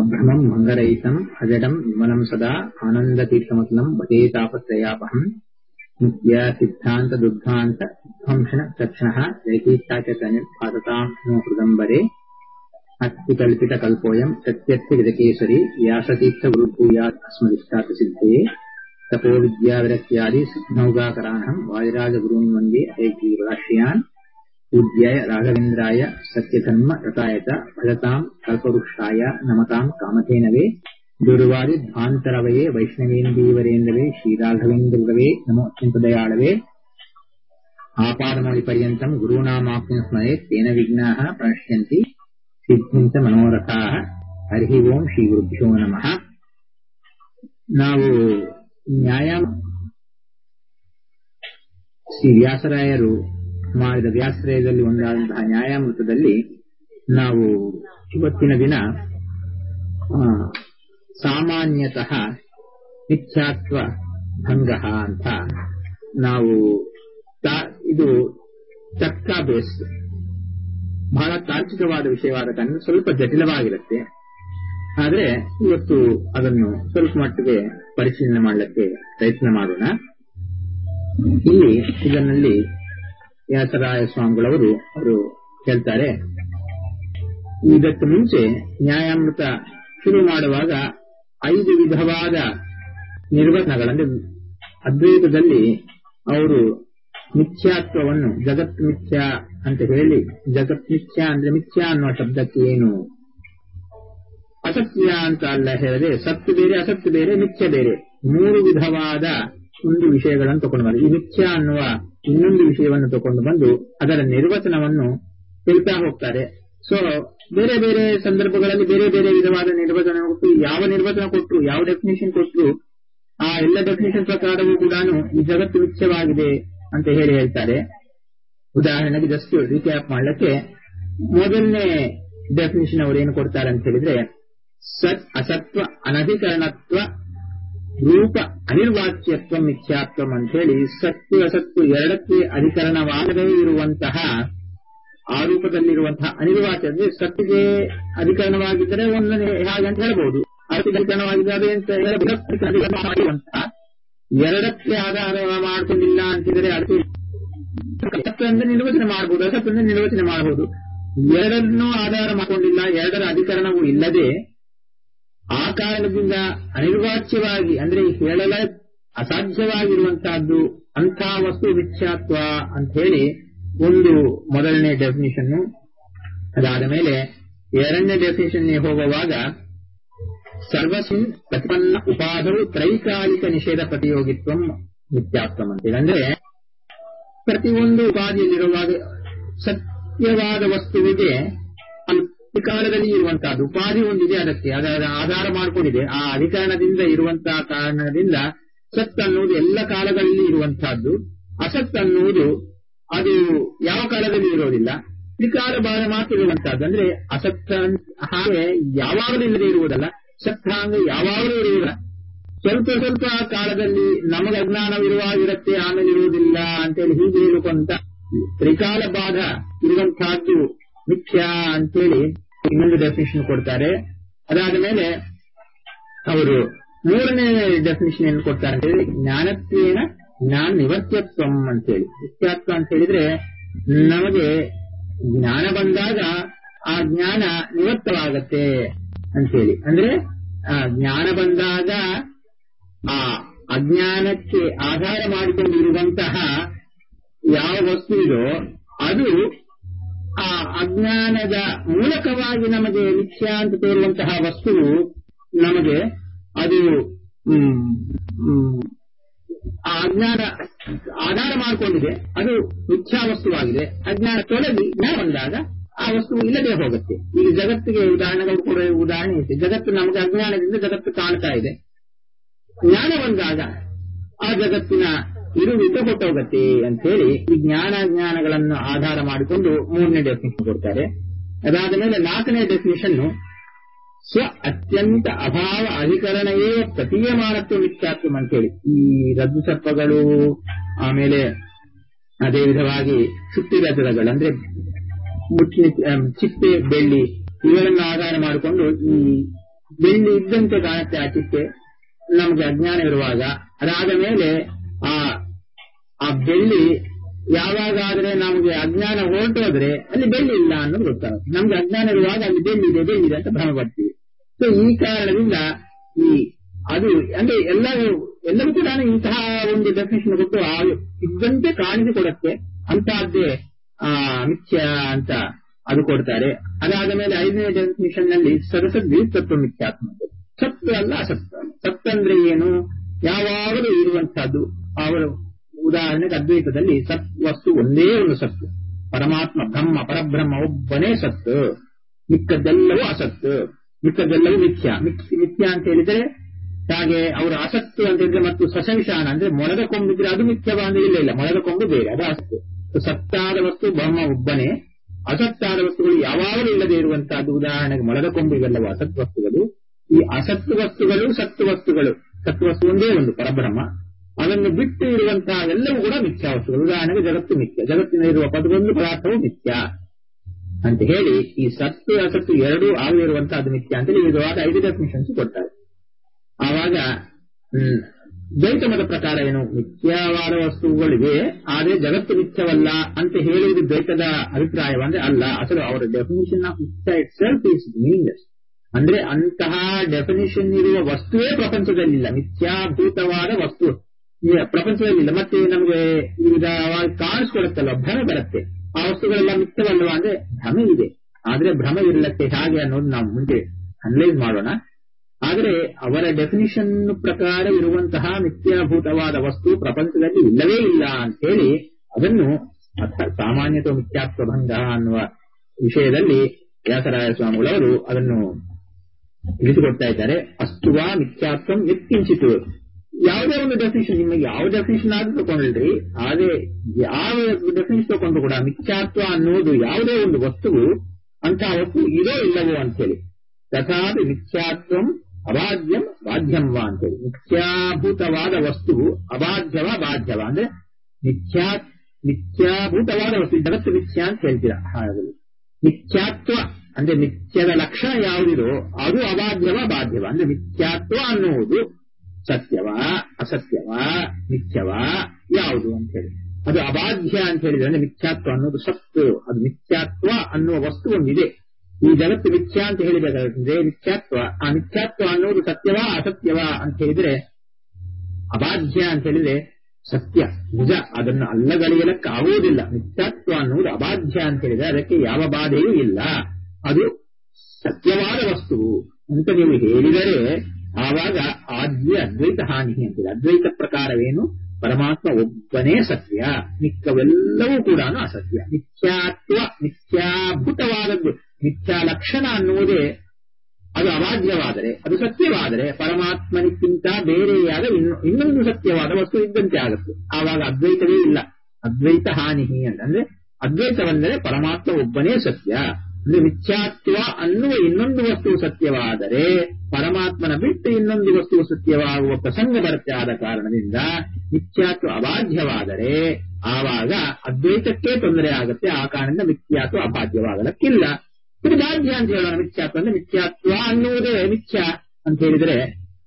अभ्रमम् मङ्गरहितम् अजडम् विमलम् सदा आनन्दतीर्थमतुलम् भजे तापत्रयापहम् नित्य सिद्धान्त दुग्धान्त ध्वंसन तक्षणः जयतीर्थाचतनिर्भासताम् नो हृदम्बरे अत्युकल्पितकल्पोऽयम् सत्यर्थविदकेसरी व्यासतीर्थगुरुभूयात् अस्मदिष्टातसिद्धये तपोविद्याविरक्त्यादि सिद्धौगाकराणम् वादिराजगुरून् वन्दे हयग्रीवराश्रयान् पूज्याय राघवेन्द्राय सत्यधर्म रताय च भजताम् कल्पवृक्षाय नमताम् कामधेनवे दुर्वादिध्वान्तरवये वैष्णवेन्दीवरेन्दवे श्रीराघवेन्द्रगवे नमो अत्यन्तदयाळवे आपादमौलिपर्यन्तम् गुरूणामाप्तिं स्मरे तेन विघ्नाः प्रणश्यन्ति ಸಿದ್ಧಿಂತ ಮನೋರಥಾಹ ಹರಿ ಓಂ ಶ್ರೀ ಗುರುಭ್ಯೋ ನಮಃ ನಾವು ನ್ಯಾಯ ಶ್ರೀ ವ್ಯಾಸರಾಯರು ಮಾಡಿದ ವ್ಯಾಸರಾಯದಲ್ಲಿ ಒಂದಾದಂತಹ ನ್ಯಾಯಾಮೃತದಲ್ಲಿ ನಾವು ಇವತ್ತಿನ ದಿನ ಸಾಮಾನ್ಯತಃ ಮಿಥ್ಯಾತ್ವ ಭಂಗ ಅಂತ ನಾವು ಇದು ಚರ್ಚಾ ಬೇಸ್ ಬಹಳ ತಾರ್ಕಿಕವಾದ ವಿಷಯವಾದ ಕಾರಣ ಸ್ವಲ್ಪ ಜಟಿಲವಾಗಿರುತ್ತೆ ಆದರೆ ಇವತ್ತು ಅದನ್ನು ಸ್ವಲ್ಪ ಮಟ್ಟಿಗೆ ಪರಿಶೀಲನೆ ಮಾಡಲಿಕ್ಕೆ ಪ್ರಯತ್ನ ಮಾಡೋಣ ಇಲ್ಲಿ ಇದನ್ನಲ್ಲಿ ವ್ಯಾಸರಾಯ ಸ್ವಾಮಿಗಳವರು ಅವರು ಹೇಳ್ತಾರೆ ಇದಕ್ಕೆ ಮುಂಚೆ ನ್ಯಾಯಾಮೃತ ಶುರು ಮಾಡುವಾಗ ಐದು ವಿಧವಾದ ನಿರ್ವಚನಗಳಂದ್ರೆ ಅದ್ವೈತದಲ್ಲಿ ಅವರು ಮಿಥ್ಯಾತ್ವವನ್ನು ಜಗತ್ ಮಿಥ್ಯ ಅಂತ ಹೇಳಿ ಜಗತ್ ಮಿಥ್ಯ ಅಂದ್ರೆ ಮಿಥ್ಯ ಅನ್ನುವ ಶಬ್ದಕ್ಕೆ ಏನು ಅಸತ್ಯ ಅಂತ ಅಲ್ಲ ಹೇಳಿದ್ರೆ ಸತ್ತು ಬೇರೆ ಅಸತ್ಯ ಬೇರೆ ಮಿಥ್ಯ ಬೇರೆ ಮೂರು ವಿಧವಾದ ಒಂದು ವಿಷಯಗಳನ್ನು ತಗೊಂಡು ಬಂದು ಈ ಮಿಥ್ಯ ಅನ್ನುವ ಇನ್ನೊಂದು ವಿಷಯವನ್ನು ತಗೊಂಡು ಬಂದು ಅದರ ನಿರ್ವಚನವನ್ನು ಹೇಳ್ತಾ ಹೋಗ್ತಾರೆ ಸೊ ಬೇರೆ ಬೇರೆ ಸಂದರ್ಭಗಳಲ್ಲಿ ಬೇರೆ ಬೇರೆ ವಿಧವಾದ ನಿರ್ವಚನ ಕೊಟ್ಟು ಯಾವ ನಿರ್ವಚನ ಕೊಟ್ಟರು ಯಾವ ಡೆಫಿನೇಷನ್ ಕೊಟ್ಟರು ಆ ಎಲ್ಲ ಡೆಫಿನೇಷನ್ ಪ್ರಕಾರವೂ ಕೂಡ ಈ ಜಗತ್ತು ಮಿಥ್ಯವಾಗಿದೆ ಅಂತ ಹೇಳಿ ಹೇಳ್ತಾರೆ ಉದಾಹರಣೆಗೆ ಜಸ್ಟ್ ರೀಕ್ಯಾಪ್ ಮಾಡಲಿಕ್ಕೆ ಮೊದಲನೇ ಡೆಫಿನಿಷನ್ ಅವರು ಏನು ಕೊಡ್ತಾರೆ ಅಂತ ಹೇಳಿದ್ರೆ ಸತ್ ಅಸತ್ವ ಅನಧಿಕರಣತ್ವ ರೂಪ ಅನಿರ್ವಾಚ್ಯತ್ವ ಮಿಥ್ಯಾತ್ವ ಅಂತ ಹೇಳಿ ಸತ್ತು ಅಸತ್ತು ಎರಡಕ್ಕೆ ಅಧಿಕರಣವಾಗದೇ ಇರುವಂತಹ ಆ ರೂಪದಲ್ಲಿರುವಂತಹ ಅನಿರ್ವಾಚ್ಯ ಅಂದ್ರೆ ಸತ್ತಿಗೆ ಅಧಿಕರಣವಾಗಿದ್ದರೆ ಒಂದನೇ ಹಾಗೆ ಅಂತ ಹೇಳ್ಬಹುದು ಅದಕ್ಕೆ ಅಧಿಕರಣವಾಗಿದ್ದರೆ ಅಂತ ಹೇಳಬಹುದು ಎರಡಕ್ಕೆ ಆಧಾರ ಮಾಡ್ಕೊಂಡಿಲ್ಲ ಅಂತಿದ್ರೆ ಅದಕ್ಕೆ ಸತ್ತಂದ್ರೆ ನಿರ್ವಚನೆ ಮಾಡಬಹುದು ಅಸತ್ತಂದ್ರೆ ನಿರ್ವಚನೆ ಮಾಡಬಹುದು ಎರಡನ್ನೂ ಆಧಾರ ಮಾಡಿಕೊಂಡಿಲ್ಲ ಎರಡರ ಅಧಿಕರಣವೂ ಇಲ್ಲದೆ ಆ ಕಾರಣದಿಂದ ಅನಿರ್ವಾಚ್ಯವಾಗಿ ಅಂದ್ರೆ ಹೇಳಲ ಅಸಾಧ್ಯವಾಗಿರುವಂತಹದ್ದು ಅಂಥ ವಸ್ತು ಮಿಥ್ಯಾತ್ವ ಅಂತ ಹೇಳಿ ಒಂದು ಮೊದಲನೇ ಡೆಫಿನಿಷನ್ ಅದಾದ ಮೇಲೆ ಎರಡನೇ ಡೆಫಿನಿಷನ್ ಹೋಗುವಾಗ ಸರ್ವಸ್ಮಿನ್ ಪ್ರತಿಪನ್ನ ಉಪಾಧವು ತ್ರೈಕಾಲಿಕ ನಿಷೇಧ ಪ್ರತಿಯೋಗಿತ್ವ ಮಿಥ್ಯಾತ್ವಂ ಅಂತೇಳಿ ಅಂದ್ರೆ ಪ್ರತಿಯೊಂದು ಉಪಾಧಿಯಲ್ಲಿರುವಾಗ ಸತ್ಯವಾದ ವಸ್ತುವಿಗೆ ಕಾಲದಲ್ಲಿ ಇರುವಂತಹದ್ದು ಉಪಾಧಿ ಒಂದಿದೆ ಅದಕ್ಕೆ ಅದರ ಆಧಾರ ಮಾಡಿಕೊಂಡಿದೆ ಆ ಅಧಿಕರಣದಿಂದ ಇರುವಂತಹ ಕಾರಣದಿಂದ ಸತ್ ಅನ್ನುವುದು ಎಲ್ಲ ಕಾಲಗಳಲ್ಲಿ ಇರುವಂತಹದ್ದು ಅಸತ್ ಅನ್ನುವುದು ಅದು ಯಾವ ಕಾಲದಲ್ಲಿ ಇರೋದಿಲ್ಲ ತ್ರಿಕಾಲ ಬಾಳ ಮಾತ್ರ ಇರುವಂತಹದ್ದು ಅಂದ್ರೆ ಅಸತ್ತ ಹಾಗೆ ಯಾವಾಗಲೂ ಇಲ್ಲದೆ ಇರುವುದಲ್ಲ ಸತ್ಯಾಂಗ ಯಾವಾಗಲೂ ಇರುವುದಿಲ್ಲ ಸ್ವಲ್ಪ ಸ್ವಲ್ಪ ಕಾಲದಲ್ಲಿ ನಮಗೆ ಅಜ್ಞಾನವಿರುವಾಗಿರುತ್ತೆ ಆಮೇಲೆ ಇರುವುದಿಲ್ಲ ಅಂತೇಳಿ ಹೀಗೆ ಹೇಳುವಂತ ತ್ರಿಕಾಲ ಬಾಧ ಇರುವಂತಹದ್ದು ಮುಖ್ಯ ಅಂತೇಳಿ ಇನ್ನೊಂದು ಡೆಫಿನೇಷನ್ ಕೊಡ್ತಾರೆ ಅದಾದ ಮೇಲೆ ಅವರು ಮೂರನೇ ಡೆಫಿನೇಷನ್ ಏನು ಕೊಡ್ತಾರೆ ಅಂತ ಹೇಳಿ ಜ್ಞಾನತ್ವೇನ ಜ್ಞಾನ ನಿವರ್ತ್ಯತ್ವಂ ಅಂತೇಳಿ ನಿತ್ಯಾತ್ವ ಅಂತ ಹೇಳಿದ್ರೆ ನಮಗೆ ಜ್ಞಾನ ಬಂದಾಗ ಆ ಜ್ಞಾನ ನಿವರ್ತವಾಗತ್ತೆ ಅಂತೇಳಿ ಅಂದ್ರೆ ಆ ಜ್ಞಾನ ಬಂದಾಗ ಆ ಅಜ್ಞಾನಕ್ಕೆ ಆಧಾರ ಮಾಡಿಕೊಂಡಿರುವಂತಹ ಯಾವ ವಸ್ತು ಇದೋ ಅದು ಆ ಅಜ್ಞಾನದ ಮೂಲಕವಾಗಿ ನಮಗೆ ಮಿಥ್ಯ ಅಂತ ತೋರುವಂತಹ ವಸ್ತುವು ನಮಗೆ ಅದು ಆ ಅಜ್ಞಾನ ಆಧಾರ ಮಾಡಿಕೊಂಡಿದೆ ಅದು ಮಿಥ್ಯಾ ವಸ್ತುವಾಗಿದೆ ಅಜ್ಞಾನ ತೊಲಗಿ ಜ್ಞಾನ ಬಂದಾಗ ಆ ವಸ್ತು ಇಲ್ಲದೆ ಹೋಗುತ್ತೆ ಈಗ ಜಗತ್ತಿಗೆ ಉದಾಹರಣೆಗಳು ಕೂಡ ಉದಾಹರಣೆ ಇದೆ ಜಗತ್ತು ನಮಗೆ ಅಜ್ಞಾನದಿಂದ ಜಗತ್ತು ಕಾಣ್ತಾ ಇದೆ ಜ್ಞಾನ ಬಂದಾಗ ಆ ಜಗತ್ತಿನ ಇರುವಿಕೆ ಹೊಟ್ಟೋಗತ್ತೆ ಅಂತ ಹೇಳಿ ಈ ಜ್ಞಾನ ಜ್ಞಾನಗಳನ್ನು ಆಧಾರ ಮಾಡಿಕೊಂಡು ಮೂರನೇ ಡೆಫಿನೇಷನ್ ಕೊಡ್ತಾರೆ ಅದಾದ ಮೇಲೆ ನಾಲ್ಕನೇ ಡೆಫಿನೇಷನ್ ಸ್ವ ಅತ್ಯಂತ ಅಭಾವ ಅಧಿಕರಣವೇ ಪ್ರತೀಯಮಾನತ್ವ ಮಿಥ್ಯಾತ್ವ ಅಂತೇಳಿ ಈ ರದ್ದು ಸರ್ಪಗಳು ಆಮೇಲೆ ಅದೇ ವಿಧವಾಗಿ ಶುಕ್ತಿರಥಗಳು ಅಂದ್ರೆ ಮುಚ್ಚಿ ಚಿಪ್ಪೆ ಬೆಳ್ಳಿ ಇವುಗಳನ್ನು ಆಧಾರ ಮಾಡಿಕೊಂಡು ಈ ಬೆಳ್ಳಿ ಇದ್ದಂತೆ ಕಾಣುತ್ತೆ ಆ ಚಿಟ್ಟೆ ನಮಗೆ ಅಜ್ಞಾನ ಇರುವಾಗ ಅದಾದ ಮೇಲೆ ಆ ಆ ಬೆಳ್ಳಿ ಯಾವಾಗಾದ್ರೆ ನಮಗೆ ಅಜ್ಞಾನ ಹೊರಟೋದ್ರೆ ಅಲ್ಲಿ ಬೆಳ್ಳಿ ಇಲ್ಲ ಅನ್ನೋದು ಗೊತ್ತಾಗುತ್ತೆ ನಮ್ಗೆ ಅಜ್ಞಾನ ಇರುವಾಗ ಅಲ್ಲಿ ಬೆಳ್ಳಿ ಇದೆ ಬೆಳ್ಳಿ ಇದೆ ಅಂತ ಭ್ರಮ ಪಡ್ತೀವಿ ಸೊ ಈ ಕಾರಣದಿಂದ ಈ ಅದು ಅಂದ್ರೆ ಎಲ್ಲರೂ ಎಲ್ಲರೂ ಕೂಡ ಇಂತಹ ಒಂದು ಡೆಫಿನೇಷನ್ ಕೊಟ್ಟು ಆ ಇದ್ದಂತೆ ಕಾಣಿಸಿಕೊಡುತ್ತೆ ಅಂತಹದ್ದೇ ಆ ಮಿಥ್ಯ ಅಂತ ಅದು ಕೊಡ್ತಾರೆ ಅದಾದ ಮೇಲೆ ಐದನೇ ಡೆಫಿನೇಷನ್ ನಲ್ಲಿ ಸದಸದ್ವಿ ತತ್ವ ಮಿಥ್ಯಾತ್ಮ ಸತ್ತು ಅಲ್ಲ ಅಸತ್ತು ಅಲ್ಲ ಸತ್ತು ಅಂದ್ರೆ ಏನು ಯಾವಾಗಲೂ ಇರುವಂತಹದ್ದು ಅವರು ಉದಾಹರಣೆಗೆ ಅದ್ವೈತದಲ್ಲಿ ಸತ್ ವಸ್ತು ಒಂದೇ ಒಂದು ಸತ್ತು ಪರಮಾತ್ಮ ಬ್ರಹ್ಮ ಪರಬ್ರಹ್ಮ ಒಬ್ಬನೇ ಸತ್ತು ಮಿಕ್ಕದ್ದೆಲ್ಲವೂ ಅಸತ್ತು ಮಿಕ್ಕದ್ದೆಲ್ಲವೂ ಮಿಥ್ಯ ಮಿಥ್ಯ ಅಂತ ಹೇಳಿದ್ರೆ ಹಾಗೆ ಅವರು ಅಸತ್ತು ಅಂತ ಹೇಳಿದ್ರೆ ಮತ್ತು ಸಸಂಶಾನ ಅಂದ್ರೆ ಮೊಳದ ಕೊಂಬಿದ್ರೆ ಅದು ಮಿಥ್ಯವ ಅಂದ್ರೆ ಇಲ್ಲ ಇಲ್ಲ ಮೊಳದ ಕೊಂಬು ಬೇರೆ ಅದು ಅಸತ್ತು ಸತ್ತಾದ ವಸ್ತು ಬ್ರಹ್ಮ ಒಬ್ಬನೇ ಅಸತ್ತಾದ ವಸ್ತುಗಳು ಯಾವಾಗಲೂ ಇಲ್ಲದೆ ಇರುವಂತಹದ್ದು ಉದಾಹರಣೆಗೆ ಮೊಳದ ಕೊಂಬು ಇವೆಲ್ಲವೂ ಅಸತ್ ವಸ್ತುಗಳು ಈ ಅಸತ್ತು ವಸ್ತುಗಳು ಸತ್ತು ವಸ್ತುಗಳು ಸತ್ತು ವಸ್ತು ಒಂದೇ ಒಂದು ಪರಬ್ರಹ್ಮ ಅದನ್ನು ಬಿಟ್ಟು ಇರುವಂತಹ ಎಲ್ಲವೂ ಕೂಡ ಮಿಥ್ಯಾ ವಸ್ತುಗಳು ಉದಾಹರಣೆಗೆ ಜಗತ್ತು ಮಿಥ್ಯ ಜಗತ್ತಿನಲ್ಲಿರುವ ಪದವೊಂದು ಪದಾರ್ಥವು ಮಿಥ್ಯ ಅಂತ ಹೇಳಿ ಈ ಸತ್ತು ಅಸತ್ತು ಎರಡೂ ಆಗಿರುವಂತಹ ಅದು ಮಿಥ್ಯ ಅಂತ ವಿಧವಾದ ಐದು ಡೆಫಿನಿಷನ್ಸ್ ಕೊಡ್ತಾರೆ ಆವಾಗ ಹ್ಮ್ ದ್ವೈತ ಮತ ಪ್ರಕಾರ ಏನು ಮಿಥ್ಯವಾದ ವಸ್ತುಗಳಿವೆ ಆದರೆ ಜಗತ್ತು ಮಿಥ್ಯವಲ್ಲ ಅಂತ ಹೇಳುವುದು ದ್ವೈತದ ಅಭಿಪ್ರಾಯವಂದ್ರೆ ಅಲ್ಲ ಅಸಲು ಅವರ ಡೆಫಿನಿಷನ್ ಆಫ್ ಮಿಥ್ಯ ಇಟ್ ಸೆಲ್ಫ್ ಇಸ್ ಮೀನಿಂಗ್ಲೆಸ್ ಅಂದ್ರೆ ಅಂತಹ ಡೆಫಿನಿಷನ್ ಇರುವ ವಸ್ತುವೇ ಪ್ರಪಂಚದಲ್ಲಿಲ್ಲ ಮಿಥ್ಯಾಭೂತವಾದ ವಸ್ತು ಪ್ರಪಂಚದಲ್ಲಿಲ್ಲ ಮತ್ತೆ ನಮಗೆ ಈಗ ಕಾಣಿಸ್ಕೊಡುತ್ತಲ್ಲ ಭ್ರಮೆ ಬರುತ್ತೆ ಆ ವಸ್ತುಗಳೆಲ್ಲ ಮಿಥ್ಯವಲ್ವಾ ಅಂದ್ರೆ ಭ್ರಮೆ ಇದೆ ಆದ್ರೆ ಭ್ರಮೆ ಇರಲಕ್ಕೆ ಹೇಗೆ ಅನ್ನೋದು ನಾವು ಮುಂದೆ ಅನಲೈಸ್ ಮಾಡೋಣ ಆದರೆ ಅವರ ಡೆಫಿನಿಷನ್ ಪ್ರಕಾರ ಇರುವಂತಹ ಮಿಥ್ಯಾಭೂತವಾದ ವಸ್ತು ಪ್ರಪಂಚದಲ್ಲಿ ಇಲ್ಲವೇ ಇಲ್ಲ ಅಂತ ಹೇಳಿ ಅದನ್ನು ಸಾಮಾನ್ಯತ ಮಿಥ್ಯಾತ್ವ ಭಂಗ ಅನ್ನುವ ವಿಷಯದಲ್ಲಿ ವ್ಯಾಸರಾಯ ಸ್ವಾಮಿಗಳವರು ಅದನ್ನು ತಿಳಿಸಿಕೊಡ್ತಾ ಇದ್ದಾರೆ ಅಸ್ತುವ ಮಿಥ್ಯಾತ್ವಂ ಎತ್ತಿಂಚಿತು ಯಾವುದೇ ಒಂದು ಡೆಫಿನೇಷನ್ ನಿಮಗೆ ಯಾವ ಡೆಫಿನೇಷನ್ ಆದ್ರೂ ತಗೊಂಡ್ರಿ ಆದ್ರೆ ಯಾವ ಡೆಫಿನೇಷನ್ ತಗೊಂಡ್ರು ಕೂಡ ಮಿಥ್ಯಾತ್ವ ಅನ್ನೋದು ಯಾವುದೇ ಒಂದು ವಸ್ತುವು ಅಂತಹ ವಸ್ತು ಇದೋ ಇಲ್ಲವೋ ಅಂತ ಹೇಳಿ ತಥಾಪಿ ಮಿಥ್ಯಾತ್ವಂ ಅಬಾಧ್ಯಂ ಬಾಧ್ಯಂ ವಾ ಅಂತೇಳಿ ಮಿಥ್ಯಾಭೂತವಾದ ವಸ್ತುವು ಅಬಾಧ್ಯವ ಬಾಧ್ಯವ ಅಂದ್ರೆ ಮಿಥ್ಯಾ ಮಿಥ್ಯಾಭೂತವಾದ ವಸ್ತು ಜಗತ್ತು ಮಿಥ್ಯಾ ಅಂತ ಹೇಳ್ತೀರಾ ಹಾಗಾಗಿ ಮಿಥ್ಯಾತ್ವ ಅಂದ್ರೆ ಮಿಥ್ಯದ ಲಕ್ಷಣ ಯಾವುದಿರೋ ಅದು ಅಬಾಧ್ಯವ ಬಾಧ್ಯವ ಅಂದ್ರೆ ಮಿಥ್ಯಾತ್ವ ಅನ್ನುವುದು ಸತ್ಯವ ಅಸತ್ಯವ ಮಿಥ್ಯವ ಯಾವುದು ಅಂತ ಹೇಳಿ ಅದು ಅಬಾಧ್ಯ ಅಂತ ಹೇಳಿದ್ರೆ ಅಂದ್ರೆ ಮಿಥ್ಯಾತ್ವ ಅನ್ನೋದು ಸತ್ತು ಅದು ಮಿಥ್ಯಾತ್ವ ಅನ್ನುವ ವಸ್ತು ಒಂದಿದೆ ಈ ಜಗತ್ತು ಮಿಥ್ಯ ಅಂತ ಹೇಳಿದ್ರೆ ಮಿಥ್ಯಾತ್ವ ಆ ಮಿಥ್ಯಾತ್ವ ಅನ್ನೋದು ಸತ್ಯವ ಅಸತ್ಯವ ಅಂತ ಹೇಳಿದ್ರೆ ಅಬಾಧ್ಯ ಅಂತ ಹೇಳಿದ್ರೆ ಸತ್ಯ ನಿಜ ಅದನ್ನು ಅಲ್ಲಗಳೆಯಲಕ್ಕೆ ಆಗುವುದಿಲ್ಲ ಮಿಥ್ಯಾತ್ವ ಅನ್ನುವುದು ಅಬಾಧ್ಯ ಅಂತ ಹೇಳಿದ್ರೆ ಅದಕ್ಕೆ ಯಾವ ಬಾಧೆಯೂ ಇಲ್ಲ ಅದು ಸತ್ಯವಾದ ವಸ್ತುವು ಅಂತ ನೀವು ಹೇಳಿದರೆ ಆವಾಗ ಆದ್ಯ ಅದ್ವೈತ ಹಾನಿ ಅಂತಿದೆ ಅದ್ವೈತ ಪ್ರಕಾರವೇನು ಪರಮಾತ್ಮ ಒಬ್ಬನೇ ಸತ್ಯ ಮಿಕ್ಕವೆಲ್ಲವೂ ಕೂಡ ಅಸತ್ಯ ಮಿಥ್ಯಾತ್ವ ಮಿಥ್ಯಾಭೂತವಾದದ್ದು ಮಿಥ್ಯಾ ಲಕ್ಷಣ ಅನ್ನುವುದೇ ಅದು ಅವಾದ್ಯವಾದರೆ ಅದು ಸತ್ಯವಾದರೆ ಪರಮಾತ್ಮನಿಗಿಂತ ಬೇರೆಯಾದ ಇನ್ನೊಂದು ಸತ್ಯವಾದ ವಸ್ತು ಇದ್ದಂತೆ ಆಗುತ್ತೆ ಆವಾಗ ಅದ್ವೈತವೇ ಇಲ್ಲ ಅದ್ವೈತ ಹಾನಿ ಅಂತಂದ್ರೆ ಅದ್ವೈತವೆಂದರೆ ಪರಮಾತ್ಮ ಒಬ್ಬನೇ ಸತ್ಯ ಅಂದ್ರೆ ಮಿಥ್ಯಾತ್ವ ಅನ್ನುವ ಇನ್ನೊಂದು ವಸ್ತು ಸತ್ಯವಾದರೆ ಪರಮಾತ್ಮನ ಬಿಟ್ಟು ಇನ್ನೊಂದು ವಸ್ತು ಸತ್ಯವಾಗುವ ಪ್ರಸಂಗ ಬರುತ್ತೆ ಆದ ಕಾರಣದಿಂದ ಮಿಥ್ಯಾತ್ವ ಅಬಾಧ್ಯವಾದರೆ ಆವಾಗ ಅದ್ವೈತಕ್ಕೆ ತೊಂದರೆ ಆಗುತ್ತೆ ಆ ಕಾರಣದಿಂದ ಮಿಥ್ಯಾತ್ವ ಅಬಾಧ್ಯವಾಗಲಕ್ಕಿಲ್ಲ ಇದು ಬಾಧ್ಯ ಅಂತ ಹೇಳೋಣ ಮಿಥ್ಯಾತ್ವ ಅಂದ್ರೆ ಮಿಥ್ಯಾತ್ವ ಅನ್ನುವುದೇ ಮಿಥ್ಯ ಅಂತ ಹೇಳಿದ್ರೆ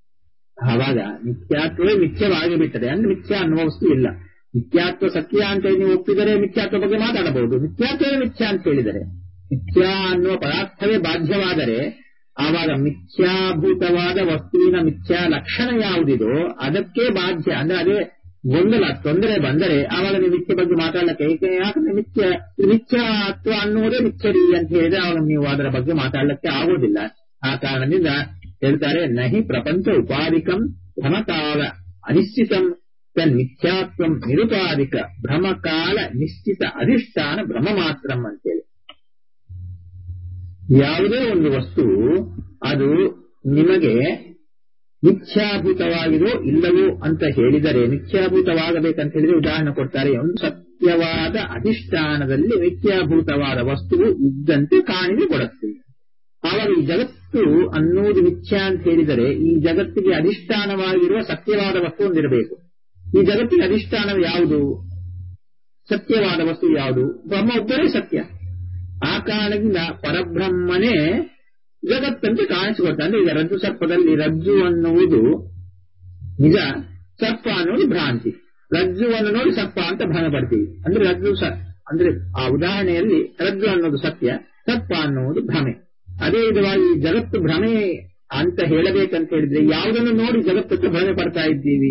ಆವಾಗ ಮಿಥ್ಯಾತ್ವವೇ ಮಿಥ್ಯವಾಗಿ ಬಿಟ್ಟದೆ ಅಂದ್ರೆ ಮಿಥ್ಯ ಅನ್ನುವ ವಸ್ತು ಇಲ್ಲ ಮಿಥ್ಯಾತ್ವ ಸತ್ಯ ಅಂತ ಹೇಳಿ ನೀವು ಒಪ್ಪಿದರೆ ಮಿಥ್ಯಾತ್ವ ಬಗ್ಗೆ ಮಾತಾಡಬಹುದು ಮಿಥ್ಯಾತ್ವವೇ ಮಿಥ್ಯ ಅಂತ ಹೇಳಿದರೆ ಮಿಥ್ಯ ಅನ್ನುವ ಪದಾರ್ಥವೇ ಬಾಧ್ಯವಾದರೆ ಆವಾಗ ಮಿಥ್ಯಾಭೂತವಾದ ವಸ್ತುವಿನ ಮಿಥ್ಯಾ ಲಕ್ಷಣ ಯಾವುದಿದೋ ಅದಕ್ಕೆ ಬಾಧ್ಯ ಅಂದ್ರೆ ಅದೇ ಗೊಂದಲ ತೊಂದರೆ ಬಂದರೆ ಆವಾಗ ನೀವು ಮಿಥ್ಯ ಬಗ್ಗೆ ಮಾತಾಡಲಿಕ್ಕೆ ಏಕೆ ಯಾಕಂದ್ರೆ ಮಿಥ್ಯ ಮಿಥ್ಯಾತ್ವ ಅನ್ನುವುದೇ ಮಿಥ್ಯರಿ ಅಂತ ಹೇಳಿದ್ರೆ ಆವಾಗ ನೀವು ಅದರ ಬಗ್ಗೆ ಮಾತಾಡಲಿಕ್ಕೆ ಆಗೋದಿಲ್ಲ ಆ ಕಾರಣದಿಂದ ಹೇಳ್ತಾರೆ ನಹಿ ಪ್ರಪಂಚ ಉಪಾಧಿಕಂ ಭ್ರಮಕಾಲ ಅನಿಶ್ಚಿತಂ ತನ್ ಮಿಥ್ಯಾತ್ವಂ ನಿರುಪಾಧಿಕ ಭ್ರಮಕಾಲ ನಿಶ್ಚಿತ ಅಧಿಷ್ಠಾನ ಭ್ರಮ ಮಾತ್ರಂ ಅಂತೇಳಿ ಯಾವುದೇ ಒಂದು ವಸ್ತು ಅದು ನಿಮಗೆ ಮಿಥ್ಯಾಭೂತವಾಗಿದೋ ಇಲ್ಲವೋ ಅಂತ ಹೇಳಿದರೆ ಮಿಥ್ಯಾಭೂತವಾಗಬೇಕಂತ ಹೇಳಿದ್ರೆ ಉದಾಹರಣೆ ಕೊಡ್ತಾರೆ ಒಂದು ಸತ್ಯವಾದ ಅಧಿಷ್ಠಾನದಲ್ಲಿ ಮಿಥ್ಯಾಭೂತವಾದ ವಸ್ತುವು ಇದ್ದಂತೆ ಕಾಣಿಕೆ ಕೊಡುತ್ತೆ ಆವಾಗ ಈ ಜಗತ್ತು ಅನ್ನುವುದು ಮಿಥ್ಯಾ ಅಂತ ಹೇಳಿದರೆ ಈ ಜಗತ್ತಿಗೆ ಅಧಿಷ್ಠಾನವಾಗಿರುವ ಸತ್ಯವಾದ ವಸ್ತು ಒಂದಿರಬೇಕು ಈ ಜಗತ್ತಿಗೆ ಅಧಿಷ್ಠಾನ ಯಾವುದು ಸತ್ಯವಾದ ವಸ್ತು ಯಾವುದು ಬ್ರಹ್ಮ ಒಬ್ಬರೇ ಸತ್ಯ ಆ ಕಾರಣದಿಂದ ಪರಬ್ರಹ್ಮನೇ ಜಗತ್ತಂತೆ ಕಾಣಿಸಿಕೊಡ್ತಾರೆ ಅಂದ್ರೆ ಈಗ ರಜ್ಜು ಸರ್ಪದಲ್ಲಿ ರಜ್ಜು ಅನ್ನುವುದು ನಿಜ ಸರ್ಪ ಅನ್ನೋದು ಭ್ರಾಂತಿ ರಜ್ಜುವನ್ನು ನೋಡಿ ಸರ್ಪ ಅಂತ ಭ್ರಮೆ ಪಡ್ತೀವಿ ಅಂದ್ರೆ ರಜ್ಜು ಸ ಅಂದ್ರೆ ಆ ಉದಾಹರಣೆಯಲ್ಲಿ ರಜ್ಜು ಅನ್ನೋದು ಸತ್ಯ ಸರ್ಪ ಅನ್ನುವುದು ಭ್ರಮೆ ಅದೇ ವಿಧವಾಗಿ ಜಗತ್ತು ಭ್ರಮೆ ಅಂತ ಹೇಳಬೇಕಂತ ಹೇಳಿದ್ರೆ ಯಾವುದನ್ನು ನೋಡಿ ಜಗತ್ತಕ್ಕೆ ಭ್ರಮೆ ಪಡ್ತಾ ಇದ್ದೀವಿ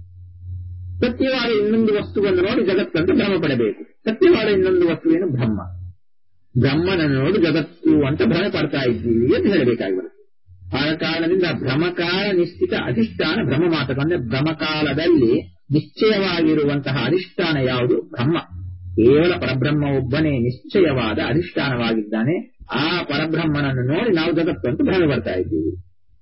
ಸತ್ಯವಾದ ಇನ್ನೊಂದು ವಸ್ತುವನ್ನು ನೋಡಿ ಜಗತ್ತಂತ ಭ್ರಮ ಪಡಬೇಕು ಸತ್ಯವಾದ ಇನ್ನೊಂದು ವಸ್ತುವೇನು ಬ್ರಹ್ಮ ಬ್ರಹ್ಮನನ್ನು ನೋಡಿ ಜಗತ್ತು ಅಂತ ಭ್ರಮೆ ಪಡ್ತಾ ಇದ್ದೀವಿ ಅಂತ ಹೇಳಬೇಕಾಗಿ ಬರುತ್ತೆ ಆ ಕಾರಣದಿಂದ ಭ್ರಮಕಾಲ ನಿಶ್ಚಿತ ಅಧಿಷ್ಠಾನ ಭ್ರಮ ಮಾತಕ ಅಂದ್ರೆ ಭ್ರಮಕಾಲದಲ್ಲಿ ನಿಶ್ಚಯವಾಗಿರುವಂತಹ ಅಧಿಷ್ಠಾನ ಯಾವುದು ಬ್ರಹ್ಮ ಕೇವಲ ಪರಬ್ರಹ್ಮ ಒಬ್ಬನೇ ನಿಶ್ಚಯವಾದ ಅಧಿಷ್ಠಾನವಾಗಿದ್ದಾನೆ ಆ ಪರಬ್ರಹ್ಮನನ್ನು ನೋಡಿ ನಾವು ಜಗತ್ತು ಅಂತ ಭ್ರಮೆ ಬರ್ತಾ ಇದ್ದೀವಿ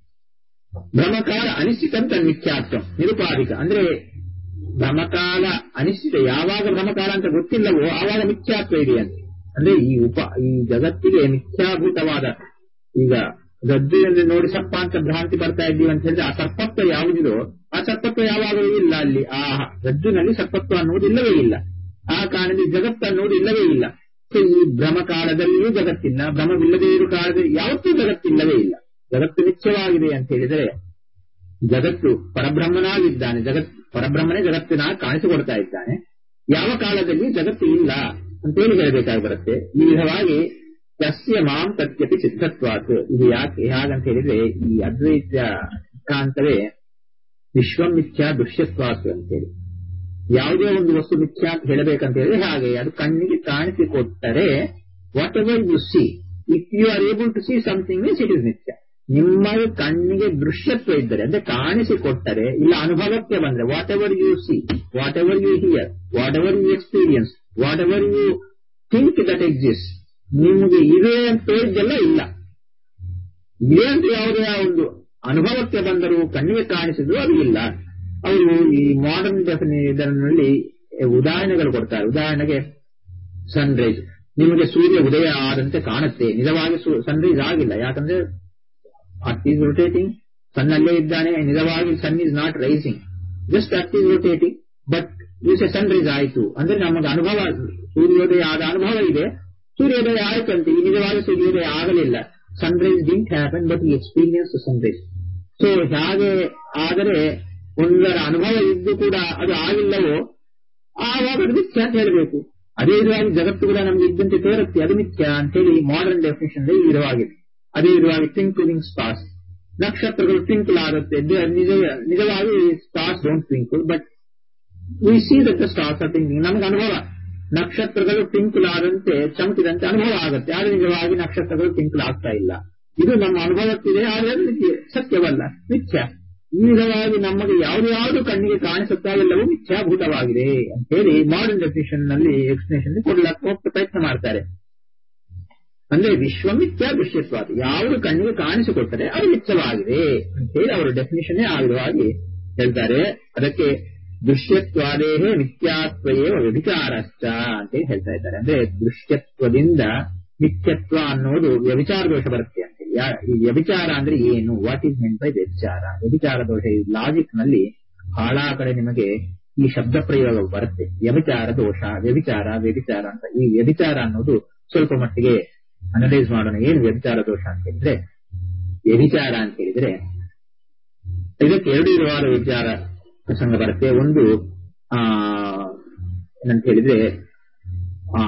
ಭ್ರಮಕಾಲ ಅನಿಶ್ಚಿತಂತ ಮಿಥ್ಯಾತ್ವ ನಿರುಪಾಧಿಕ ಅಂದ್ರೆ ಭ್ರಮಕಾಲ ಅನಿಶ್ಚಿತ ಯಾವಾಗ ಭ್ರಮಕಾಲ ಅಂತ ಗೊತ್ತಿಲ್ಲವೋ ಆವಾಗ ಮಿಥ್ಯಾತ್ವ ಇದೆಯಂತೆ ಅಂದ್ರೆ ಈ ಉಪ ಈ ಜಗತ್ತಿಗೆ ಮಿಥ್ಯಾಭೂತವಾದ ಈಗ ಗದ್ದೆಯಲ್ಲಿ ನೋಡಿ ಸರ್ಪ ಅಂತ ಭ್ರಾಂತಿ ಬರ್ತಾ ಇದ್ದೀವಿ ಅಂತ ಹೇಳಿದ್ರೆ ಆ ಸರ್ಪತ್ವ ಯಾವುದಿದೋ ಆ ಸರ್ಪತ್ವ ಯಾವಾಗಲೂ ಇಲ್ಲ ಅಲ್ಲಿ ಆ ರಜ್ಜುನಲ್ಲಿ ಸರ್ಪತ್ವ ಅನ್ನುವುದು ಇಲ್ಲವೇ ಇಲ್ಲ ಆ ಕಾರಣದಲ್ಲಿ ಜಗತ್ತು ಅನ್ನುವುದು ಇಲ್ಲವೇ ಇಲ್ಲ ಸೊ ಈ ಭ್ರಮಕಾಲದಲ್ಲಿಯೂ ಜಗತ್ತಿಲ್ಲ ಭ್ರಮವಿಲ್ಲದೇ ಇರುವ ಕಾಲದಲ್ಲಿ ಯಾವತ್ತೂ ಜಗತ್ತಿಲ್ಲವೇ ಇಲ್ಲ ಜಗತ್ತು ನಿತ್ಯವಾಗಿದೆ ಅಂತ ಹೇಳಿದರೆ ಜಗತ್ತು ಪರಬ್ರಹ್ಮನಾಗಿದ್ದಾನೆ ಜಗತ್ ಪರಬ್ರಹ್ಮನೇ ಜಗತ್ತಿನ ಕಾಣಿಸಿಕೊಡ್ತಾ ಇದ್ದಾನೆ ಯಾವ ಕಾಲದಲ್ಲಿ ಜಗತ್ತು ಇಲ್ಲ ಅಂತೇಳಿ ಹೇಳಬೇಕಾಗಿ ಬರುತ್ತೆ ಈ ವಿಧವಾಗಿ ಸಸ್ಯ ಮಾಂ ತತ್ಯಪಿ ಸಿದ್ಧತ್ವಾತ್ ಇದು ಯಾಕೆ ಹಾಗಂತ ಹೇಳಿದ್ರೆ ಈ ಅದ್ವೈತ ಸಿದ್ಧಾಂತವೇ ವಿಶ್ವಮಿಥ್ಯಾ ದೃಶ್ಯತ್ವಾತ್ ಅಂತೇಳಿ ಯಾವುದೇ ಒಂದು ವಸ್ತು ಮಿಥ್ಯಾ ಅಂತ ಹೇಳಬೇಕಂತ ಹೇಳಿದ್ರೆ ಹಾಗೆ ಅದು ಕಣ್ಣಿಗೆ ಕಾಣಿಸಿಕೊಟ್ಟರೆ whatever you see if you are able to see something means it is ನಿತ್ಯ ನಿಮ್ಮ ಕಣ್ಣಿಗೆ ದೃಶ್ಯತ್ವ ಇದ್ದರೆ ಅಂದ್ರೆ ಕಾಣಿಸಿಕೊಟ್ಟರೆ ಇಲ್ಲ ಅನುಭವಕ್ಕೆ ಬಂದ್ರೆ whatever you see whatever you hear whatever you experience whatever you think that exist ನಿಮಗೆ ಇದೆ ಅಂತ ಹೇಳಿದ್ದೆಲ್ಲ ಇಲ್ಲ ಇದೆ ಅಂತ ಯಾವುದೇ ಒಂದು ಅನುಭವಕ್ಕೆ ಬಂದರೂ ಕಣ್ಣಿಗೆ ಕಾಣಿಸಿದ್ರು ಅದು ಇಲ್ಲ ಅವರು ಈ ಮಾಡರ್ನ್ ಡೆಫಿನೇಷನ್ನಲ್ಲಿ ಉದಾಹರಣೆಗಳು ಕೊಡ್ತಾರೆ ಉದಾಹರಣೆಗೆ ಸನ್ರೈಸ್ ನಿಮಗೆ ಸೂರ್ಯ ಉದಯ ಆದಂತೆ ಕಾಣುತ್ತೆ ನಿಜವಾಗಿ ಸನ್ರೈಸ್ ಆಗಿಲ್ಲ ಯಾಕಂದ್ರೆ ಅರ್ತ್ ಈಸ್ ರೊಟೇಟಿಂಗ್ ಸನ್ ಅಲ್ಲೇ ಇದ್ದಾನೆ ನಿಜವಾಗಿ sun is not rising just earth is rotating but ದಿವಸ ಸನ್ರೈಸ್ ಆಯಿತು ಅಂದ್ರೆ ನಮಗೆ ಅನುಭವ ಸೂರ್ಯೋದಯ ಆದ ಅನುಭವ ಇದೆ ಸೂರ್ಯೋದಯ ಆಯ್ತಂತೆ ಈ ನಿಜವಾಗಿ ಸೂರ್ಯೋದಯ ಆಗಲಿಲ್ಲ ಸನ್ರೈಸ್ ಡಿಂಟ್ ಹ್ಯಾಪನ್ ಬಟ್ ಈ ಎಕ್ಸ್ಪೀರಿಯನ್ಸ್ ಸನ್ರೈಸ್ ಸೊ ಹಾಗೆ ಆದರೆ ಒಂದರ ಅನುಭವ ಇದ್ದು ಕೂಡ ಅದು ಆಗಿಲ್ಲವೋ ಆವಾಗ ಅದು ಮಿಥ್ಯ ಅಂತ ಹೇಳಬೇಕು ಅದೇ ವಿಧವಾಗಿ ಜಗತ್ತು ಕೂಡ ನಮಗೆ ಇದ್ದಂತೆ ತೋರುತ್ತೆ ಅದು ಮಿಥ್ಯ ಅಂತ ಹೇಳಿ ಮಾಡರ್ನ್ ಡೆಫಿನೇಷನ್ ಈ ವಿಧವಾಗಿದೆ ಅದೇ ವಿಧವಾಗಿ ಟ್ವಿಂಕ್ಲಿಂಗ್ ಸ್ಟಾರ್ಸ್ ನಕ್ಷತ್ರಗಳು ಟ್ವಿಂಕಲ್ ಆಗುತ್ತೆ ನಿಜವಾಗಿ stars don't twinkle but we see that the stars are twinkling ನಮಗೆ ಅನುಭವ ನಕ್ಷತ್ರಗಳು ಟ್ವಿಂಕಲ್ ಆದಂತೆ ಚಮಕಿದಂತೆ ಅನುಭವ ಆಗುತ್ತೆ ಆದರೆ ನಿಜವಾಗಿ ನಕ್ಷತ್ರಗಳು ಟ್ವಿಂಕಲ್ ಆಗ್ತಾ ಇಲ್ಲ ಇದು ನಮ್ಮ ಅನುಭವಕ್ಕಿದೆ ಆದರೆ ಸತ್ಯವಲ್ಲ ಮಿಥ್ಯ ಈ ವಿಧವಾಗಿ ನಮಗೆ ಯಾವುದು ಯಾವುದು ಕಣ್ಣಿಗೆ ಕಾಣಿಸುತ್ತಾ ಎಲ್ಲವೂ ಮಿಥ್ಯಾಭೂತವಾಗಿದೆ ಅಂತ ಹೇಳಿ ಮಾಡರ್ನ್ ಡೆಫಿನೇಷನ್ ನಲ್ಲಿ ಎಕ್ಸ್ಪ್ಲನೇಷನ್ ಕೊಡ್ಲಕ್ಕೆ ಹೋಗ್ತಾ ಪ್ರಯತ್ನ ಮಾಡ್ತಾರೆ ಅಂದ್ರೆ ವಿಶ್ವ ಮಿಥ್ಯಾ ದೃಶ್ಯತ್ವಾದ ಯಾವುದು ಕಣ್ಣಿಗೆ ಕಾಣಿಸಿಕೊಟ್ಟರೆ ಅದು ಮಿಥ್ಯವಾಗಿದೆ ಅಂತ ಹೇಳಿ ಅವರ ಡೆಫಿನೇಷನ್ ಆ ವಿಧವಾಗಿ ಹೇಳ್ತಾರೆ ಅದಕ್ಕೆ ದೃಶ್ಯತ್ವಾದೇಹೇ ಮಿಥ್ಯಾತ್ವಯೇ ವ್ಯಭಿಚಾರಶ್ಚ ಅಂತ ಹೇಳ್ತಾ ಇದ್ದಾರೆ ಅಂದ್ರೆ ದೃಶ್ಯತ್ವದಿಂದ ಮಿಥ್ಯತ್ವ ಅನ್ನೋದು ವ್ಯಭಿಚಾರ ದೋಷ ಬರುತ್ತೆ ಅಂತ ಹೇಳಿ ಈ ವ್ಯಭಿಚಾರ ಅಂದ್ರೆ ಏನು ವಾಟ್ ಈಸ್ ಮೆಂಟ್ ಬೈ ವ್ಯಭಿಚಾರ ವ್ಯಭಿಚಾರ ದೋಷ ಈ ಲಾಜಿಕ್ ನಲ್ಲಿ ಬಹಳ ಕಡೆ ನಿಮಗೆ ಈ ಶಬ್ದ ಪ್ರಯೋಗ ಬರುತ್ತೆ ವ್ಯಭಿಚಾರ ದೋಷ ವ್ಯಭಿಚಾರ ವ್ಯಭಿಚಾರ ಅಂತ ಈ ವ್ಯಭಿಚಾರ ಅನ್ನೋದು ಸ್ವಲ್ಪ ಮಟ್ಟಿಗೆ ಅನಲೈಸ್ ಮಾಡೋಣ ಏನು ವ್ಯಭಿಚಾರ ದೋಷ ಅಂತ ಹೇಳಿದ್ರೆ ವ್ಯಭಿಚಾರ ಅಂತ ಹೇಳಿದ್ರೆ ಇದಕ್ಕೆ ಎರಡು ವಿಧವಾದ ವಿಚಾರ ಪ್ರಸಂಗ ಬರುತ್ತೆ ಒಂದು ಆ ಏನಂತ ಹೇಳಿದ್ರೆ ಆ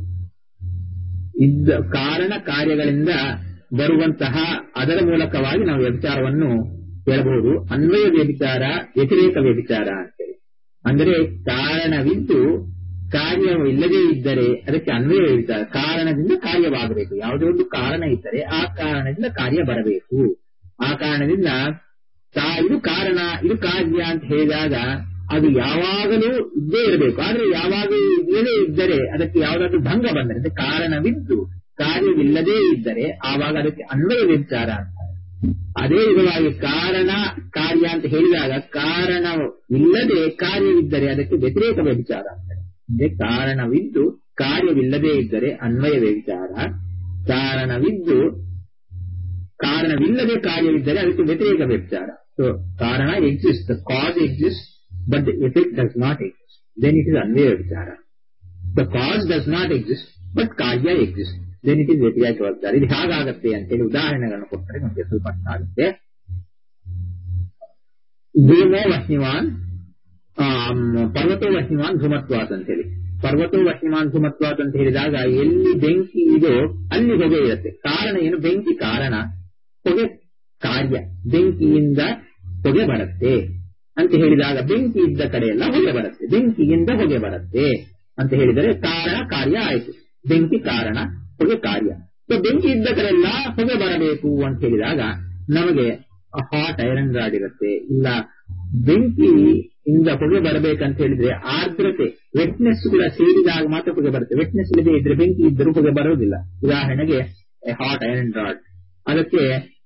ಇದ್ದ ಕಾರಣ ಕಾರ್ಯಗಳಿಂದ ಬರುವಂತಹ ಅದರ ಮೂಲಕವಾಗಿ ನಾವು ವ್ಯಭಿಚಾರವನ್ನು ಹೇಳಬಹುದು ಅನ್ವಯ ವ್ಯಭಿಚಾರ ವ್ಯತಿರೇಕ ವ್ಯಭಿಚಾರ ಅಂತೇಳಿ ಅಂದರೆ ಕಾರಣವಿದ್ದು ಕಾರ್ಯವಿಲ್ಲದೇ ಇದ್ದರೆ ಅದಕ್ಕೆ ಅನ್ವಯ ವ್ಯಭಿಚಾರ ಕಾರಣದಿಂದ ಕಾರ್ಯವಾಗಬೇಕು ಯಾವುದೇ ಒಂದು ಕಾರಣ ಇದ್ದರೆ ಆ ಕಾರಣದಿಂದ ಕಾರ್ಯ ಬರಬೇಕು ಆ ಕಾರಣದಿಂದ ಇದು ಕಾರಣ ಇದು ಕಾರ್ಯ ಅಂತ ಹೇಳಿದಾಗ ಅದು ಯಾವಾಗಲೂ ಇದ್ದೇ ಇರಬೇಕು ಆದ್ರೆ ಯಾವಾಗಲೂ ಇಲ್ಲದೇ ಇದ್ದರೆ ಅದಕ್ಕೆ ಯಾವುದಾದ್ರೂ ಭಂಗ ಬಂದರೆ ಅಂದ್ರೆ ಕಾರಣವಿದ್ದು ಕಾರ್ಯವಿಲ್ಲದೇ ಇದ್ದರೆ ಆವಾಗ ಅದಕ್ಕೆ ಅನ್ವಯ ವ್ಯಭಿಚಾರ ಅಂತ ಅದೇ ವಿಧವಾಗಿ ಕಾರಣ ಕಾರ್ಯ ಅಂತ ಹೇಳಿದಾಗ ಕಾರಣವಿಲ್ಲದೆ ಕಾರ್ಯವಿದ್ದರೆ ಅದಕ್ಕೆ ವ್ಯತಿರೇಕ ವ್ಯಭಿಚಾರ ಅಂತಾರೆ ಅಂದ್ರೆ ಕಾರಣವಿದ್ದು ಕಾರ್ಯವಿಲ್ಲದೇ ಇದ್ದರೆ ಅನ್ವಯ ವ್ಯಭಿಚಾರ ಕಾರಣವಿದ್ದು ಕಾರಣವಿಲ್ಲದೆ ಕಾರ್ಯವಿದ್ದರೆ ಅದಕ್ಕೆ ವ್ಯತಿರೇಕ ವ್ಯಭಿಚಾರ ಸೊ ಕಾರಣ exist the cause exist but the effect does not exist then it is ಅನ್ವಯ ವ್ಯಭಿಚಾರ the cause does not exist but ಕಾರ್ಯ ಎಕ್ಸಿಸ್ಟ್ ದೆನ್ ಇಟ್ ಇಸ್ ವ್ಯತ್ಯಾಸ ಬರ್ತಾರೆ ಇದು ಹೇಗಾಗತ್ತೆ ಅಂತೇಳಿ ಉದಾಹರಣೆಗಳನ್ನು ಕೊಟ್ಟರೆ ನಮಗೆ ಸ್ವಲ್ಪ ಅರ್ಥ ಆಗುತ್ತೆ ಧೂಮೋ ವಹ್ನಿವಾನ್ ಪರ್ವತೋ ವಹ್ನಿವಾನ್ ಧೂಮತ್ವಾತ್ ಅಂತ ಹೇಳಿ ಪರ್ವತೋ ವಹ್ನಿವಾನ್ ಧೂಮತ್ವಾತ್ ಅಂತ ಹೇಳಿದಾಗ ಎಲ್ಲಿ ಬೆಂಕಿ ಇದೋ ಅಲ್ಲಿ ಹೊಗೆ ಇರುತ್ತೆ ಕಾರಣ ಏನು ಬೆಂಕಿ ಕಾರಣ ಹೊಗೆ ಕಾರ್ಯ ಬೆಂಕಿಯಿಂದ ಹೊಗೆ ಬರುತ್ತೆ ಅಂತ ಹೇಳಿದಾಗ ಬೆಂಕಿ ಇದ್ದ ಕಡೆಯೆಲ್ಲ ಹೊಗೆ ಬರುತ್ತೆ ಬೆಂಕಿಯಿಂದ ಹೊಗೆ ಬರುತ್ತೆ ಅಂತ ಹೇಳಿದರೆ ಕಾರಣ ಕಾರ್ಯ ಆಯಿತು ಬೆಂಕಿ ಕಾರಣ ಹೊಗೆ ಕಾರ್ಯ ಸೊ ಬೆಂಕಿ ಇದ್ದ ಕಡೆಯೆಲ್ಲ ಹೊಗೆ ಬರಬೇಕು ಅಂತ ಹೇಳಿದಾಗ ನಮಗೆ ಹಾಟ್ ಐರನ್ ರಾಡ್ ಇರುತ್ತೆ ಇಲ್ಲ ಬೆಂಕಿ ಇಂದ ಹೊಗೆ ಬರಬೇಕಂತ ಹೇಳಿದ್ರೆ ಆರ್ದ್ರತೆ ವೆಟ್ನೆಸ್ ಕೂಡ ಸೇರಿದಾಗ ಮಾತ್ರ ಹೊಗೆ ಬರುತ್ತೆ ವೆಟ್ನೆಸ್ ಇಲ್ಲದೆ ಇದ್ರೆ ಬೆಂಕಿ ಇದ್ದರೂ ಹೊಗೆ ಬರೋದಿಲ್ಲ ಉದಾಹರಣೆಗೆ ಹಾಟ್ ಐರನ್ ರಾಡ್ ಅದಕ್ಕೆ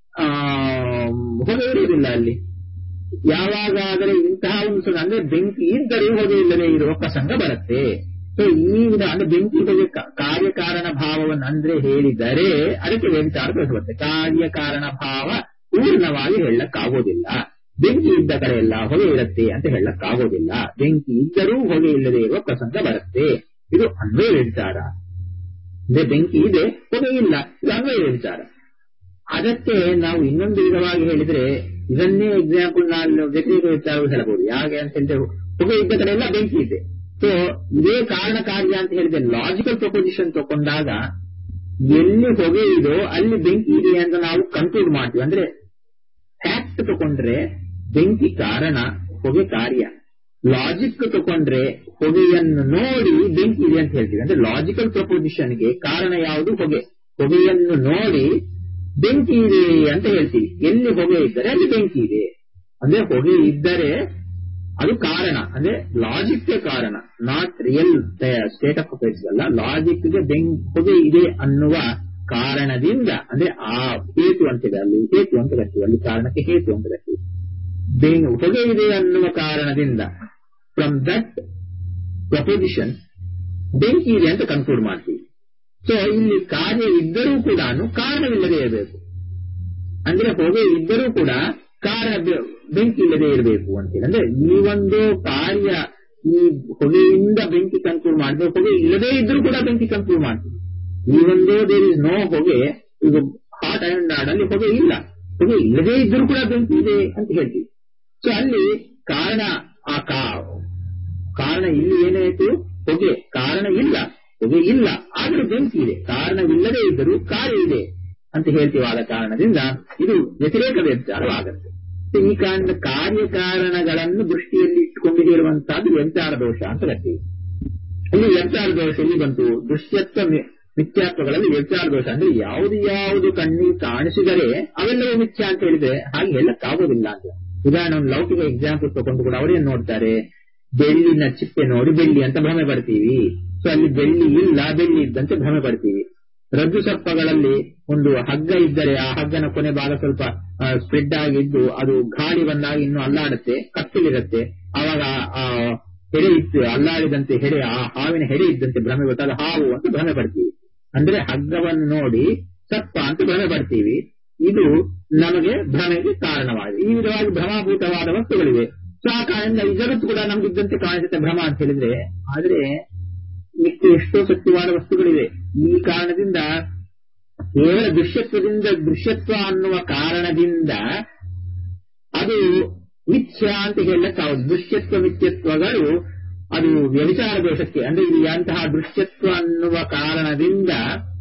ಹೊಗೆ ಇರುವುದಿಲ್ಲ ಅಲ್ಲಿ ಯಾವಾಗಾದರೆ ಇಂತಹ ಒಂದು ಅಂದ್ರೆ ಬೆಂಕಿ ಇದ್ದರೆ ಹೊಗೆ ಇಲ್ಲದೆ ಇರುವ ಪ್ರಸಂಗ ಬರುತ್ತೆ ಸೊ ಈ ವಿಧ ಅಂದ್ರೆ ಬೆಂಕಿ ಹೊಗೆ ಕಾರ್ಯಕಾರಣ ಭಾವವನ್ನು ಅಂದ್ರೆ ಹೇಳಿದರೆ ಅದಕ್ಕೆ ವ್ಯವಿಚಾರ ಬರುತ್ತೆ ಕಾರ್ಯಕಾರಣ ಭಾವ ಪೂರ್ಣವಾಗಿ ಹೇಳಕ್ಕಾಗೋದಿಲ್ಲ ಬೆಂಕಿ ಇದ್ದ ಕಡೆ ಎಲ್ಲ ಹೊಗೆ ಇರುತ್ತೆ ಅಂತ ಹೇಳಕ್ಕಾಗೋದಿಲ್ಲ ಬೆಂಕಿ ಇದ್ದರೂ ಹೊಗೆ ಇಲ್ಲದೆ ಇರುವ ಪ್ರಸಂಗ ಬರುತ್ತೆ ಇದು ಅನ್ವಯ ವಿಚಾರ ಅಂದ್ರೆ ಬೆಂಕಿ ಇದೆ ಹೊಗೆ ಇಲ್ಲ ಇದು ಅನ್ವಯ ವಿಚಾರ ಅದಕ್ಕೆ ನಾವು ಇನ್ನೊಂದು ವಿಧವಾಗಿ ಹೇಳಿದ್ರೆ ಇದನ್ನೇ ಎಕ್ಸಾಂಪಲ್ ನಾನು ವ್ಯತಿರೇಕ ವಿಚಾರವು ಹೇಳಬಹುದು ಯಾಕೆ ಅಂತ ಹೇಳಿದ್ರೆ ಹೊಗೆ ಇದ್ದ ಕಡೆ ಎಲ್ಲ ಬೆಂಕಿ ಇದೆ ಸೊ ಇದೇ ಕಾರಣ ಕಾರ್ಯ ಅಂತ ಹೇಳಿದ್ರೆ ಲಾಜಿಕಲ್ ಪ್ರಪೋಸಿಷನ್ ತಗೊಂಡಾಗ ಎಲ್ಲಿ ಹೊಗೆ ಇದೋ ಅಲ್ಲಿ ಬೆಂಕಿ ಇದೆ ಅಂತ ನಾವು ಕನ್ಕ್ಲೂಡ್ ಮಾಡ್ತೀವಿ ಅಂದ್ರೆ ಫ್ಯಾಕ್ಟ್ ತಗೊಂಡ್ರೆ ಬೆಂಕಿ ಕಾರಣ ಹೊಗೆ ಕಾರ್ಯ ಲಾಜಿಕ್ ತಗೊಂಡ್ರೆ ಹೊಗೆಯನ್ನು ನೋಡಿ ಬೆಂಕಿ ಇದೆ ಅಂತ ಹೇಳ್ತೀವಿ ಅಂದ್ರೆ ಲಾಜಿಕಲ್ ಪ್ರಪೋಸಿಷನ್ಗೆ ಕಾರಣ ಯಾವುದು ಹೊಗೆ ಹೊಗೆಯನ್ನು ನೋಡಿ ಬೆಂಕಿ ಇದೆ ಅಂತ ಹೇಳ್ತೀವಿ ಎಲ್ಲಿ ಹೊಗೆ ಇದ್ದರೆ ಅಲ್ಲಿ ಬೆಂಕಿ ಇದೆ ಅಂದ್ರೆ ಹೊಗೆ ಇದ್ದರೆ ಅದು ಕಾರಣ ಅಂದ್ರೆ ಲಾಜಿಕ್ಗೆ ಕಾರಣ not real state of affairs ಅಲ್ಲ ಲಾಜಿಕ್ಗೆ ಬೆಂಕ್ ಹೊಗೆ ಇದೆ ಅನ್ನುವ ಕಾರಣದಿಂದ ಅಂದ್ರೆ ಆ ಹೇತು ಅಂತಿದೆ ಅಲ್ಲಿ ಹೇತು ಅಂತ ಕರಿತೀವಿ ಅಲ್ಲಿ ಕಾರಣಕ್ಕೆ ಹೇತು ಅಂತ ಕರಿತೀವಿ ಹೊಗೆ ಇದೆ ಅನ್ನುವ ಕಾರಣದಿಂದ ಫ್ರಮ್ ದಟ್ ಪ್ರಪೋಸಿಷನ್ ಬೆಂಕಿ ಇದೆ ಅಂತ ಕನ್ಕ್ಲೂಡ್ ಮಾಡ್ತೀವಿ ಸೊ ಇಲ್ಲಿ ಕಾರ್ಯ ಇದ್ದರೂ ಕೂಡ ಕಾರಣವಿಲ್ಲದೆ ಇರಬೇಕು ಅಂದ್ರೆ ಹೊಗೆ ಇದ್ದರೂ ಕೂಡ ಕಾರಣ ಬೆಂಕಿ ಇಲ್ಲದೆ ಇರಬೇಕು ಅಂತೇಳಿ ಅಂದ್ರೆ ಈ ಒಂದು ಕಾರ್ಯ ಈ ಹೊಗೆಯಿಂದ ಬೆಂಕಿ ಕನ್ಕ್ಲೂಡ್ ಮಾಡಿದ್ರೆ ಹೊಗೆ ಇಲ್ಲದೇ ಇದ್ರೂ ಕೂಡ ಬೆಂಕಿ ಕನ್ಕ್ಲೂಡ್ ಮಾಡ್ತೀವಿ ಈ ಒಂದು ದೇರ್ ಇಸ್ ನೋ ಹೊಗೆ ಈಗ ಹಾಟ್ ಐರನ್ ರಾಡ್ ಅಲ್ಲಿ ಹೊಗೆ ಇಲ್ಲ ಹೊಗೆ ಇಲ್ಲದೇ ಇದ್ರೂ ಕೂಡ ಬೆಂಕಿ ಇದೆ ಅಂತ ಹೇಳ್ತೀವಿ ಸೊ ಅಲ್ಲಿ ಕಾರಣ ಆ ಕಾರಣ ಇಲ್ಲಿ ಏನಾಯಿತು ಹೊಗೆ ಕಾರಣ ಇಲ್ಲ ಹೊಗೆ ಇಲ್ಲ ಆದರೂ ಬೆಂಕಿ ಇದೆ ಕಾರಣವಿಲ್ಲದೇ ಇದ್ದರೂ ಕಾರ್ಯ ಇದೆ ಅಂತ ಹೇಳ್ತೀವಿ ಆದ ಕಾರಣದಿಂದ ಇದು ವ್ಯತಿರೇಕ ವ್ಯತ್ಯಾರವಾಗುತ್ತೆ ಈ ಕಾರಣದ ಕಾರ್ಯಕಾರಣಗಳನ್ನು ದೃಷ್ಟಿಯಲ್ಲಿ ಇಟ್ಟುಕೊಂಡು ಹೇಳುವಂತಹದ್ದು ವ್ಯಂಚಾರ ದೋಷ ಅಂತ ಕರ್ತೀವಿ ಇಲ್ಲಿ ವ್ಯಂಚಾರ ದೋಷ ಇಲ್ಲಿ ಬಂತು ದೃಶ್ಯತ್ವ ಮಿಥ್ಯಾತ್ವಗಳಲ್ಲಿ ವ್ಯಂಚಾರ ದೋಷ ಅಂದ್ರೆ ಯಾವುದು ಯಾವುದು ಕಣ್ಣಿಗೆ ಕಾಣಿಸಿದರೆ ಅವೆಲ್ಲವೂ ಮಿಥ್ಯ ಅಂತ ಹೇಳಿದ್ರೆ ಹಾಗೆ ಹೇಳಕ್ಕಾಗೋದಿಲ್ಲ ಅಂತ ಉದಾಹರಣೆ ಒಂದು ಲೌಕಿಕ ಎಕ್ಸಾಂಪಲ್ ತಗೊಂಡು ಕೂಡ ಅವರೇನ್ ನೋಡ್ತಾರೆ ಬೆಳ್ಳಿನ ಚಿಪ್ಪೆ ನೋಡಿ ಬೆಳ್ಳಿ ಅಂತ ಭ್ರಮೆ ಪಡ್ತೀವಿ ಸೊ ಅಲ್ಲಿ ಬೆಳ್ಳಿ ಇಲ್ಲ ಬೆಳ್ಳಿ ಇದ್ದಂತೆ ಭ್ರಮೆ ಪಡ್ತೀವಿ ರಜ್ಜು ಸರ್ಪಗಳಲ್ಲಿ ಒಂದು ಹಗ್ಗ ಇದ್ದರೆ ಆ ಹಗ್ಗನ ಕೊನೆ ಭಾಗ ಸ್ವಲ್ಪ ಸ್ಪ್ರೆಡ್ ಆಗಿದ್ದು ಅದು ಗಾಳಿ ಬಂದಾಗ ಇನ್ನು ಅಲ್ಲಾಡುತ್ತೆ ಕತ್ತಲಿರುತ್ತೆ ಆವಾಗ ಆ ಹೆಡೆ ಇತ್ತು ಅಲ್ಲಾಡಿದಂತೆ ಹೆಡೆ ಆ ಹಾವಿನ ಹೆಡೆ ಇದ್ದಂತೆ ಭ್ರಮೆ ಗೊತ್ತಾಗ ಹಾವು ಅಂತ ಭ್ರಮೆ ಪಡ್ತೀವಿ ಅಂದ್ರೆ ಹಗ್ಗವನ್ನು ನೋಡಿ ಸರ್ಪ ಅಂತ ಭ್ರಮೆ ಪಡ್ತೀವಿ ಇದು ನಮಗೆ ಭ್ರಮೆಗೆ ಕಾರಣವಾಗಿದೆ ಈ ವಿಧವಾಗಿ ಭ್ರಮಾಭೂತವಾದ ವಸ್ತುಗಳಿವೆ ಸೊ ಆ ಕಾರಣದಿಂದ ಈ ಜಗತ್ತು ಕೂಡ ನಮಗಿದ್ದಂತೆ ಕಾಣಿಸುತ್ತೆ ಭ್ರಮ ಅಂತ ಹೇಳಿದ್ರೆ ಆದ್ರೆ ಮಿಕ್ಕ ಎಷ್ಟೋ ಸತ್ಯವಾದ ವಸ್ತುಗಳಿವೆ ಈ ಕಾರಣದಿಂದ ಕೇವಲ ದೃಶ್ಯತ್ವದಿಂದ ದೃಶ್ಯತ್ವ ಅನ್ನುವ ಕಾರಣದಿಂದ ಅದು ಮಿಥ್ಯ ಅಂತ ಹೇಳಕ್ಕಾಗದು ದೃಶ್ಯತ್ವ ಮಿಥ್ಯತ್ವಗಳು ಅದು ವ್ಯವಿಚಾರ ದೋಷಕ್ಕೆ ಅಂದ್ರೆ ಇಲ್ಲಿ ಅಂತಹ ದೃಶ್ಯತ್ವ ಅನ್ನುವ ಕಾರಣದಿಂದ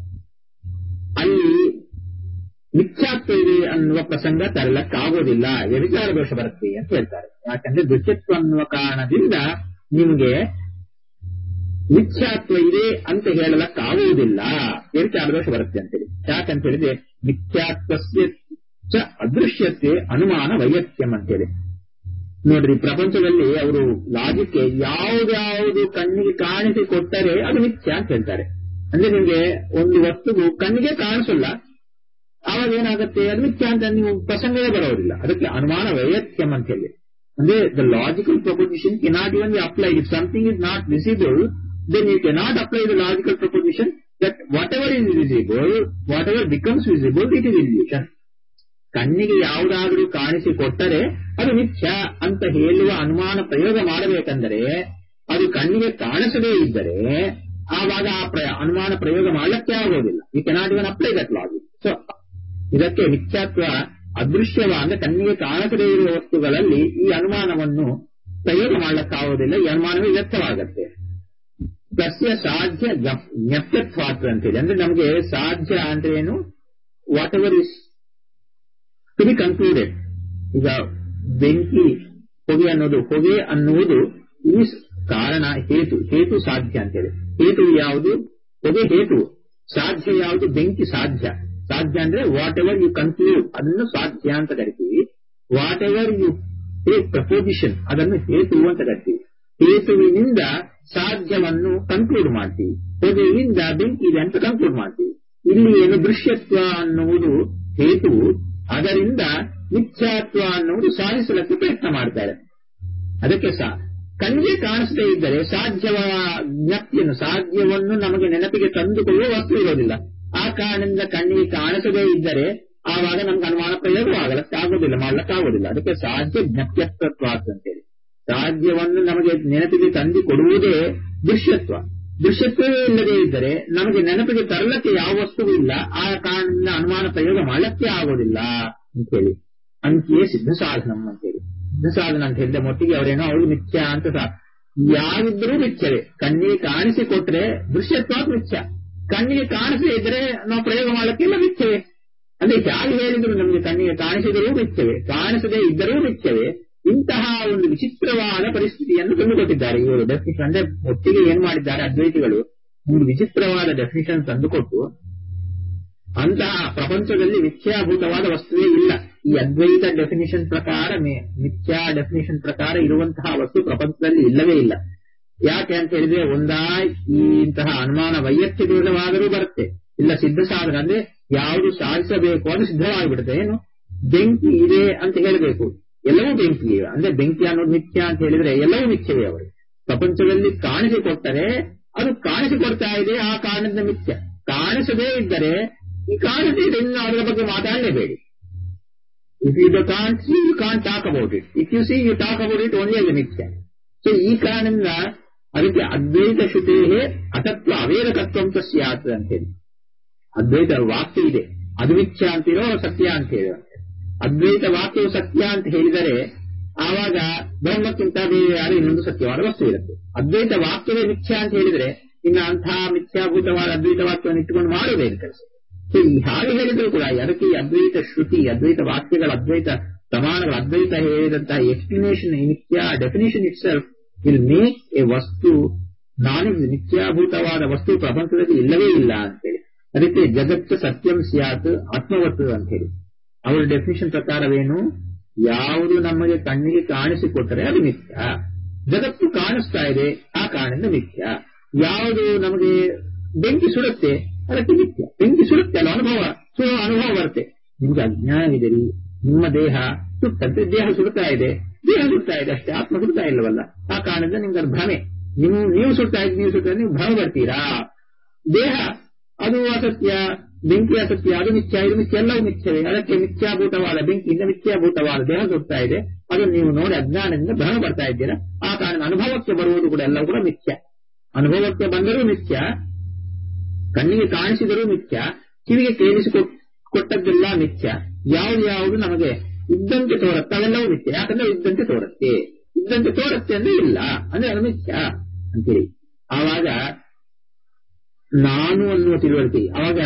ಅಲ್ಲಿ ಮಿಥ್ಯಾತ್ವ ಇದೆ ಅನ್ನುವ ಪ್ರಸಂಗ ತರಲಕ್ಕಾಗೋದಿಲ್ಲ ವ್ಯವಿಚಾರ ದೋಷ ಬರುತ್ತೆ ಅಂತ ಹೇಳ್ತಾರೆ ಯಾಕಂದ್ರೆ ದೃಶ್ಯತ್ವ ಅನ್ನುವ ಕಾರಣದಿಂದ ನಿಮ್ಗೆ ಮಿಥ್ಯಾತ್ವ ಇದೆ ಅಂತ ಹೇಳಲಕ್ಕಾಗುವುದಿಲ್ಲ ವ್ಯವಿಚಾರ ದೋಷ ಬರುತ್ತೆ ಅಂತೇಳಿ ಯಾಕಂತ ಹೇಳಿದ್ರೆ ಮಿಥ್ಯಾತ್ವಸ್ಯ ಚ ಅದೃಶ್ಯತೆ ಅನುಮಾನ ವೈಯತ್ಯಂ ಅಂತೇಳಿ ನೋಡ್ರಿ ಪ್ರಪಂಚದಲ್ಲಿ ಅವರು ಲಾಜಿಕ್ಕೆ ಯಾವ್ದಾವುದು ಕಣ್ಣಿಗೆ ಕಾಣಿಸಿ ಕೊಟ್ಟರೆ ಅದು ಮಿಥ್ಯ ಅಂತ ಹೇಳ್ತಾರೆ ಅಂದ್ರೆ ನಿಮ್ಗೆ ಒಂದು ವಸ್ತುವು ಕಣ್ಣಿಗೆ ಕಾಣಿಸಲ್ಲ ಆವಾಗ ಏನಾಗುತ್ತೆ ಅದು ಮಿಥ್ಯ ಅಂತ ನೀವು ಪ್ರಸಂಗವೇ ಬರೋದಿಲ್ಲ ಅದಕ್ಕೆ ಅನುಮಾನ ವೈಯತ್ಯಂ ಅಂತ ಹೇಳಿ ಅಂದ್ರೆ the logical proposition cannot even be applied if something is not visible then you cannot apply the logical proposition that whatever is visible whatever becomes visible it is illusion ಕಣ್ಣಿಗೆ ಯಾವುದಾದರೂ ಕಾಣಿಸಿ ಕೊಟ್ಟರೆ ಅದು ಮಿಥ್ಯ ಅಂತ ಹೇಳುವ ಅನುಮಾನ ಪ್ರಯೋಗ ಮಾಡಬೇಕೆಂದರೆ ಅದು ಕಣ್ಣಿಗೆ ಕಾಣಿಸದೇ ಇದ್ದರೆ ಆವಾಗ ಆ ಪ್ರಯ ಅನುಮಾನ ಪ್ರಯೋಗ ಮಾಡಲಿಕ್ಕೆ ಆಗೋದಿಲ್ಲ ಈ cannot even apply that logic so ಇದಕ್ಕೆ ಮಿಥ್ಯಾತ್ವ ಅದೃಶ್ಯವ ಅಂದ್ರೆ ಕಣ್ಣಿಗೆ ಕಾಣಸದೇ ಇರುವ ವಸ್ತುಗಳಲ್ಲಿ ಈ ಅನುಮಾನವನ್ನು ಪ್ರಯೋಗ ಮಾಡಲಿಕ್ಕಾಗೋದಿಲ್ಲ ಈ ಅನುಮಾನವೇ ವ್ಯರ್ಥವಾಗತ್ತೆ ಸಸ್ಯ ಸಾಧ್ಯ ಜ್ಞಪ್ಯತ್ವಾತ್ರ ಅಂತೇಳಿ ಅಂದ್ರೆ ನಮಗೆ ಸಾಧ್ಯ ಅಂದ್ರೆ ಏನು whatever is to be concluded ಈಗ ಬೆಂಕಿ ಹೊಗೆ ಅನ್ನೋದು ಹೊಗೆ ಅನ್ನುವುದು ಈ ಕಾರಣ ಹೇತು ಹೇತು ಸಾಧ್ಯ ಅಂತೇಳಿ ಹೇತು ಯಾವುದು ಹೊಗೆ ಹೇತು ಸಾಧ್ಯ ಯಾವುದು ಬೆಂಕಿ ಸಾಧ್ಯ ಸಾಧ್ಯ ಅಂದ್ರೆ ವಾಟ್ ಎವರ್ ಯು ಕನ್ಕ್ಲೂಡ್ ಅದನ್ನು ಸಾಧ್ಯ ಅಂತ ಕರಿತೀವಿ whatever you take proposition ಅದನ್ನು ಹೇತು ಅಂತ ಕರಿತೀವಿ ಹೇತುವಿನಿಂದ ಸಾಧ್ಯವನ್ನು ಕನ್ಕ್ಲೂಡ್ ಮಾಡ್ತೀವಿ ಹೊಗೆಯಿಂದ ಬೆಂಕಿ ಇದೆ ಅಂತ ಕನ್ಕ್ಲೂಡ್ ಮಾಡ್ತೀವಿ ಇಲ್ಲಿ ಏನು ದೃಶ್ಯತ್ವ ಅನ್ನುವುದು ಹೇತು ಅದರಿಂದ ಮಿಥ್ಯಾತ್ವ ಅನ್ನುವುದು ಸಾಧಿಸಲಿಕ್ಕೆ ಪ್ರಯತ್ನ ಮಾಡ್ತಾರೆ ಅದಕ್ಕೆ ಸಹ ಕಣ್ಣಿಗೆ ಕಾಣಿಸದೇ ಇದ್ದರೆ ಸಾಧ್ಯವ ಜ್ಞಪ್ತಿಯನ್ನು ಸಾಧ್ಯವನ್ನು ನಮಗೆ ನೆನಪಿಗೆ ತಂದುಕೊಳ್ಳುವ ವಸ್ತು ಇರೋದಿಲ್ಲ ಆ ಕಾರಣದಿಂದ ಕಣ್ಣಿಗೆ ಕಾಣಿಸದೇ ಇದ್ದರೆ ಆವಾಗ ನಮ್ಗೆ ಅನುಮಾನ ಪ್ರಯೋಗವಾಗಲಕ್ಕೆ ಆಗೋದಿಲ್ಲ ಮಾಡ್ಲಿಕ್ಕಾಗೋದಿಲ್ಲ ಅದಕ್ಕೆ ಸಾಧ್ಯ ಜ್ಞಪ್ಯತ್ವ ಅಂತೇಳಿ ಸಾಧ್ಯವನ್ನು ನಮಗೆ ನೆನಪಿಗೆ ತಂದು ಕೊಡುವುದೇ ದೃಶ್ಯತ್ವ ದೃಶ್ಯತ್ವವೇ ಇಲ್ಲದೇ ಇದ್ದರೆ ನಮಗೆ ನೆನಪಿಗೆ ತರಲಕ್ಕೆ ಯಾವ ವಸ್ತುವು ಇಲ್ಲ ಆ ಕಾರಣದಿಂದ ಅನುಮಾನ ಪ್ರಯೋಗ ಮಾಡಲಿಕ್ಕೆ ಆಗೋದಿಲ್ಲ ಅಂತೇಳಿ ಅಂತೆಯೇ ಸಿದ್ಧ ಸಾಧನಂ ಅಂತೇಳಿ ಸಿದ್ಧ ಸಾಧನ ಅಂತ ಹೇಳಿದ ಮೊಟ್ಟಿಗೆ ಅವರೇನೋ ಅವರು ಮಿಥ್ಯ ಅಂತ ಸಹ ಯಾವಿದ್ರೂ ಮಿಥ್ಯವೇ ಕಣ್ಣಿಗೆ ಕಾಣಿಸಿಕೊಟ್ರೆ ದೃಶ್ಯತ್ವ ಮಿಥ್ಯ ಕಣ್ಣಿಗೆ ಕಾಣಿಸದೇ ಇದ್ರೆ ನಾವು ಪ್ರಯೋಗ ಮಾಡಕ್ಕೆಲ್ಲ ಮಿಥ್ಯವೇ ಅಂದ್ರೆ ಯಾರು ಹೇಳಿದ್ರು ನಮಗೆ ಕಣ್ಣಿಗೆ ಕಾಣಿಸಿದರೂ ಮಿಥ್ಯವೇ ಕಾಣಿಸದೇ ಇದ್ದರೂ ಮಿಥ್ಯವೇ ಇಂತಹ ಒಂದು ವಿಚಿತ್ರವಾದ ಪರಿಸ್ಥಿತಿಯನ್ನು ತಂದುಕೊಟ್ಟಿದ್ದಾರೆ ಇವರು ಡೆಫಿನಿಷನ್ ಅಂದ್ರೆ ಒಟ್ಟಿಗೆ ಏನ್ ಮಾಡಿದ್ದಾರೆ ಅದ್ವೈತಿಗಳು ಒಂದು ವಿಚಿತ್ರವಾದ ಡೆಫಿನಿಷನ್ ತಂದುಕೊಟ್ಟು ಅಂತಹ ಪ್ರಪಂಚದಲ್ಲಿ ಮಿಥ್ಯಾಭೂತವಾದ ವಸ್ತುವೇ ಇಲ್ಲ ಈ ಅದ್ವೈತ ಡೆಫಿನಿಷನ್ ಪ್ರಕಾರ ಮಿಥ್ಯಾ ಡೆಫಿನಿಷನ್ ಪ್ರಕಾರ ಇರುವಂತಹ ವಸ್ತು ಪ್ರಪಂಚದಲ್ಲಿ ಇಲ್ಲವೇ ಇಲ್ಲ ಯಾಕೆ ಅಂತ ಹೇಳಿದ್ರೆ ಒಂದಾ ಈ ಇಂತಹ ಅನುಮಾನ ವೈಯಕ್ತಿಕವಾದರೂ ಬರುತ್ತೆ ಇಲ್ಲ ಸಿದ್ಧ ಸಾಧನ ಅಂದ್ರೆ ಯಾವುದು ಸಾಧಿಸಬೇಕು ಅದು ಸಿದ್ಧವಾಗಿಬಿಡುತ್ತೆ ಏನು ಬೆಂಕಿ ಇದೆ ಅಂತ ಹೇಳಬೇಕು ಎಲ್ಲವೂ ಬೆಂಕಿ ಅಂದ್ರೆ ಬೆಂಕಿ ಅನ್ನೋದು ಮಿಥ್ಯ ಅಂತ ಹೇಳಿದ್ರೆ ಎಲ್ಲವೂ ಮಿಥ್ಯವೇ ಅವರು ಪ್ರಪಂಚದಲ್ಲಿ ಕಾಣಿಸಿಕೊಟ್ಟರೆ ಅದು ಕಾಣಿಸಿಕೊಡ್ತಾ ಇದೆ ಆ ಕಾರಣದಿಂದ ಮಿಥ್ಯ ಕಾಣಿಸದೇ ಇದ್ದರೆ ಈ ಕಾಣಿಸದೇ ಇದೆ ಇನ್ನು ಅದರ ಬಗ್ಗೆ ಮಾತಾಡಲೇಬೇಡಿ if you can't see you can't talk about it if you see you talk about it only ಅದು ಮಿಥ್ಯ ಸೊ ಈ ಕಾರಣದಿಂದ ಅದಕ್ಕೆ ಅದ್ವೈತ ಶ್ರುತೇ ಅಸತ್ವ ಅವೇದಕತ್ವ ಅಂತ ಸ್ಯಾತ್ ಅಂತೇಳಿ ಅದ್ವೈತ ವಾಕ್ಯ ಇದೆ ಅದು ಮಿಥ್ಯ ಅಂತಿರೋ ಸತ್ಯ ಅಂತ ಹೇಳಿ ಅದ್ವೈತ ವಾಕ್ಯವು ಸತ್ಯ ಅಂತ ಹೇಳಿದರೆ ಆವಾಗ ಬ್ರಹ್ಮಕ್ಕಿಂತ ಬೇರೆ ಯಾರು ಇನ್ನೊಂದು ಸತ್ಯವಾದ ವಸ್ತು ಇರುತ್ತೆ ಅದ್ವೈತ ವಾಕ್ಯವೇ ಮಿಥ್ಯ ಅಂತ ಹೇಳಿದ್ರೆ ಇನ್ನು ಅಂತಹ ಮಿಥ್ಯಾಭೂತವಾದ ಅದ್ವೈತ ವಾಕ್ಯವನ್ನು ಇಟ್ಟುಕೊಂಡು ಮಾಡುವುದೇನು ಕೆಲಸ ಸೊ ಈ ಹಾಗೆ ಹೇಳಿದ್ರು ಕೂಡ ಅದಕ್ಕೆ ಈ ಅದ್ವೈತ ಶ್ರುತಿ ಅದ್ವೈತ ವಾಕ್ಯಗಳ ಅದ್ವೈತ ಪ್ರಮಾಣಗಳ ಅದ್ವೈತ ಹೇಳಿದಂತಹ ಎಕ್ಸ್ಪ್ಲನೇಷನ್ ಮಿಥ್ಯಾ definition itself will make a ವಸ್ತು ನಾನ್ ಮಿಥ್ಯಾಭೂತವಾದ ವಸ್ತು ಪ್ರಪಂಚದಲ್ಲಿ ಇಲ್ಲವೇ ಇಲ್ಲ ಅಂತೇಳಿ ಅದಕ್ಕೆ ಜಗತ್ತು ಸತ್ಯಂ ಸ್ಯಾತ್ ಆತ್ಮವತ್ತು ಅಂತ ಹೇಳಿ ಅವರ ಡೆಫಿನೇಷನ್ ಪ್ರಕಾರವೇನು ಯಾವುದು ನಮಗೆ ಕಣ್ಣಿಗೆ ಕಾಣಿಸಿಕೊಟ್ಟರೆ ಅದು ಮಿಥ್ಯ ಜಗತ್ತು ಕಾಣಿಸ್ತಾ ಇದೆ ಆ ಕಾರಣದಿಂದ ಮಿಥ್ಯ ಯಾವುದು ನಮಗೆ ಬೆಂಕಿ ಸುಡುತ್ತೆ ಅದಕ್ಕೆ ಮಿಥ್ಯ ಬೆಂಕಿ ಸುಡುತ್ತೆ ಅಲ್ಲ ಅನುಭವ ಸುಡುವ ಅನುಭವ ಬರುತ್ತೆ ನಿಮ್ಗೆ ಅಜ್ಞಾನವಿದೆ ರೀ ನಿಮ್ಮ ದೇಹ ಸುಟ್ಟಂತೆ ದೇಹ ಸುಡ್ತಾ ಇದೆ ದೇಹ ಸುಡ್ತಾ ಇದೆ ಅಷ್ಟೇ ಆತ್ಮ ಸುಡ್ತಾ ಇಲ್ಲವಲ್ಲ ಆ ಕಾರಣದಿಂದ ನಿಮ್ಗೆ ಅದು ಭ್ರಮೆ ನೀವು ನೀವು ಸುಡ್ತಾ ಇದ್ದು ನೀವು ಸುಡ್ತಾ ನೀವು ಭ್ರಮೆ ಬರ್ತೀರಾ ದೇಹ ಅದು ಅಸತ್ಯ ಬೆಂಕಿ ಅಸತ್ಯ ಅದು ಮಿಥ್ಯ ಇದು ಮಿಥ್ಯ ಎಲ್ಲವೂ ಮಿಥ್ಯವೇ ಅದಕ್ಕೆ ಮಿಥ್ಯಾಭೂತವಾದ ಬೆಂಕಿಯಿಂದ ಮಿಥ್ಯಾಭೂತವಾದ ದೇಹ ಸುಡ್ತಾ ಇದೆ ಅದನ್ನು ನೀವು ನೋಡಿ ಅಜ್ಞಾನದಿಂದ ಭ್ರಮೆ ಬರ್ತಾ ಇದ್ದೀರಾ ಆ ಕಾರಣ ಅನುಭವಕ್ಕೆ ಬರುವುದು ಕೂಡ ಎಲ್ಲವೂ ಕೂಡ ಮಿಥ್ಯ ಅನುಭವಕ್ಕೆ ಬಂದರೂ ಮಿಥ್ಯ ಕಣ್ಣಿಗೆ ಕಾಣಿಸಿದರೂ ಮಿಥ್ಯ ಕಿವಿಗೆ ಕೇಳಿಸಿಕೊಟ್ಟದ್ದೆಲ್ಲ ಮಿಥ್ಯ ಯಾವುದು ಯಾವುದು ನಮಗೆ ಇದ್ದಂತೆ ತೋರುತ್ತೆ ಅವೆಲ್ಲವೂ ಮಿಥ್ಯ ಯಾಕಂದ್ರೆ ಇದ್ದಂತೆ ತೋರುತ್ತೆ ಇದ್ದಂತೆ ತೋರುತ್ತೆ ಅಂದ್ರೆ ಇಲ್ಲ ಅಂದ್ರೆ ಅದು ಮಿಥ್ಯ ಅಂತೇಳಿ ಆವಾಗ ನಾನು ಅನ್ನುವ ತಿಳುವಳಿಕೆ ಆವಾಗ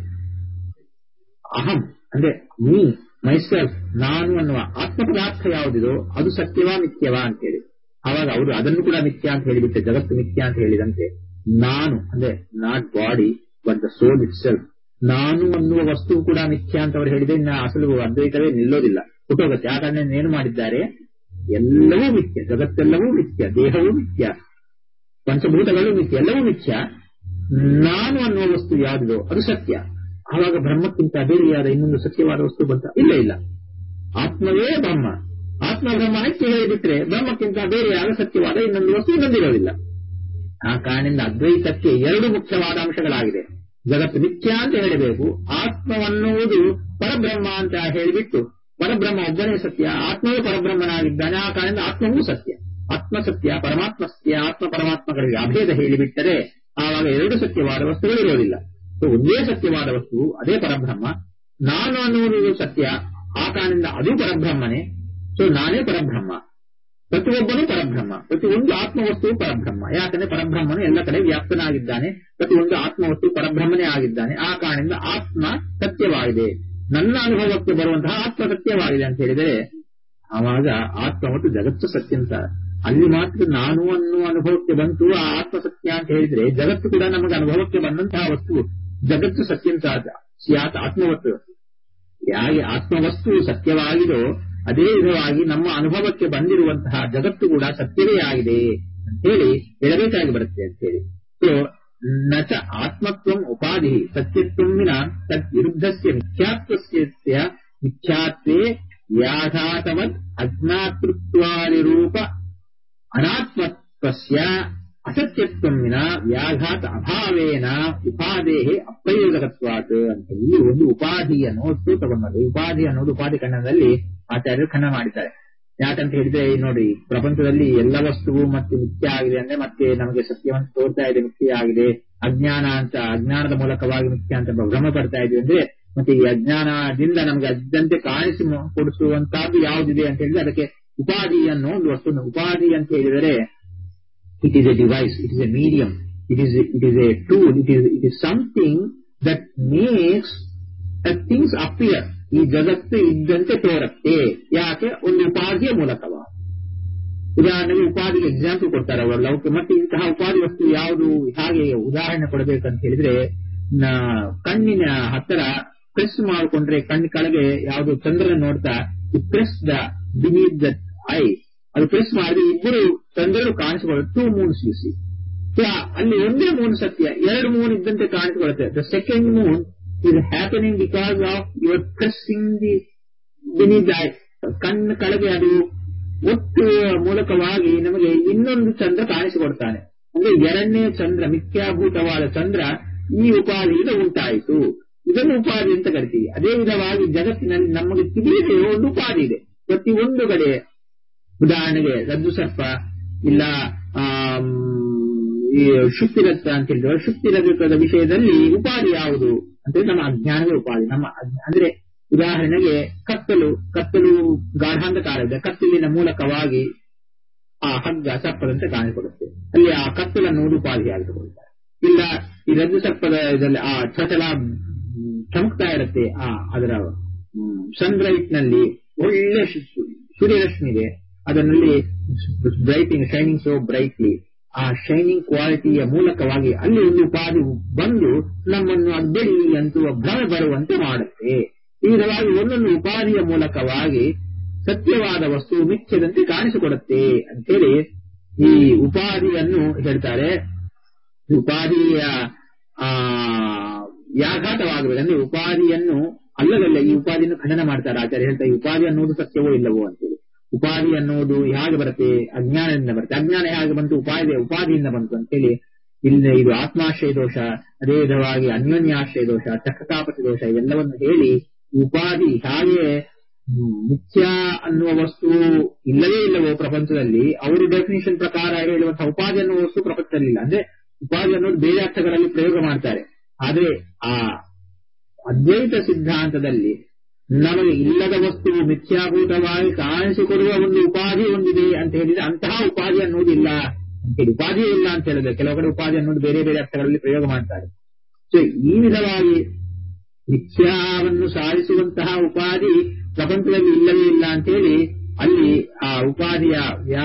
ಅಹಂ ಅಂದ್ರೆ ಮೀ ಮೈಸೆಲ್ಫ್ ನಾನು ಅನ್ನುವ ಆತ್ಮ ಪದಾರ್ಥ ಯಾವುದಿದೋ ಅದು ಸತ್ಯವಾ ಮಿಥ್ಯವಾ ಅಂತೇಳಿ ಆವಾಗ ಅವರು ಅದನ್ನು ಕೂಡ ಮಿಥ್ಯ ಅಂತ ಹೇಳಿಬಿಟ್ಟೆ ಜಗತ್ತು ಮಿಥ್ಯ ಅಂತ ಹೇಳಿದಂತೆ ನಾನು ಅಂದ್ರೆ not body but the soul itself ನಾನು ಅನ್ನುವ ವಸ್ತು ಕೂಡ ಮಿಥ್ಯ ಅಂತ ಅವರು ಹೇಳಿದ್ರೆ ಇನ್ನು ಅಸಲು ಅದ್ವೈತವೇ ನಿಲ್ಲೋದಿಲ್ಲ ಹುಟ್ಟೋಗುತ್ತೆ ಆ ಕಾರಣ ಏನು ಮಾಡಿದ್ದಾರೆ ಎಲ್ಲವೂ ಮಿಥ್ಯ ಜಗತ್ತೆಲ್ಲವೂ ಮಿಥ್ಯ ದೇಹವೂ ಮಿಥ್ಯ ಪಂಚಭೂತಗಳು ಮಿಥ್ಯ ಎಲ್ಲವೂ ಮಿಥ್ಯ ನಾನು ಅನ್ನುವ ವಸ್ತು ಯಾವುದಿದೋ ಅದು ಸತ್ಯ ಆವಾಗ ಬ್ರಹ್ಮಕ್ಕಿಂತ ಬೇರೆಯಾದ ಇನ್ನೊಂದು ಸತ್ಯವಾದ ವಸ್ತು ಬಂತ ಇಲ್ಲ ಇಲ್ಲ ಆತ್ಮವೇ ಬ್ರಹ್ಮ ಆತ್ಮ ಬ್ರಹ್ಮ ಹೆಚ್ಚು ಹೇಳಿಬಿಟ್ರೆ ಬ್ರಹ್ಮಕ್ಕಿಂತ ಬೇರೆಯಾದ ಸತ್ಯವಾದ ಇನ್ನೊಂದು ವಸ್ತು ಇನ್ನೊಂದಿರೋದಿಲ್ಲ ಆ ಕಾರಣದಿಂದ ಅದ್ವೈತಕ್ಕೆ ಎರಡು ಮುಖ್ಯವಾದ ಅಂಶಗಳಾಗಿದೆ ಜಗತ್ತು ಮಿಥ್ಯ ಅಂತ ಹೇಳಬೇಕು ಆತ್ಮವನ್ನುವುದು ಪರಬ್ರಹ್ಮ ಅಂತ ಹೇಳಿಬಿಟ್ಟು ಪರಬ್ರಹ್ಮ ಒಬ್ಬನೇ ಸತ್ಯ ಆತ್ಮವೇ ಪರಬ್ರಹ್ಮನಾಗಿದ್ದಾನೆ ಆ ಕಾರಣದಿಂದ ಆತ್ಮವೂ ಸತ್ಯ ಆತ್ಮ ಸತ್ಯ ಪರಮಾತ್ಮ ಸತ್ಯ ಆತ್ಮ ಪರಮಾತ್ಮಗಳಿಗೆ ಅಭೇದ ಹೇಳಿಬಿಟ್ಟರೆ ಆವಾಗ ಎರಡು ಸತ್ಯವಾದ ವಸ್ತುಗಳು ಇರೋದಿಲ್ಲ ಸೊ ಒಂದೇ ಸತ್ಯವಾದ ವಸ್ತು ಅದೇ ಪರಬ್ರಹ್ಮ ನಾನು ಅನ್ನುವುದು ಸತ್ಯ ಆ ಕಾರಣದಿಂದ ಅದು ಪರಬ್ರಹ್ಮನೇ ಸೊ ನಾನೇ ಪರಬ್ರಹ್ಮ ಪ್ರತಿಯೊಬ್ಬನೂ ಪರಬ್ರಹ್ಮ ಪ್ರತಿಯೊಂದು ಆತ್ಮವಸ್ತು ಪರಬ್ರಹ್ಮ ಯಾಕಂದ್ರೆ ಪರಬ್ರಹ್ಮನು ಎಲ್ಲ ಕಡೆ ವ್ಯಾಪ್ತನಾಗಿದ್ದಾನೆ ಪ್ರತಿಯೊಂದು ಆತ್ಮವಸ್ತು ಪರಬ್ರಹ್ಮನೇ ಆಗಿದ್ದಾನೆ ಆ ಕಾರಣದಿಂದ ಆತ್ಮ ಸತ್ಯವಾಗಿದೆ ನನ್ನ ಅನುಭವಕ್ಕೆ ಬರುವಂತಹ ಆತ್ಮ ಸತ್ಯವಾಗಿದೆ ಅಂತ ಹೇಳಿದರೆ ಆವಾಗ ಆತ್ಮ ಮತ್ತು ಜಗತ್ತು ಸತ್ಯ ಅಂತ ಅಲ್ಲಿ ಮಾತ್ರ ನಾನು ಅನ್ನುವ ಅನುಭವಕ್ಕೆ ಬಂತು ಆ ಆತ್ಮ ಸತ್ಯ ಅಂತ ಹೇಳಿದ್ರೆ ಜಗತ್ತು ಕೂಡ ನಮಗೆ ಅನುಭವಕ್ಕೆ ಬಂದಂತಹ ವಸ್ತು ಜಗತ್ತು ಸತ್ಯ ಅಂತ ಸ್ಯಾತ್ ಆತ್ಮವಸ್ತು ಯಾಗೆ ಆತ್ಮವಸ್ತು ಸತ್ಯವಾಗಿದೋ ಅದೇ ವಿಧವಾಗಿ ನಮ್ಮ ಅನುಭವಕ್ಕೆ ಬಂದಿರುವಂತಹ ಜಗತ್ತು ಕೂಡ ಸತ್ಯವೇ ಆಗಿದೆ ಅಂತ ಹೇಳಿ ಹೇಳಬೇಕಾಗಿ ಬರುತ್ತೆ ಅಂತ ಹೇಳಿ ಸೊ ನಚ ಆತ್ಮತ್ವಂ ಉಪಾಧಿ ಸತ್ಯತ್ವಂ ವಿನ ತದ್ ವಿರುದ್ಧಸ್ಯ ಮಿಥ್ಯಾತ್ವಸ್ಯ ಮಿಥ್ಯಾತ್ವೇ ವ್ಯಾಘಾತವದ್ ಅಜ್ಞಾತೃತ್ವಾದಿರೂಪ ಅನಾತ್ಮತ್ವಸ್ಯ ಅಸತ್ಯತ್ವಂ ವಿನ ವ್ಯಾಘಾತ ಅಭಾವೇನ ಉಪಾಧೇ ಅಪ್ರಯೋಜಕತ್ವಾತ್ ಅಂತ ಇಲ್ಲಿ ಒಂದು ಉಪಾಧಿ ಅನ್ನೋದು ತಗೊಂಡ್ಬಂದು ಉಪಾಧಿ ಅನ್ನೋದು ಉಪಾಧಿ ಖಂಡನದಲ್ಲಿ ಆಚಾರ್ಯರು ಖಂಡನ ಮಾಡಿದ್ದಾರೆ ಯಾಕಂತ ಹೇಳಿದ್ರೆ ಈ ನೋಡಿ ಪ್ರಪಂಚದಲ್ಲಿ ಎಲ್ಲ ವಸ್ತುವು ಮತ್ತೆ ಮಿಥ್ಯ ಆಗಿದೆ ಅಂದ್ರೆ ಮತ್ತೆ ನಮಗೆ ಸತ್ಯವನ್ನು ತೋರ್ತಾ ಇದೆ ಮಿಥ್ಯ ಆಗಿದೆ ಅಜ್ಞಾನ ಅಂತ ಅಜ್ಞಾನದ ಮೂಲಕವಾಗಿ ಮಿಥ್ಯ ಅಂತ ಭ್ರಮ ಪಡ್ತಾ ಇದ್ವಿ ಅಂದ್ರೆ ಮತ್ತೆ ಈ ಅಜ್ಞಾನದಿಂದ ನಮಗೆ ಅಜ್ಜಂತೆ ಕಾಣಿಸಿ ಕೊಡಿಸುವಂತಹದ್ದು ಯಾವುದಿದೆ ಅಂತ ಹೇಳಿದ್ರೆ ಅದಕ್ಕೆ ಉಪಾಧಿ ಅನ್ನೋ ಒಂದು ವಸ್ತು ಉಪಾಧಿ ಅಂತ ಹೇಳಿದರೆ it is a device it is a medium it is it is a tool it is it is something that makes things appear ಈ ಜಗತ್ತು ಇದ್ದಂತೆ ತೋರುತ್ತೆ ಯಾಕೆ ಒಂದು ಉಪಾಧಿಯ ಮೂಲಕವ ಉದಾಹರಣೆಗೆ ಉಪಾಧಿಗೆ ಎಕ್ಸಾಂಪಲ್ ಕೊಡ್ತಾರೆ ಅವರು ಲೌಕಿಕ ಮತ್ತೆ ಇಂತಹ ಉಪಾಧಿ ವಸ್ತು ಯಾವುದು ಹಾಗೆ ಉದಾಹರಣೆ ಕೊಡಬೇಕಂತ ಹೇಳಿದ್ರೆ ಕಣ್ಣಿನ ಹತ್ತಿರ ಪ್ರೆಸ್ ಮಾಡಿಕೊಂಡ್ರೆ ಕಣ್ಣು ಕೆಳಗೆ ಯಾವುದು ಚಂದ್ರನ ನೋಡ್ತಾ press the beneath the eye ಅದು ಪ್ರೆಸ್ ಮಾಡಿದ್ರೆ ಇಬ್ಬರು ಚಂದ್ರರು ಕಾಣಿಸಿಕೊಳ್ಳುತ್ತೆ ಟೂ ಮೂನ್ಸ್ ಯು ಸಿ ಅಲ್ಲಿ ಒಂದೇ ಮೂನ್ ಸತ್ಯ ಎರಡು ಮೂನ್ ಇದ್ದಂತೆ ಕಾಣಿಸಿಕೊಳ್ಳುತ್ತೆ the second moon is happening because of your pressing the beneath the eye. ಕಣ್ಣು ಕೆಳಗೆ ಅದು ಒಟ್ಟು ಮೂಲಕವಾಗಿ ನಮಗೆ ಇನ್ನೊಂದು ಚಂದ್ರ ಕಾಣಿಸಿಕೊಡ್ತಾನೆ ಅಂದ್ರೆ ಎರಡನೇ ಚಂದ್ರ ಮಿಥ್ಯಾಭೂತವಾದ ಚಂದ್ರ ಈ ಉಪಾಧಿಯಿಂದ ಉಂಟಾಯಿತು ಇದನ್ನು ಉಪಾಧಿ ಅಂತ ಕರಿತೀವಿ ಅದೇ ವಿಧವಾಗಿ ಜಗತ್ತಿನಲ್ಲಿ ನಮಗೆ ತಿಳಿಯದೆ ಒಂದು ಉಪಾಧಿ ಇದೆ ಪ್ರತಿಯೊಂದು ಕಡೆ ಉದಾಹರಣೆಗೆ ರಜ್ಜು ಸರ್ಪ ಇಲ್ಲ ಈ ಶುಕ್ತಿರಥ ಅಂತ ಹೇಳಿದ್ರೆ ಶುಕ್ತಿರಥದ ವಿಷಯದಲ್ಲಿ ಉಪಾಧಿ ಯಾವುದು ಅಂದ್ರೆ ನಮ್ಮ ಅಜ್ಞಾನವೇ ಉಪಾಧಿ ನಮ್ಮ ಅಂದ್ರೆ ಉದಾಹರಣೆಗೆ ಕತ್ತಲು ಕತ್ತಲು ಗಾಢಾಂಧಕಾರ ಇದೆ ಕತ್ತಲಿನ ಮೂಲಕವಾಗಿ ಆ ಹಗ್ಗ ಸರ್ಪದಂತೆ ಕಾಣಿಸಿಕೊಡುತ್ತೆ ಅಲ್ಲಿ ಆ ಕತ್ತಲನ್ನು ಉಪಾಧಿಯಾಗಿಟ್ಟುಕೊಳ್ತಾರೆ ಇಲ್ಲ ಈ ರಜ್ಜು ಸರ್ಪದ ಇದರಲ್ಲಿ ಆ ಚಟಲ ಚಮಕ್ತಾ ಇರುತ್ತೆ ಆ ಅದರ ಸನ್ಲೈಟ್ ನಲ್ಲಿ ಒಳ್ಳೆ ಸೂರ್ಯರಶ್ಮಿ ಇದೆ ಅದರಲ್ಲಿ ಬ್ರೈಟಿಂಗ್ ಶೈನಿಂಗ್ ಸೋ ಬ್ರೈಟ್ಲಿ ಆ ಶೈನಿಂಗ್ ಕ್ವಾಲಿಟಿಯ ಮೂಲಕವಾಗಿ ಅಲ್ಲಿ ಒಂದು ಉಪಾಧಿ ಬಂದು ನಮ್ಮನ್ನು ಅಗ್ಗಡಿ ಅಂತುವ ಭ್ರಮೆ ಬರುವಂತೆ ಮಾಡುತ್ತೆ ಈ ವಿಧವಾಗಿ ಒಂದೊಂದು ಉಪಾಧಿಯ ಮೂಲಕವಾಗಿ ಸತ್ಯವಾದ ವಸ್ತು ಮಿಥ್ಯದಂತೆ ಕಾಣಿಸಿಕೊಡುತ್ತೆ ಅಂತೇಳಿ ಈ ಉಪಾಧಿಯನ್ನು ಹೇಳ್ತಾರೆ ಉಪಾಧಿಯ ಆ ವ್ಯಾಘಾತವಾಗಬೇಕು ಅಂದ್ರೆ ಉಪಾಧಿಯನ್ನು ಅಲ್ಲದಲ್ಲ ಈ ಉಪಾಧಿಯನ್ನು ಖಂಡನ ಮಾಡ್ತಾರೆ ಆಚಾರ್ಯ ಹೇಳ್ತಾರೆ ಈ ಉಪಾಧಿ ಅನ್ನೋದು ಸತ್ಯವೋ ಇಲ್ಲವೋ ಅಂತೇಳಿ ಉಪಾಧಿ ಅನ್ನೋದು ಹೇಗೆ ಬರುತ್ತೆ ಅಜ್ಞಾನದಿಂದ ಬರುತ್ತೆ ಅಜ್ಞಾನ ಹೇಗೆ ಬಂತು ಉಪಾಧಿ ಉಪಾಧಿಯಿಂದ ಬಂತು ಅಂತೇಳಿ ಇಲ್ಲಿ ಇದು ಆತ್ಮಾಶ್ರಯ ದೋಷ ಅದೇ ವಿಧವಾಗಿ ಅನ್ಯೋನ್ಯಾಶ್ರಯ ದೋಷ ಚಕ್ರತಾಪತಿ ದೋಷ ಇವೆಲ್ಲವನ್ನು ಹೇಳಿ ಉಪಾಧಿ ಹಾಗೆ ಮುಖ್ಯ ಅನ್ನುವ ವಸ್ತು ಇಲ್ಲವೇ ಇಲ್ಲವೋ ಪ್ರಪಂಚದಲ್ಲಿ ಅವರ ಡೆಫಿನೇಷನ್ ಪ್ರಕಾರ ಹೇಳುವಂತಹ ಉಪಾಧಿ ಅನ್ನುವ ವಸ್ತು ಪ್ರಪಂಚದಲ್ಲಿ ಇಲ್ಲ ಅಂದ್ರೆ ಉಪಾಧಿ ಅನ್ನೋದು ಬೇರೆ ಅರ್ಥಗಳಲ್ಲಿ ಪ್ರಯೋಗ ಮಾಡ್ತಾರೆ ಆದ್ರೆ ಆ ಅದ್ವೈತ ಸಿದ್ಧಾಂತದಲ್ಲಿ ನಮಗೆ ಇಲ್ಲದ ವಸ್ತುವು ಮಿಥ್ಯಾಭೂತವಾಗಿ ಕಾಣಿಸಿಕೊಡುವ ಒಂದು ಉಪಾಧಿ ಒಂದಿದೆ ಅಂತ ಹೇಳಿದ್ರೆ ಅಂತಹ ಉಪಾಧಿ ಅನ್ನೋದಿಲ್ಲ ಅಂತೇಳಿ ಉಪಾಧಿಯೇ ಇಲ್ಲ ಅಂತ ಹೇಳಿದ್ರೆ ಕೆಲವು ಕಡೆ ಉಪಾಧಿ ಅನ್ನೋದು ಬೇರೆ ಬೇರೆ ಅರ್ಥಗಳಲ್ಲಿ ಪ್ರಯೋಗ ಮಾಡ್ತಾರೆ ಸೊ ಈ ವಿಧವಾಗಿ ಮಿಥ್ಯಾವನ್ನು ಸಾಧಿಸುವಂತಹ ಉಪಾಧಿ ಪ್ರಪಂಚದಲ್ಲಿ ಇಲ್ಲವೇ ಇಲ್ಲ ಅಂತೇಳಿ ಅಲ್ಲಿ ಆ ಉಪಾಧಿಯ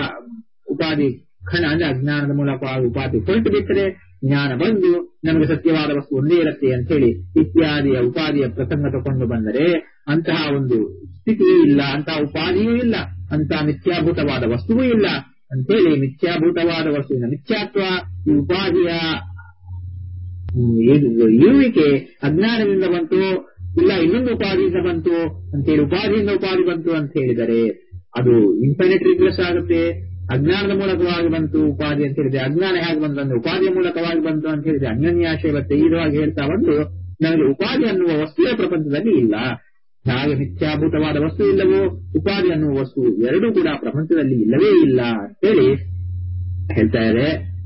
ಉಪಾಧಿ ಖಂಡ ಅಂದ್ರೆ ಅಜ್ಞಾನದ ಮೂಲಕವಾಗಿ ಉಪಾಧಿ ಹೊರಟು ಬಿಟ್ಟರೆ ಜ್ಞಾನ ಬಂದು ನಮಗೆ ಸತ್ಯವಾದ ವಸ್ತು ಒಂದೇ ಇರುತ್ತೆ ಅಂತ ಹೇಳಿ ಇತ್ಯಾದಿಯ ಉಪಾಧಿಯ ಪ್ರಸಂಗ ತಗೊಂಡು ಬಂದರೆ ಅಂತಹ ಒಂದು ಸ್ಥಿತಿಯೂ ಇಲ್ಲ ಅಂತಹ ಉಪಾಧಿಯೂ ಇಲ್ಲ ಅಂತಹ ಮಿಥ್ಯಾಭೂತವಾದ ವಸ್ತುವೂ ಇಲ್ಲ ಅಂತೇಳಿ ಮಿಥ್ಯಾಭೂತವಾದ ವಸ್ತುವಿನ ಮಿಥ್ಯಾತ್ವ ಈ ಉಪಾಧಿಯ ಇರುವಿಕೆ ಅಜ್ಞಾನದಿಂದ ಬಂತು ಇಲ್ಲ ಇನ್ನೊಂದು ಉಪಾಧಿಯಿಂದ ಬಂತು ಅಂತೇಳಿ ಉಪಾಧಿಯಿಂದ ಉಪಾಧಿ ಬಂತು ಅಂತ ಹೇಳಿದರೆ ಅದು ಇನ್ಫೈನೈಟ್ ರಿಗ್ರೆಸ್ ಆಗುತ್ತೆ ಅಜ್ಞಾನದ ಮೂಲಕವಾಗಿ ಬಂತು ಉಪಾಧಿ ಅಂತ ಹೇಳಿದ್ರೆ ಅಜ್ಞಾನ ಹೇಗೆ ಬಂತು ಅಂದ್ರೆ ಉಪಾಧಿಯ ಮೂಲಕವಾಗಿ ಬಂತು ಅಂತ ಹೇಳಿದ್ರೆ ಅನ್ಯೋನ್ಯಾಶಯ ಬರುತ್ತೆ ಈ ವಿಧವಾಗಿ ಹೇಳ್ತಾ ಬಂದು ನಮಗೆ ಉಪಾಧಿ ಅನ್ನುವ ವಸ್ತುವೇ ಪ್ರಪಂಚದಲ್ಲಿ ಇಲ್ಲ ಹಾಗೆ ಮಿಥ್ಯಾಭೂತವಾದ ವಸ್ತು ಇಲ್ಲವೋ ಉಪಾಧಿ ಅನ್ನುವ ವಸ್ತು ಎರಡೂ ಕೂಡ ಪ್ರಪಂಚದಲ್ಲಿ ಇಲ್ಲವೇ ಇಲ್ಲ ಅಂತೇಳಿ ಹೇಳ್ತಾ ಇದೆ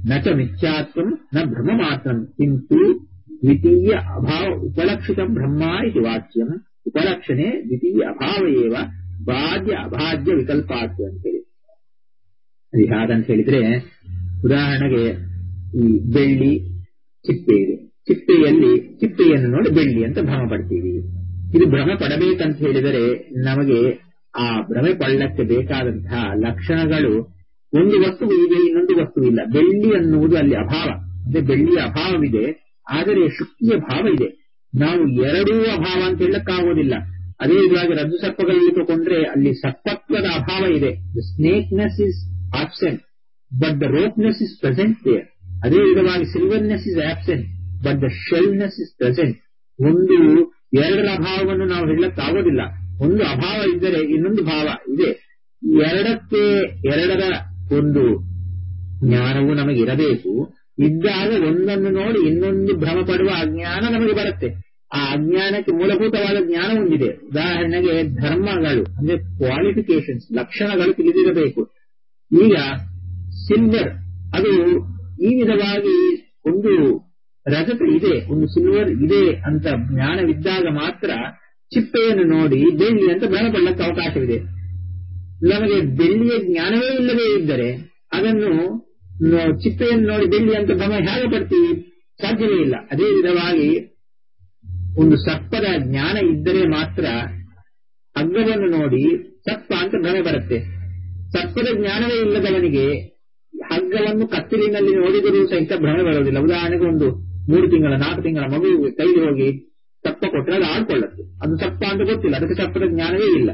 ನ ಚ ಮಿಥ್ಯಾತ್ವಂ ನ ಭ್ರಮ ಮಾತ್ರಂ ಕಿಂತು ದ್ವಿತೀಯ ಅಭಾವ ಉಪಲಕ್ಷಿತ ಬ್ರಹ್ಮ ಇದು ವಾಚ್ಯಂ ಉಪಲಕ್ಷಣೆ ದ್ವಿತೀಯ ಅಭಾವ ಏವ ಬಾಧ್ಯ ಅಭಾದ್ಯ ವಿಕಲ್ಪಾತ್ಯ ಅಂತೇಳಿ ಅದು ಹಾಗಂತ ಹೇಳಿದ್ರೆ ಉದಾಹರಣೆಗೆ ಈ ಬೆಳ್ಳಿ ಚಿಪ್ಪೆ ಇದೆ ಚಿಪ್ಪೆಯಲ್ಲಿ ಚಿಪ್ಪೆಯನ್ನು ನೋಡಿ ಬೆಳ್ಳಿ ಅಂತ ಭ್ರಮ ಪಡ್ತೀವಿ ಇದು ಭ್ರಮ ಪಡಬೇಕಂತ ಹೇಳಿದರೆ ನಮಗೆ ಆ ಭ್ರಮೆ ಪಳ್ಳಕ್ಕೆ ಬೇಕಾದಂತಹ ಲಕ್ಷಣಗಳು ಒಂದು ವಸ್ತು ಇದೆ ಇನ್ನೊಂದು ವಸ್ತು ಇಲ್ಲ ಬೆಳ್ಳಿ ಅನ್ನುವುದು ಅಲ್ಲಿ ಅಭಾವ ಅಂದ್ರೆ ಬೆಳ್ಳಿಯ ಅಭಾವವಿದೆ ಆದರೆ ಶುಕ್ತಿಯ ಭಾವ ಇದೆ ನಾವು ಎರಡೂ ಅಭಾವ ಅಂತ ಹೇಳಕ್ಕಾಗೋದಿಲ್ಲ ಅದೇ ವಿಧವಾಗಿ ರಜ್ಜು ಸರ್ಪಗಳಲ್ಲಿ ತಗೊಂಡ್ರೆ ಅಲ್ಲಿ ಸರ್ಪತ್ವದ ಅಭಾವ ಇದೆ snakeness is absent but the ropeness is present there ಅದೇ ವಿಧವಾಗಿ silverness is absent but the shellness is present ಒಂದು ಎರಡರ ಅಭಾವವನ್ನು ನಾವು ಹೇಳಕ್ಕಾಗೋದಿಲ್ಲ ಒಂದು ಅಭಾವ ಇದ್ದರೆ ಇನ್ನೊಂದು ಭಾವ ಇದೆ ಎರಡಕ್ಕೆ ಎರಡರ ಒಂದು ಜ್ಞಾನವು ನಮಗೆ ಇರಬೇಕು ಇದ್ದಾಗ ಒಂದನ್ನು ನೋಡಿ ಇನ್ನೊಂದು ಭ್ರಮ ಪಡುವ ಅಜ್ಞಾನ ನಮಗೆ ಬರುತ್ತೆ ಆ ಅಜ್ಞಾನಕ್ಕೆ ಮೂಲಭೂತವಾದ ಜ್ಞಾನ ಒಂದಿದೆ ಉದಾಹರಣೆಗೆ ಧರ್ಮಗಳು ಅಂದ್ರೆ ಕ್ವಾಲಿಫಿಕೇಶನ್ಸ್ ಲಕ್ಷಣಗಳು ತಿಳಿದಿರಬೇಕು ಈಗ ಸಿಲ್ವರ್ ಅದು ಈ ವಿಧವಾಗಿ ಒಂದು ರಜತ ಇದೆ ಒಂದು ಸಿಲ್ವರ್ ಇದೆ ಅಂತ ಜ್ಞಾನವಿದ್ದಾಗ ಮಾತ್ರ ಚಿಪ್ಪೆಯನ್ನು ನೋಡಿ ಬೆಳ್ಳಿ ಅಂತ ಭ್ರಮ ಪಡಲಿಕ್ಕೆ ಅವಕಾಶವಿದೆ ನಮಗೆ ಬೆಳ್ಳಿಯ ಜ್ಞಾನವೇ ಇಲ್ಲದೇ ಇದ್ದರೆ ಅದನ್ನು ಚಿಪ್ಪೆಯನ್ನು ನೋಡಿ ಬೆಳ್ಳಿ ಅಂತ ಭ್ರಮ ಹೇಗೆ ಪಡ್ತೀವಿ ಸಾಧ್ಯವೇ ಇಲ್ಲ ಅದೇ ವಿಧವಾಗಿ ಒಂದು ಸರ್ಪದ ಜ್ಞಾನ ಇದ್ದರೆ ಮಾತ್ರ ಹಗ್ಗವನ್ನು ನೋಡಿ ಸರ್ಪ ಅಂತ ಭ್ರಮೆ ಬರುತ್ತೆ ಸರ್ಪದ ಜ್ಞಾನವೇ ಇಲ್ಲದವನಿಗೆ ಹಗ್ಗವನ್ನು ಕತ್ತಲಿನಲ್ಲಿ ನೋಡಿದರೂ ಸಹಿತ ಭ್ರಮೆ ಬರೋದಿಲ್ಲ ಉದಾಹರಣೆಗೆ ಒಂದು ಮೂರು ತಿಂಗಳ ನಾಲ್ಕು ತಿಂಗಳ ಮಗು ಕೈಗೆ ಹೋಗಿ ಸರ್ಪ ಕೊಟ್ಟರೆ ಅದು ಆಡ್ಕೊಳ್ಳುತ್ತೆ ಅದು ಸರ್ಪ ಅಂತ ಗೊತ್ತಿಲ್ಲ ಅದಕ್ಕೆ ಸರ್ಪದ ಜ್ಞಾನವೇ ಇಲ್ಲ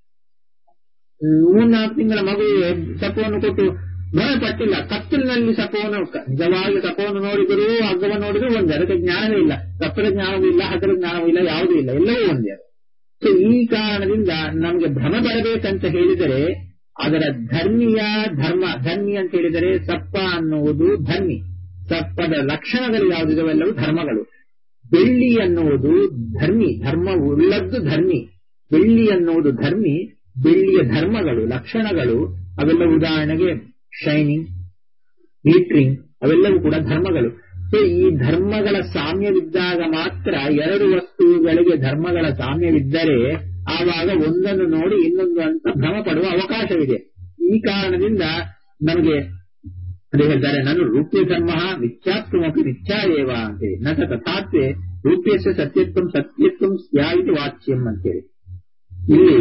ಮೂರ್ನಾಲ್ಕು ತಿಂಗಳ ಮಗುವಿಗೆ ಸರ್ಪವನ್ನು ಕೊಟ್ಟು ಭಯ ಪಟ್ಟಿಲ್ಲ ಕತ್ತಲಿನಲ್ಲಿ ಸರ್ಪವನ್ನು ನಿಜವಾಗಿ ಸರ್ಪವನ್ನು ನೋಡಿದರೂ ಹಗ್ಗವನ್ನು ನೋಡಿದರೂ ಒಂದೇ ಅದಕ್ಕೆ ಜ್ಞಾನವೇ ಇಲ್ಲ ಸರ್ಪದ ಜ್ಞಾನವೂ ಇಲ್ಲ ಹಗ್ಗದ ಜ್ಞಾನವೂ ಇಲ್ಲ ಯಾವುದೂ ಇಲ್ಲ ಎಲ್ಲವೂ ಒಂದೇ ಅದು ಸೊ ಈ ಕಾರಣದಿಂದ ನಮಗೆ ಭ್ರಮ ಬರಬೇಕಂತ ಹೇಳಿದರೆ ಅದರ ಧರ್ಮಿಯ ಧರ್ಮ ಧರ್ಮಿ ಅಂತ ಹೇಳಿದರೆ ಸರ್ಪ ಅನ್ನುವುದು ಧರ್ಮಿ ಸರ್ಪದ ಲಕ್ಷಣಗಳು ಯಾವುದಿದವೆಲ್ಲವೂ ಧರ್ಮಗಳು ಬೆಳ್ಳಿ ಅನ್ನುವುದು ಧರ್ಮಿ ಧರ್ಮ ಉಳ್ಳದ್ದು ಧರ್ಮಿ ಬೆಳ್ಳಿ ಅನ್ನುವುದು ಧರ್ಮಿ ಬೆಳ್ಳಿಯ ಧರ್ಮಗಳು ಲಕ್ಷಣಗಳು ಅವೆಲ್ಲ ಉದಾಹರಣೆಗೆ ಶೈನಿಂಗ್ ಹೀಟ್ರಿಂಗ್ ಅವೆಲ್ಲವೂ ಕೂಡ ಧರ್ಮಗಳು ಸೊ ಈ ಧರ್ಮಗಳ ಸಾಮ್ಯವಿದ್ದಾಗ ಮಾತ್ರ ಎರಡು ವಸ್ತುಗಳಿಗೆ ಧರ್ಮಗಳ ಸಾಮ್ಯವಿದ್ದರೆ ಆವಾಗ ಒಂದನ್ನು ನೋಡಿ ಇನ್ನೊಂದು ಅಂತ ಭ್ರಮ ಪಡುವ ಅವಕಾಶವಿದೆ ಈ ಕಾರಣದಿಂದ ನಮಗೆ ಅದೇ ಹೇಳ್ತಾರೆ ನಾನು ರೂಪ್ಯ ಧರ್ಮ ಮಿಥ್ಯಾತ್ವಮಪಿ ಮಿಥ್ಯಾ ಏವ ಅಂತೇಳಿ ನ ತಥಾತ್ವೆ ರೂಪ್ಯಸ್ಯ ಸತ್ಯತ್ವಂ ಸತ್ಯತ್ವಂ ಸ್ಯಾ ಇದು ವಾಚ್ಯಂ ಅಂತೇಳಿ ಇಲ್ಲಿ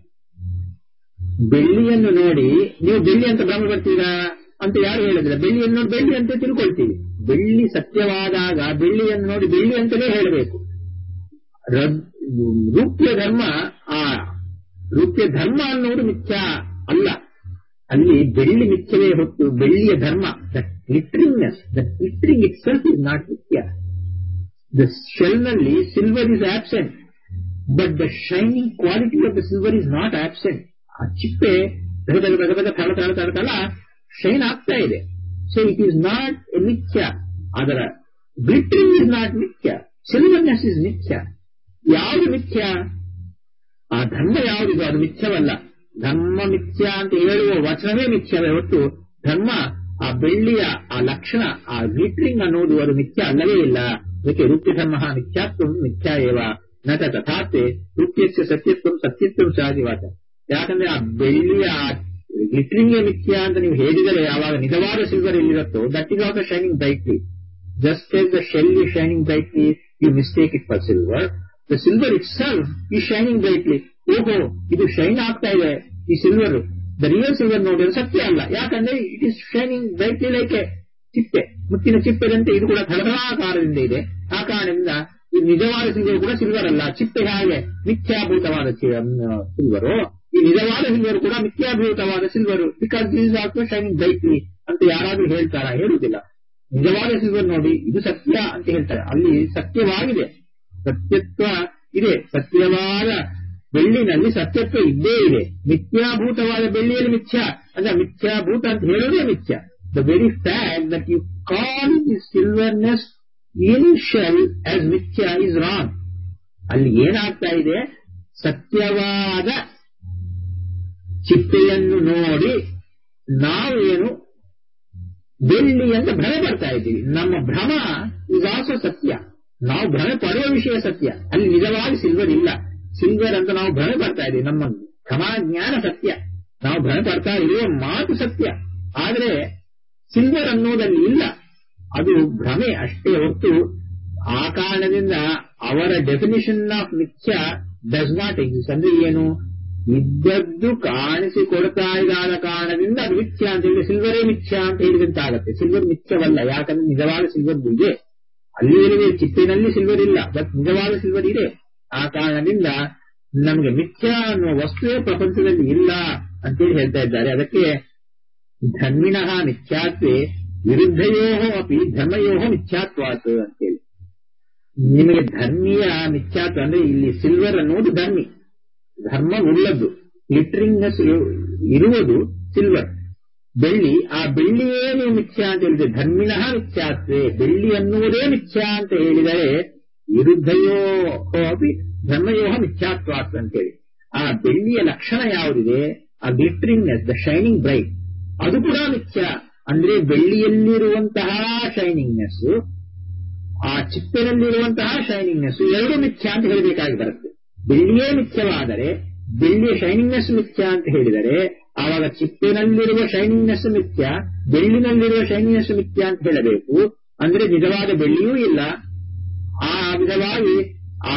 ಬೆಳ್ಳಿಯನ್ನು ನೋಡಿ ನೀವು ಬೆಳ್ಳಿ ಅಂತ ಭ್ರಮ ಬರ್ತೀರಾ ಅಂತ ಯಾರು ಹೇಳಿದ್ರೆ ಬೆಳ್ಳಿಯನ್ನು ನೋಡಿ ಬೆಳ್ಳಿ ಅಂತ ತಿಳ್ಕೊಳ್ತೀವಿ ಬೆಳ್ಳಿ ಸತ್ಯವಾದಾಗ ಬೆಳ್ಳಿಯನ್ನು ನೋಡಿ ಬೆಳ್ಳಿ ಅಂತಲೇ ಹೇಳಬೇಕು ರೂಪ್ಯ ಧರ್ಮ ಆ ರೂಪ್ಯ ಧರ್ಮ ಅನ್ನುವುದು ಮಿಥ್ಯ ಅಲ್ಲ ಅಲ್ಲಿ ಬೆಳ್ಳಿ ಮಿಥ್ಯವೇ ಹೊತ್ತು ಬೆಳ್ಳಿಯ ಧರ್ಮ that glitteringness that glittering itself is not ಮಿಥ್ಯ ದ ಶೆಲ್ನಲ್ಲಿ silver is absent but the shining quality of the silver is not absent ಆ ಚಿಪ್ಪೆ ತಗ ತಗ ತಗ ತಗ ತಳ ತಳ ತಳ ತಳ ಶೈನ್ ಆಗ್ತಾ ಇದೆ so it is not a ಮಿಥ್ಯ ಅದರ ಗ್ಲಿಟ್ರಿಂಗ್ ಇಸ್ ನಾಟ್ ಮಿಥ್ಯ ಸಿಲ್ವರ್ನೆಸ್ ಇಸ್ ಮಿಥ್ಯ ಯಾವುದು ಮಿಥ್ಯ ಆ ಧರ್ಮ ಯಾವುದಿದೆ ಅದು ಮಿಥ್ಯವಲ್ಲ ಧರ್ಮ ಮಿಥ್ಯ ಅಂತ ಹೇಳುವ ವಚನವೇ ಮಿಥ್ಯವೇ ಹೊತ್ತು ಧರ್ಮ ಆ ಬೆಳ್ಳಿಯ ಆ ಲಕ್ಷಣ ಆ ಗ್ಲಿಟ್ರಿಂಗ್ ಅನ್ನುವುದು ಅದು ಮಿಥ್ಯ ಅಲ್ಲವೇ ಇಲ್ಲ ಅದಕ್ಕೆ ರೂಪ್ಯ ಧರ್ಮ ಮಿಥ್ಯಾತ್ವ ಮಿಥ್ಯ ಏವ ನಟ ತಥಾತೆ ರೂಪ್ಯಸ್ಯ ಸತ್ಯತ್ವ ಸತ್ಯತ್ವ ಸಹಜವಾದ ಯಾಕಂದ್ರೆ ಆ ಬೆಳ್ಳಿಯ ಗ್ಲಿಟ್ರಿಂಗ್ ಮಿಥ್ಯ ಅಂತ ನೀವು ಹೇಳಿದರೆ ಆವಾಗ ನಿಜವಾದ ಸಿಲ್ವರ್ ಎಲ್ಲಿರುತ್ತೋ that is also shining brightly just as the shell is shining brightly you mistake it for silver the silver itself ಈ ಶೈನಿಂಗ್ ಬ್ರೈಟ್ಲಿ ಓಹೋ ಇದು ಶೈನ್ ಆಗ್ತಾ ಇದೆ ಈ ಸಿಲ್ವರ್ ದ ರಿಯಲ್ ಸಿಲ್ವರ್ ನೋಡಿದ್ರೆ ಸತ್ಯ ಅಲ್ಲ ಯಾಕಂದ್ರೆ it is shining brightly like a ಚಿಪ್ಪೆ ಮುತ್ತಿನ ಚಿಪ್ಪೆದಂತೆ ಇದು ಕೂಡ ಥಳಥಳಾಕಾರದಿಂದ ಇದೆ ಆ ಕಾರಣದಿಂದ ಈ ನಿಜವಾದ ಸಿಲ್ವರ್ ಕೂಡ ಸಿಲ್ವರ್ ಅಲ್ಲ ಚಿಪ್ಪೆ ಹಾಗೆ ಮಿಥ್ಯಾಭೂತವಾದ ಸಿಲ್ವರು ಈ ನಿಜವಾದ ಸಿಲ್ವರ್ ಕೂಡ ಮಿಥ್ಯಾಭೂತವಾದ silver because this is also shining brightly ಅಂತ ಯಾರಾದ್ರೂ ಹೇಳ್ತಾರಾ ಹೇಳುವುದಿಲ್ಲ ನಿಜವಾದ ಸಿಲ್ವರ್ ನೋಡಿ ಇದು ಸತ್ಯ ಅಂತ ಹೇಳ್ತಾರೆ ಅಲ್ಲಿ ಸತ್ಯವಾಗಿದೆ ಸತ್ಯತ್ವ ಇದೆ ಸತ್ಯವಾದ ಬೆಳ್ಳಿನಲ್ಲಿ ಸತ್ಯತ್ವ ಇದ್ದೇ ಇದೆ ಮಿಥ್ಯಾಭೂತವಾದ ಬೆಳ್ಳಿಯಲ್ಲಿ ಮಿಥ್ಯ ಅಂದ್ರೆ ಮಿಥ್ಯಾಭೂತ ಅಂತ ಹೇಳೋದೇ ಮಿಥ್ಯ the very fact that you call the silverness in shell as ಮಿಥ್ಯ ಇಸ್ ರಾಂಗ್ ಅಲ್ಲಿ ಏನಾಗ್ತಾ ಇದೆ ಸತ್ಯವಾದ ಚಿಪ್ಪೆಯನ್ನು ನೋಡಿ ನಾವೇನು ಬೆಳ್ಳಿ ಅಂತ ಭ್ರಮೆ ಪಡ್ತಾ ಇದ್ದೀವಿ ನಮ್ಮ ಭ್ರಮ ಇಸ್ ಆಲ್ಸೋ ಸತ್ಯ ನಾವು ಭ್ರಮೆ ಪಡುವ ವಿಷಯ ಸತ್ಯ ಅಲ್ಲಿ ನಿಜವಾಗಿ ಸಿಲ್ವರ್ ಇಲ್ಲ ಸಿಲ್ವರ್ ಅಂತ ನಾವು ಭ್ರಮೆ ಪಡ್ತಾ ಇದ್ದೀವಿ ನಮ್ಮ ಜ್ಞಾನ ಸತ್ಯ ನಾವು ಭ್ರಮೆ ಪಡ್ತಾ ಇರುವ ಮಾತು ಸತ್ಯ ಆದ್ರೆ ಸಿಲ್ವರ್ ಅನ್ನೋದಲ್ಲಿ ಇಲ್ಲ ಅದು ಭ್ರಮೆ ಅಷ್ಟೇ ಹೊರತು ಆ ಕಾರಣದಿಂದ ಅವರ ಡೆಫಿನಿಷನ್ ಆಫ್ ಮಿಥ್ಯ ಡಸ್ ನಾಟ್ ಎಕ್ಸಿಸ್ಟ್ ಅಂದ್ರೆ ಏನು ಇದ್ದದ್ದು ಕಾಣಿಸಿಕೊಡ್ತಾ ಇದ್ದಾದ ಕಾರಣದಿಂದ ಅದು ಮಿಥ್ಯ ಅಂತ ಹೇಳಿ ಸಿಲ್ವರೇ ಮಿಥ್ಯ ಅಂತ ಹೇಳಿದಂತಾಗತ್ತೆ ಸಿಲ್ವರ್ ಮಿಥ್ಯವಲ್ಲ ಯಾಕಂದ್ರೆ ನಿಜವಾದ ಸಿಲ್ವರ್ ಇದೆ ಅಲ್ಲಿ ಏನಿದೆ ಚಿಪ್ಪಿನಲ್ಲಿ ಸಿಲ್ವರ್ ಇಲ್ಲ ಬಟ್ ನಿಜವಾದ ಸಿಲ್ವರ್ ಇದೆ ಆ ಕಾರಣದಿಂದ ನಮಗೆ ಮಿಥ್ಯ ಅನ್ನುವ ವಸ್ತುವೇ ಪ್ರಪಂಚದಲ್ಲಿ ಇಲ್ಲ ಅಂತೇಳಿ ಹೇಳ್ತಾ ಇದ್ದಾರೆ ಅದಕ್ಕೆ ಧರ್ಮಿಣಃ ಮಿಥ್ಯಾತ್ವೇ ವಿರುದ್ಧಯೋ ಅಪಿ ಧರ್ಮಯೋ ಮಿಥ್ಯಾತ್ವಾತ್ ಅಂತೇಳಿ ನಿಮಗೆ ಧರ್ಮೀಯ ಮಿಥ್ಯಾತ್ವ ಅಂದ್ರೆ ಇಲ್ಲಿ ಸಿಲ್ವರ್ ಅನ್ನೋದು ಧರ್ಮಿ ಧರ್ಮ ಉಳ್ಳದ್ದು ಲಿಟ್ರಿಂಗ್ನೆಸ್ ಇರುವುದು ಸಿಲ್ವರ್ ಬೆಳ್ಳಿ ಆ ಬೆಳ್ಳಿಯೇ ನೀವು ಮಿಥ್ಯಾ ಅಂತ ಹೇಳಿದ್ರೆ ಧರ್ಮಿಣಃ ಮಿಥ್ಯಾತ್ವೇ ಬೆಳ್ಳಿ ಅನ್ನುವುದೇ ಮಿಥ್ಯಾ ಅಂತ ಹೇಳಿದರೆ ವಿರುದ್ಧಯೋ ಅಪಿ ಧರ್ಮಯೋ ಮಿಥ್ಯಾತ್ವಾತ್ ಅಂತೇಳಿ ಆ ಬೆಳ್ಳಿಯ ಲಕ್ಷಣ ಯಾವುದಿದೆ ಆ ಗ್ಲಿಟ್ರಿಂಗ್ನೆಸ್ ದ ಶೈನಿಂಗ್ ಬ್ರೈಟ್ ಅದು ಕೂಡ ಮಿಥ್ಯ ಅಂದ್ರೆ ಬೆಳ್ಳಿಯಲ್ಲಿರುವಂತಹ ಶೈನಿಂಗ್ನೆಸ್ ಆ ಚಿಪ್ಪೆನಲ್ಲಿರುವಂತಹ ಶೈನಿಂಗ್ನೆಸ್ ಎರಡು ಮಿಥ್ಯ ಅಂತ ಹೇಳಬೇಕಾಗಿ ಬರುತ್ತೆ ಬೆಳ್ಳಿಯೇ ಮಿಥ್ಯವಾದರೆ ಬೆಳ್ಳಿಯ ಶೈನಿಂಗ್ನೆಸ್ ಮಿಥ್ಯ ಅಂತ ಹೇಳಿದರೆ ಆವಾಗ ಚಿಪ್ಪೆನಲ್ಲಿರುವ ಶೈನಿಂಗ್ನೆಸ್ ಮಿಥ್ಯ ಬೆಳ್ಳಿನಲ್ಲಿರುವ ಶೈನಿಂಗ್ನೆಸ್ ಮಿಥ್ಯ ಅಂತ ಹೇಳಬೇಕು ಅಂದ್ರೆ ನಿಜವಾದ ಬೆಳ್ಳಿಯೂ ಇಲ್ಲ ಆ ವಿಧವಾಗಿ ಆ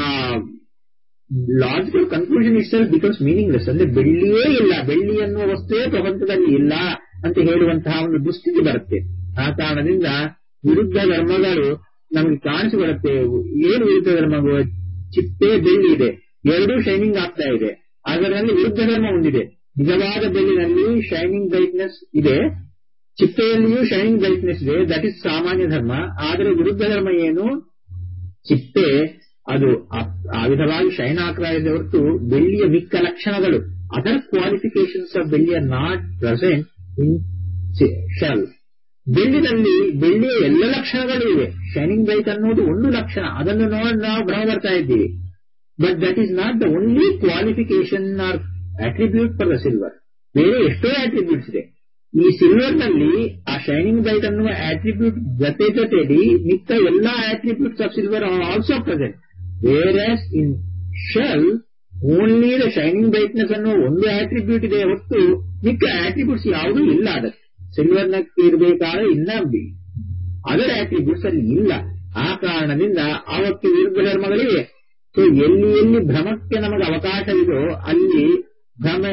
logical conclusion itself becomes meaningless ಅಂದ್ರೆ ಬೆಳ್ಳಿಯೇ ಇಲ್ಲ ಬೆಳ್ಳಿ ಅನ್ನುವ ವಸ್ತುವೇ ಪ್ರಪಂಚದಲ್ಲಿ ಇಲ್ಲ ಅಂತ ಹೇಳುವಂತಹ ಒಂದು ದುಸ್ಥಿತಿ ಬರುತ್ತೆ ಆ ಕಾರಣದಿಂದ ವಿರುದ್ಧ ಧರ್ಮಗಳು ನಮಗೆ ಕಾಣಿಸಿಬರುತ್ತೆ ಏನು ವಿರುದ್ಧ ಧರ್ಮಗಳು ಚಿಪ್ಪೆ ಬೆಳ್ಳಿ ಇದೆ ಎರಡೂ ಶೈನಿಂಗ್ ಆಗ್ತಾ ಇದೆ ಅದರಲ್ಲಿ ವಿರುದ್ಧ ಧರ್ಮ ಹೊಂದಿದೆ ನಿಜವಾದ ಬೆಳ್ಳಿನಲ್ಲಿ ಶೈನಿಂಗ್ ಬ್ರೈಟ್ನೆಸ್ ಇದೆ ಚಿಪ್ಪೆಯಲ್ಲಿಯೂ ಶೈನಿಂಗ್ ಬ್ರೈಟ್ನೆಸ್ ಇದೆ ದಟ್ ಇಸ್ ಸಾಮಾನ್ಯ ಧರ್ಮ ಆದರೆ ವಿರುದ್ಧ ಧರ್ಮ ಏನು ಚಿಪ್ಪೆ ಅದು ಆ ವಿಧವಾಗಿ ಶೈನ್ ಆಗ್ತಾ ಇದೆ ಹೊರತು ಬೆಳ್ಳಿಯ ಮಿಕ್ಕ ಲಕ್ಷಣಗಳು ಅದರ್ ಕ್ವಾಲಿಫಿಕೇಶನ್ಸ್ ಆಫ್ ಬೆಳ್ಳಿ are not present in shell ಬೆಳ್ಳಿನಲ್ಲಿ ಬೆಳ್ಳಿಯ ಎಲ್ಲ ಲಕ್ಷಣಗಳು ಇವೆ ಶೈನಿಂಗ್ ಬ್ರೈಟ್ ಅನ್ನೋದು ಒಂದು ಲಕ್ಷಣ ಅದನ್ನು ನೋಡಿ ನಾವು ಭ್ರಮ ಬರ್ತಾ ಇದ್ದೀವಿ but that is not the only qualification or attribute for the silver ಬೇರೆ ಎಷ್ಟೋ ಆಟ್ರಿಬ್ಯೂಟ್ಸ್ ಇದೆ ಈ ಸಿಲ್ವರ್ ನಲ್ಲಿ ಆ ಶೈನಿಂಗ್ ಬ್ರೈಟ್ ಅನ್ನುವ ಆಟ್ರಿಬ್ಯೂಟ್ ಜೊತೆ ಜೊತೆಲಿ ಮಿಕ್ಕ ಎಲ್ಲಾ attributes of silver are also present whereas in shell only the shining brightness ಅನ್ನುವ ಒಂದು ಆಟ್ರಿಬ್ಯೂಟ್ ಇದೆ ಹೊತ್ತು ಮಿಕ್ಕ ಆಟ್ರಿಬ್ಯೂಟ್ಸ್ ಯಾವುದೂ ಇಲ್ಲ ಅದಕ್ಕೆ ಸಿಲ್ವರ್ ನಕ್ಕೆ ಇರಬೇಕಾದ್ರೆ ಇನ್ನ ಅದರ ಆಟ್ರಿಬ್ಯೂಟ್ಸ್ ಅಲ್ಲಿ ಇಲ್ಲ ಆ ಕಾರಣದಿಂದ ಅವಕ್ಕೆ ವಿರುದ್ಧ ಧರ್ಮಗಳಿವೆ ಸೊ ಎಲ್ಲಿ ಎಲ್ಲಿ ಭ್ರಮಕ್ಕೆ ನಮಗೆ ಅವಕಾಶವಿದೋ ಅಲ್ಲಿ ಭ್ರಮೆ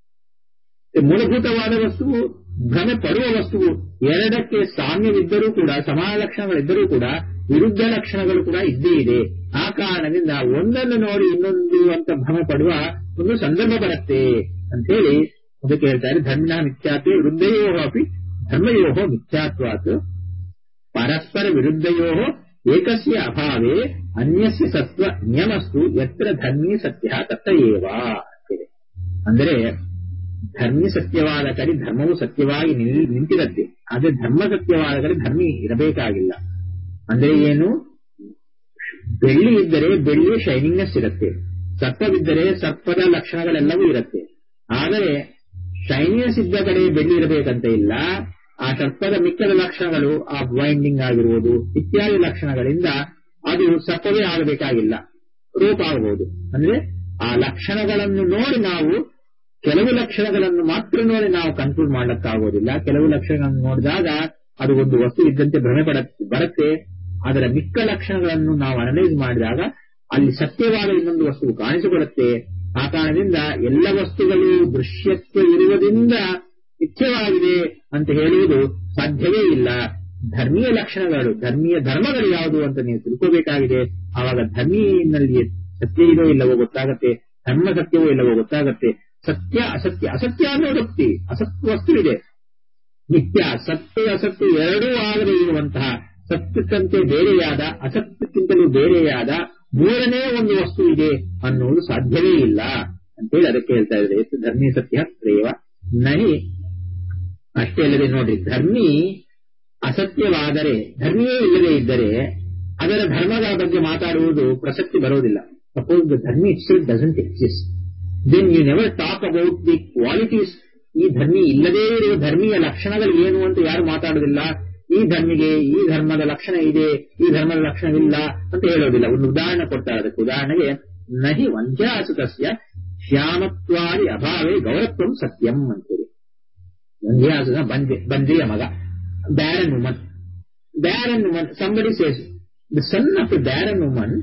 ಮೂಲಭೂತವಾದ ವಸ್ತುವು ಭ್ರಮೆ ಪಡುವ ವಸ್ತುವು ಎರಡಕ್ಕೆ ಸಾಮ್ಯವಿದ್ದರೂ ಕೂಡ ಸಮಾನ ಲಕ್ಷಣಗಳಿದ್ದರೂ ಕೂಡ ವಿರುದ್ಧ ಲಕ್ಷಣಗಳು ಕೂಡ ಇದ್ದೇ ಇದೆ ಆ ಕಾರಣದಿಂದ ಒಂದನ್ನು ನೋಡಿ ಇನ್ನೊಂದು ಅಂತ ಭ್ರಮೆ ಪಡುವ ಒಂದು ಸಂದರ್ಭ ಬರುತ್ತೆ ಅಂತ ಹೇಳಿ ಅದಕ್ಕೆ ಹೇಳ್ತಾರೆ ಧರ್ಮಿಣ ಮಿಥ್ಯಾತ್ವೇ ವೃದ್ಧಯೋ ಅಪಿ ಧರ್ಮಯೋ ಮಿಥ್ಯಾತ್ವಾತ್ ಪರಸ್ಪರ ವಿರುದ್ಧಯೋ ಏಕಸ್ಯ ಅಭಾವೇ ಅನ್ಯಸ್ಯ ಸತ್ವ ನಿಯಮಸ್ತು ಎತ್ರ ಧರ್ಮಿ ಸತ್ಯ ತತ್ತಯೇವ ಅಂದರೆ ಧರ್ಮಿ ಸತ್ಯವಾದ ಕಡೆ ಧರ್ಮವು ಸತ್ಯವಾಗಿ ನಿಂತಿರುತ್ತೆ ಆದ್ರೆ ಧರ್ಮ ಸತ್ಯವಾದ ಕಡೆ ಧರ್ಮಿ ಇರಬೇಕಾಗಿಲ್ಲ ಅಂದ್ರೆ ಏನು ಬೆಳ್ಳಿ ಇದ್ದರೆ ಬೆಳ್ಳಿಯ ಶೈನಿಂಗ್ನೆಸ್ ಇರುತ್ತೆ ಸರ್ಪವಿದ್ದರೆ ಸರ್ಪದ ಲಕ್ಷಣಗಳೆಲ್ಲವೂ ಇರುತ್ತೆ ಆದರೆ ಶೈನಿನೆಸ್ ಇದ್ದ ಕಡೆ ಬೆಳ್ಳಿ ಇರಬೇಕಂತ ಇಲ್ಲ ಆ ಸರ್ಪದ ಮಿಕ್ಕದ ಲಕ್ಷಣಗಳು ಆ ವೈಂಡಿಂಗ್ ಆಗಿರುವುದು ಇತ್ಯಾದಿ ಲಕ್ಷಣಗಳಿಂದ ಅದು ಸರ್ಪವೇ ಆಗಬೇಕಾಗಿಲ್ಲ ರೂಪ ಆಗಬಹುದು ಅಂದ್ರೆ ಆ ಲಕ್ಷಣಗಳನ್ನು ನೋಡಿ ನಾವು ಕೆಲವು ಲಕ್ಷಣಗಳನ್ನು ಮಾತ್ರ ನೋಡಿ ನಾವು ಕನ್ಕ್ಲೂಡ್ ಮಾಡ್ಲಿಕ್ಕಾಗೋದಿಲ್ಲ ಕೆಲವು ಲಕ್ಷಣಗಳನ್ನು ನೋಡಿದಾಗ ಅದು ಒಂದು ವಸ್ತು ಇದ್ದಂತೆ ಭ್ರಮೆ ಪಡ ಬರುತ್ತೆ ಅದರ ಮಿಕ್ಕ ಲಕ್ಷಣಗಳನ್ನು ನಾವು ಅನಲೈಸ್ ಮಾಡಿದಾಗ ಅಲ್ಲಿ ಸತ್ಯವಾದ ಇನ್ನೊಂದು ವಸ್ತು ಕಾಣಿಸಿಕೊಳ್ಳುತ್ತೆ ಆ ಕಾರಣದಿಂದ ಎಲ್ಲ ವಸ್ತುಗಳು ದೃಶ್ಯತ್ವ ಇರುವುದರಿಂದ ನಿತ್ಯವಾಗಿದೆ ಅಂತ ಹೇಳುವುದು ಸಾಧ್ಯವೇ ಇಲ್ಲ ಧರ್ಮೀಯ ಲಕ್ಷಣಗಳು ಧರ್ಮೀಯ ಧರ್ಮಗಳು ಯಾವುದು ಅಂತ ನೀವು ತಿಳ್ಕೋಬೇಕಾಗಿದೆ ಆವಾಗ ಧರ್ಮೀನಲ್ಲಿ ಸತ್ಯ ಇದೋ ಇಲ್ಲವೋ ಗೊತ್ತಾಗತ್ತೆ ಧರ್ಮ ಸತ್ಯವೋ ಇಲ್ಲವೋ ಗೊತ್ತಾಗತ್ತೆ ಸತ್ಯ ಅಸತ್ಯ ಅಸತ್ಯ ಅನ್ನೋದಕ್ಕೆ ಅಸತ್ಯ ವಸ್ತು ಇದೆ ನಿತ್ಯ ಸತ್ಯ ಅಸತ್ಯ ಎರಡೂ ಆಗದೇ ಇರುವಂತಹ ಸತ್ಯಕ್ಕಿಂತ ಬೇರೆಯಾದ ಅಸತ್ಯಕ್ಕಿಂತಲೂ ಬೇರೆಯಾದ ಮೂರನೇ ಒಂದು ವಸ್ತು ಇದೆ ಅನ್ನುವುದು ಸಾಧ್ಯವೇ ಇಲ್ಲ ಅಂತೇಳಿ ಅದಕ್ಕೆ ಹೇಳ್ತಾ ಇದ್ದಾರೆ ಎಷ್ಟು ಧರ್ಮೀ ಸತ್ಯ ತ್ರೇವ ನಹಿ ಅಷ್ಟೇ ಅಲ್ಲದೆ ನೋಡ್ರಿ ಧರ್ಮಿ ಅಸತ್ಯವಾದರೆ ಧರ್ಮಿಯೇ ಇಲ್ಲದೆ ಇದ್ದರೆ ಅದರ ಧರ್ಮದ ಬಗ್ಗೆ ಮಾತಾಡುವುದು ಪ್ರಸಕ್ತಿ ಬರೋದಿಲ್ಲ ಸಪೋಸ್ ದ ಧರ್ಮಿ it still doesn't exist then you never talk about the qualities ಈ ಧರ್ಮಿ ಇಲ್ಲದೇ ಇರುವ ಧರ್ಮೀಯ ಲಕ್ಷಣಗಳು ಏನು ಅಂತ ಯಾರು ಮಾತಾಡೋದಿಲ್ಲ ಈ ಧರ್ಮಿಗೆ ಈ ಧರ್ಮದ ಲಕ್ಷಣ ಇದೆ ಈ ಧರ್ಮದ ಲಕ್ಷಣವಿಲ್ಲ ಅಂತ ಹೇಳೋದಿಲ್ಲ ಒಂದು ಉದಾಹರಣೆ ಕೊಡ್ತಾರೆ ಅದಕ್ಕೆ ಉದಾಹರಣೆಗೆ ನಹಿ ವಂದ್ಯಾಸುತಸ್ಯ ಶ್ಯಾಮತ್ವಾದಿ ಅಭಾವೇ ಗೌರತ್ವಂ ಸತ್ಯಂ ಅಂತೇಳಿ ವಂದ್ಯಾಸುತ ಬಂದೆ ಬಂದೆಯ ಮಗ barren woman barren woman somebody says the son of barren woman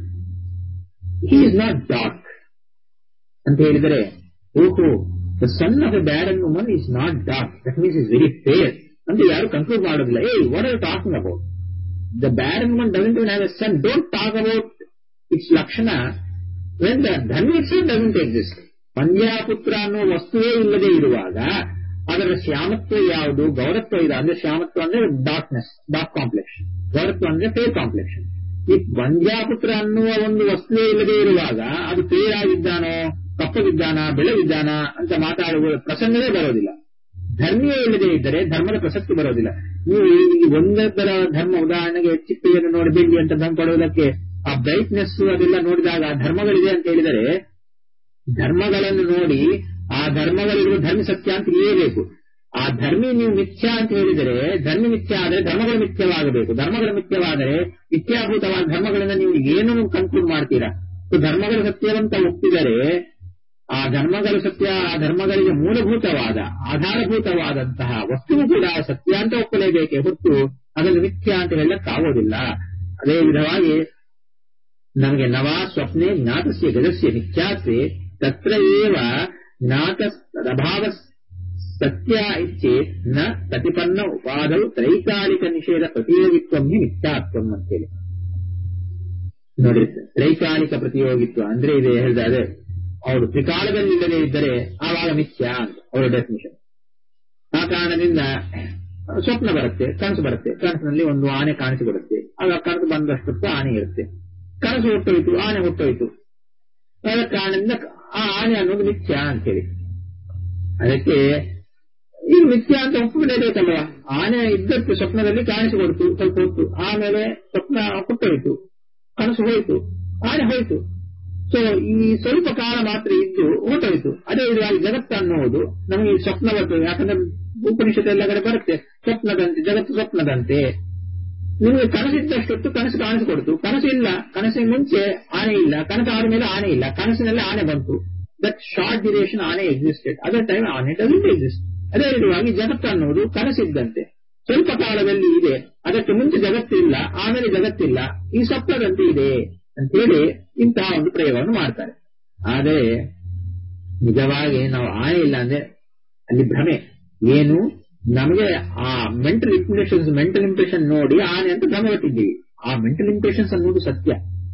he is not dark ಅಂತ ಹೇಳಿದರೆ ಓಹೋ the son of a barren woman is not dark that means is very fair ಅಂತ ಯಾರು ಕನ್ಕ್ಲೂಡ್ ಮಾಡೋದಿಲ್ಲ ಏ what are talking about the barren woman doesn't even have a son don't talk about its ಲಕ್ಷಣ when the ಧರ್ಮ its doesn't exist ಪಂದ್ಯಾಪುತ್ರ ಅನ್ನೋ ವಸ್ತುವೇ ಇಲ್ಲದೆ ಇರುವಾಗ ಅದರ ಶ್ಯಾಮತ್ವ ಯಾವುದು ಗೌರತ್ವ ಇದೆ ಅಂದ್ರೆ ಶ್ಯಾಮತ್ವ ಅಂದ್ರೆ ಡಾರ್ಕ್ನೆಸ್ ಡಾರ್ಕ್ ಕಾಂಪ್ಲೆಕ್ಷನ್ ಗೌರತ್ವ ಅಂದ್ರೆ ಫೇರ್ ಕಾಂಪ್ಲೆಕ್ಷನ್ ಈ ಪಂದ್ಯಾಪುತ್ರ ಅನ್ನುವ ಒಂದು ವಸ್ತುವೇ ಇಲ್ಲದೆ ಇರುವಾಗ ಅದು ಫೇರ್ ಆಗಿದ್ದಾನೋ ಕಪ್ಪಗಿದ್ದಾನ ಬೆಳಗಿದ್ದಾನ ಅಂತ ಮಾತಾಡುವ ಪ್ರಸಂಗವೇ ಬರೋದಿಲ್ಲ ಧರ್ಮೀಯ ಇಲ್ಲದೆ ಇದ್ದರೆ ಧರ್ಮದ ಪ್ರಸಕ್ತಿ ಬರೋದಿಲ್ಲ ನೀವು ಈ ಒಂದರ ಧರ್ಮ ಉದಾಹರಣೆಗೆ ಚಿಪ್ಪೆಯನ್ನು ನೋಡಿ ಬೆಳ್ಳಿ ಅಂತ ಧರ್ಮ ಕೊಡುವುದಕ್ಕೆ ಆ ಬ್ರೈಟ್ನೆಸ್ ಅದೆಲ್ಲ ನೋಡಿದಾಗ ಧರ್ಮಗಳಿದೆ ಅಂತ ಹೇಳಿದರೆ ಧರ್ಮಗಳನ್ನು ನೋಡಿ ಆ ಧರ್ಮಗಳಿರುವ ಧರ್ಮ ಸತ್ಯ ಅಂತ ಇರಲೇಬೇಕು ಆ ಧರ್ಮಿ ನೀವು ಮಿಥ್ಯ ಅಂತ ಹೇಳಿದರೆ ಧರ್ಮ ಮಿಥ್ಯ ಆದರೆ ಧರ್ಮಗಳು ಮಿಥ್ಯವಾಗಬೇಕು ಧರ್ಮಗಳು ಮಿಥ್ಯವಾದರೆ ಮಿಥ್ಯಾಭೂತವಾದ ಧರ್ಮಗಳಿಂದ ನೀವು ಏನನ್ನು ಕನ್ಕ್ಲೂಡ್ ಮಾಡ್ತೀರಾ ಧರ್ಮಗಳ ಸತ್ಯವಂತ ಒಪ್ಪಿದರೆ ಆ ಧರ್ಮಗಳು ಸತ್ಯ ಆ ಧರ್ಮಗಳಿಗೆ ಮೂಲಭೂತವಾದ ಆಧಾರಭೂತವಾದಂತಹ ವಸ್ತುವು ಕೂಡ ಸತ್ಯ ಅಂತ ಒಪ್ಪಲೇಬೇಕೆ ಹೊತ್ತು ಅದನ್ನು ಮಿಥ್ಯ ಅಂತ ಹೇಳಕ್ಕಾಗೋದಿಲ್ಲ ಅದೇ ವಿಧವಾಗಿ ನಮಗೆ ನವಾ ಸ್ವಪ್ನೆ ಜ್ಞಾತಸ್ಯ ಗಜಸ್ಯ ಮಿಥ್ಯಾತ್ವೆ ತತ್ರ ಏವ ಜ್ಞಾತಭಾವ ಸತ್ಯ ಇಚ್ಛೇತ್ ನ ಪ್ರತಿಪನ್ನ ಉಪಾದವು ತ್ರೈಕಾಲಿಕ ನಿಷೇಧ ಪ್ರತಿಯೋಗಿತ್ವಂ ಹಿ ಮಿಥ್ಯಾತ್ವಂ ಅಂತೇಳಿ ನೋಡಿ ತ್ರೈಕಾಲಿಕ ಪ್ರತಿಯೋಗಿತ್ವ ಅಂದ್ರೆ ಇದೆ ಹೇಳಿದ ಅದೇ ಅವರು ತ್ರಿಕಾಲದಲ್ಲಿ ಇಲ್ಲದೆ ಇದ್ದರೆ ಆವಾಗ ಮಿಥ್ಯ ಅಂತ ಅವರ ಡೆಫಿನಿಷನ್ ಆ ಕಾರಣದಿಂದ ಸ್ವಪ್ನ ಬರುತ್ತೆ ಕನಸು ಬರುತ್ತೆ ಕನಸಿನಲ್ಲಿ ಒಂದು ಆನೆ ಕಾಣಿಸಿಕೊಡುತ್ತೆ ಆಗ ಕನಸು ಬಂದಷ್ಟು ಆನೆ ಇರುತ್ತೆ ಕನಸು ಹುಟ್ಟೋಯ್ತು ಆನೆ ಹುಟ್ಟೋಯ್ತು ಅದರ ಕಾರಣದಿಂದ ಆ ಆನೆ ಅನ್ನೋದು ಮಿಥ್ಯ ಅಂತೇಳಿ ಅದಕ್ಕೆ ಇದು ಮಿಥ್ಯ ಅಂತ ಒಪ್ಪಿಬಿಡಬೇಕಲ್ವಾ ಆನೆ ಇದ್ದಷ್ಟು ಸ್ವಪ್ನದಲ್ಲಿ ಕಾಣಿಸಿಕೊಡ್ತು ಸ್ವಲ್ಪ ಹೊತ್ತು ಆಮೇಲೆ ಸ್ವಪ್ನ ಹುಟ್ಟೋಯ್ತು ಕನಸು ಹೋಯ್ತು ಆನೆ ಹೋಯ್ತು ಸೊ ಈ ಸ್ವಲ್ಪ ಕಾಲ ಮಾತ್ರ ಇದ್ದು ಹೊರಟೋಯ್ತು ಅದೇ ವಿಧವಾಗಿ ಜಗತ್ತು ಅನ್ನುವುದು ನಮಗೆ ಸ್ವಪ್ನ ಬರ್ತದೆ ಯಾಕಂದ್ರೆ ಉಪನಿಷತ್ತು ಎಲ್ಲ ಕಡೆ ಬರುತ್ತೆ ಸ್ವಪ್ನದಂತೆ ಜಗತ್ತು ಸ್ವಪ್ನದಂತೆ ನಿಮಗೆ ಕನಸಿದ್ದಷ್ಟೊತ್ತು ಕನಸು ಕಾಣಿಸಿಕೊಡ್ತು ಕನಸು ಇಲ್ಲ ಕನಸಿನ ಮುಂಚೆ ಆನೆ ಇಲ್ಲ ಕನಸು ಆದ ಮೇಲೆ ಆನೆ ಇಲ್ಲ ಕನಸಿನಲ್ಲಿ ಆನೆ ಬಂತು ದಟ್ ಶಾರ್ಟ್ ಡ್ಯೂರೇಷನ್ ಆನೆ ಎಕ್ಸಿಸ್ಟೆಡ್ ಅದರ್ ಟೈಮ್ ಆನೆ ಡಸಂಟ್ ಎಕ್ಸಿಸ್ಟ್ ಅದೇ ವಿಧವಾಗಿ ಜಗತ್ತು ಅನ್ನುವುದು ಕನಸಿದ್ದಂತೆ ಸ್ವಲ್ಪ ಕಾಲದಲ್ಲಿ ಇದೆ ಅದಕ್ಕೆ ಮುಂಚೆ ಜಗತ್ತಿಲ್ಲ ಆಮೇಲೆ ಜಗತ್ತಿಲ್ಲ ಈ ಸ್ವಪ್ನದಂತೆ ಇದೆ ಅಂತೇಳಿ ಇಂತಹ ಒಂದು ಪ್ರಯೋಗವನ್ನು ಮಾಡ್ತಾರೆ ಆದರೆ ನಿಜವಾಗಿ ನಾವು ಆನೆ ಇಲ್ಲ ಅಂದ್ರೆ ಅಲ್ಲಿ ಭ್ರಮೆ ಏನು ನಮಗೆ ಆ ಮೆಂಟಲ್ ಇಂಪ್ರೆಷನ್ಸ್ ಮೆಂಟಲ್ ಇಂಪ್ರೆಷನ್ ನೋಡಿ ಆನೆ ಅಂತ ಭ್ರಮೆ ಪಟ್ಟಿದ್ದೀವಿ ಆ ಮೆಂಟಲ್ ಇಂಪ್ರೆಷನ್ಸ್ ಅನ್ನೋದು ಸತ್ಯ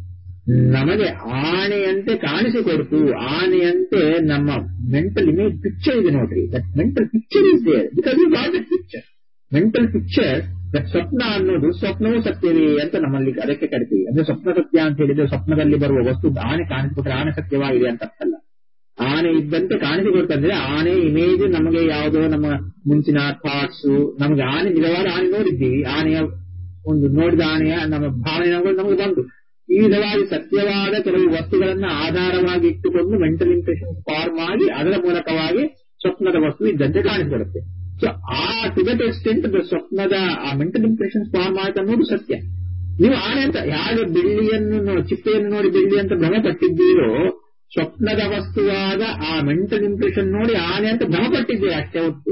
ನಮಗೆ ಆನೆಯಂತೆ ಕಾಣಿಸಿಕೊಡ್ತು ಆನೆಯಂತೆ ನಮ್ಮ ಮೆಂಟಲ್ ಇಮೇಜ್ ಪಿಕ್ಚರ್ ಇದೆ ನೋಡ್ರಿ that mental picture is there because you got that picture mental picture that ಸ್ವಪ್ನ ಅನ್ನೋದು ಸ್ವಪ್ನವೂ ಸತ್ಯವೇ ಅಂತ ನಮ್ಮಲ್ಲಿ ಅದಕ್ಕೆ ಕರಿತೀವಿ ಅಂದ್ರೆ ಸ್ವಪ್ನ ಸತ್ಯ ಅಂತ ಹೇಳಿದ್ರೆ ಸ್ವಪ್ನದಲ್ಲಿ ಬರುವ ವಸ್ತು ಆನೆ ಕಾಣಿಸಿಕೊಟ್ರೆ ಆನೆ ಸತ್ಯವಾಗಿದೆ ಅಂತ ಅರ್ಥಲ್ಲ ಆನೆ ಇದ್ದಂತೆ ಕಾಣಿಸಿಕೊಡ್ತಂದ್ರೆ ಆನೆ ಇಮೇಜ್ ನಮಗೆ ಯಾವುದೋ ನಮ್ಮ ಮುಂಚಿನ ಥಾಟ್ಸ್ ನಮಗೆ ಆನೆ ನಿಜವಾದ ಆನೆ ನೋಡಿದ್ದೀವಿ ಆನೆಯ ಒಂದು ನೋಡಿದ ಆನೆಯ ನಮ್ಮ ಭಾವನೆಗಳು ನಮಗೆ ಬಂದು ಈ ವಿಧವಾಗಿ ಸತ್ಯವಾದ ಕೆಲವು ವಸ್ತುಗಳನ್ನ ಆಧಾರವಾಗಿ ಇಟ್ಟುಕೊಂಡು ಮೆಂಟಲ್ ಇಂಪ್ರೆಷನ್ ಫಾರ್ಮ್ ಆಗಿ ಅದರ ಮೂಲಕವಾಗಿ ಸ್ವಪ್ನದ ವಸ್ತು ಇದ್ದಂತೆ ಕಾಣಿಸಿಕೊಡುತ್ತೆ ಸೊ ಆ ಟು ದಟ್ ಎಕ್ಸ್ಟೆಂಟ್ ಸ್ವಪ್ನದ ಆ ಮೆಂಟಲ್ ಇಂಪ್ರೆಷನ್ ಫಾರ್ಮ್ ಆಯ್ತು ಅನ್ನೋದು ಸತ್ಯ ನೀವು ಆನೆ ಅಂತ ಯಾರು ಬೆಳ್ಳಿಯನ್ನು ಚಿಪ್ಪೆಯನ್ನು ನೋಡಿ ಬೆಳ್ಳಿ ಅಂತ ಭ್ರಮೆ ಪಟ್ಟಿದ್ದೀರೋ ಸ್ವಪ್ನದ ವಸ್ತುವಾದ ಆ ಮೆಂಟಲ್ ಇಂಪ್ರೆಷನ್ ನೋಡಿ ಆನೆ ಅಂತ ಭ್ರಮ ಪಟ್ಟಿದ್ದೀರಿ ಅಷ್ಟೇ ಹೊತ್ತು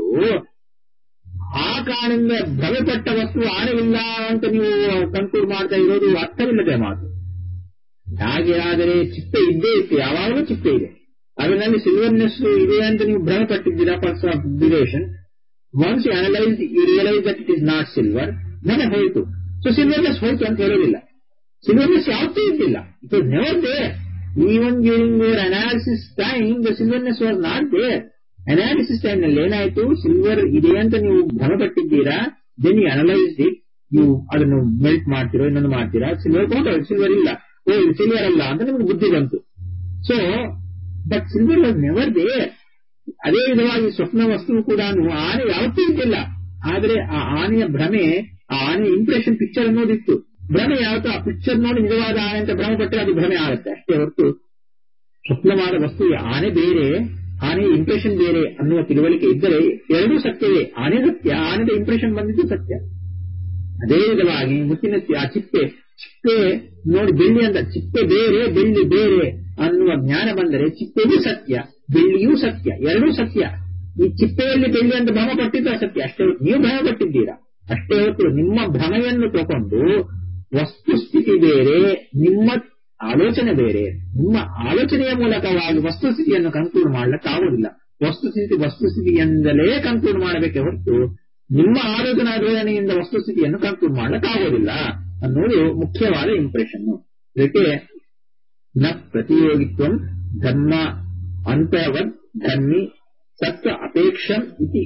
ಆ ಕಾರಣದಿಂದ ಭ್ರಮೆ ಪಟ್ಟ ವಸ್ತು ಆನೆ ಇಲ್ಲ ಅಂತ ನೀವು ಕನ್ಕ್ಲೂಡ್ ಮಾಡ್ತಾ ಇರೋದು ಅರ್ಥವಿಲ್ಲದೆ ಮಾತು ಹಾಗೆ ಆದರೆ ಚಿಪ್ಪೆ ಇದ್ದೇ ಇತ್ತು ಯಾವಾಗಲೂ ಚಿಪ್ಪೆ ಇದೆ ಅದರಲ್ಲಿ ಸಿಲ್ವರ್ನೆಸ್ ಇದೆ ಅಂತ ನೀವು ಭ್ರಮೆ ಪಟ್ಟಿದ್ದೀರಾ ಪರ್ಸ್ of duration once you analyse you realise that it is not silver ಭ್ರಮೆ ಹೋಯಿತು ಸೊ ಸಿಲ್ವರ್ನೆಸ್ ಹೋಯ್ತು ಅಂತ ಹೇಳೋದಿಲ್ಲ ಸಿಲ್ವರ್ನೆಸ್ ಯಾವತ್ತೂ ಇದ್ದಿಲ್ಲ it was never there even during your analysis time the silverness was not there analysis time ನಲ್ಲಿ ಏನಾಯ್ತು ಸಿಲ್ವರ್ ಇದೆ ಅಂತ ನೀವು ಭ್ರಮಪಟ್ಟಿದ್ದೀರಾ ದೆನ್ ಯು ಅನಲೈಸ್ ಇಟ್ ನೀವು ಅದನ್ನು ಮೆಲ್ಟ್ ಮಾಡ್ತೀರೋ ಇನ್ನೊಂದು ಮಾಡ್ತೀರಾ ಸಿಲ್ವರ್ ಕೊಂಡೋಯ್ತು ಸಿಲ್ವರ್ ಇಲ್ಲ ಓ ಇದು ಸಿಲ್ವರ್ ಅಲ್ಲ ಅಂತ ನಿಮ್ಗೆ ಬುದ್ಧಿ ಬಂತು so but silver was never there ಅದೇ ವಿಧವಾಗಿ ಸ್ವಪ್ನ ವಸ್ತು ಕೂಡ ಆನೆ ಯಾವತ್ತೂ ಇದ್ದಿಲ್ಲ ಆದರೆ ಆ ಆನೆಯ ಭ್ರಮೆ ಆ ಆನೆ ಇಂಪ್ರೆಷನ್ ಪಿಕ್ಚರ್ ಅನ್ನೋದಿತ್ತು ಭ್ರಮೆ ಯಾವತ್ತೂ ಆ ಪಿಕ್ಚರ್ ನೋಡಿ ನಿಜವಾದ ಆನೆ ಅಂತ ಭ್ರಮೆ ಪಟ್ಟರೆ ಅದು ಭ್ರಮೆ ಆಗುತ್ತೆ ಅಷ್ಟೇ ಹೊರತು ಸ್ವಪ್ನವಾದ ವಸ್ತು ಆನೆ ಬೇರೆ ಆನೆಯ ಇಂಪ್ರೆಷನ್ ಬೇರೆ ಅನ್ನುವ ತಿಳುವಳಿಕೆ ಇದ್ದರೆ ಎರಡೂ ಸತ್ಯವೇ ಆನೆ ಸತ್ಯ ಆನೆದ ಇಂಪ್ರೆಷನ್ ಬಂದಿದ್ದು ಸತ್ಯ ಅದೇ ವಿಧವಾಗಿ ಮುತ್ತಿನ ಆ ಚಿಪ್ಪೆ ಚಿಪ್ಪೆ ನೋಡಿ ಬೆಳ್ಳಿ ಅಂತ ಚಿಪ್ಪೆ ಬೇರೆ ಬೆಳ್ಳಿ ಬೇರೆ ಅನ್ನುವ ಜ್ಞಾನ ಬಂದರೆ ಚಿಪ್ಪೆಯೂ ಸತ್ಯ ಬೆಳ್ಳಿಯೂ ಸತ್ಯ ಎರಡೂ ಸತ್ಯ ಈ ಚಿಪ್ಪೆಯಲ್ಲಿ ಬೆಳ್ಳಿ ಅಂತ ಭ್ರಮ ಪಟ್ಟಿದ್ದು ಅಸತ್ಯ ಅಷ್ಟೇ ಹೊತ್ತು ನೀವು ಭ್ರಮ ಪಟ್ಟಿದ್ದೀರಾ ಅಷ್ಟೇ ಹೊತ್ತು ನಿಮ್ಮ ಭ್ರಮೆಯನ್ನು ತಗೊಂಡು ವಸ್ತುಸ್ಥಿತಿ ಬೇರೆ ನಿಮ್ಮ ಆಲೋಚನೆ ಬೇರೆ ನಿಮ್ಮ ಆಲೋಚನೆಯ ಮೂಲಕವಾಗಿ ವಸ್ತುಸ್ಥಿತಿಯನ್ನು ಕನ್ಕ್ಲೂಡ್ ಮಾಡ್ಲಿಕ್ಕಾಗುವುದಿಲ್ಲ ವಸ್ತುಸ್ಥಿತಿ ವಸ್ತುಸ್ಥಿತಿಯಿಂದಲೇ ಕನ್ಕ್ಲೂಡ್ ಮಾಡಬೇಕೆ ಹೊರತು ನಿಮ್ಮ ಆಲೋಚನಾ ಧೋರಣೆಯಿಂದ ವಸ್ತುಸ್ಥಿತಿಯನ್ನು ಕನ್ಕ್ಲೂಡ್ ಮಾಡ್ಲಿಕ್ಕಾಗೋದಿಲ್ಲ ಅನ್ನೋದು ಮುಖ್ಯವಾದ ಇಂಪ್ರೆಷನ್ ಇದಕ್ಕೆ ನ ಪ್ರತಿಯೋಗಿತ್ವ ಧರ್ಮ ಅಂತರ್ವದ್ ಧರ್ಮಿ ಸತ್ವ ಅಪೇಕ್ಷಂ ಇತಿ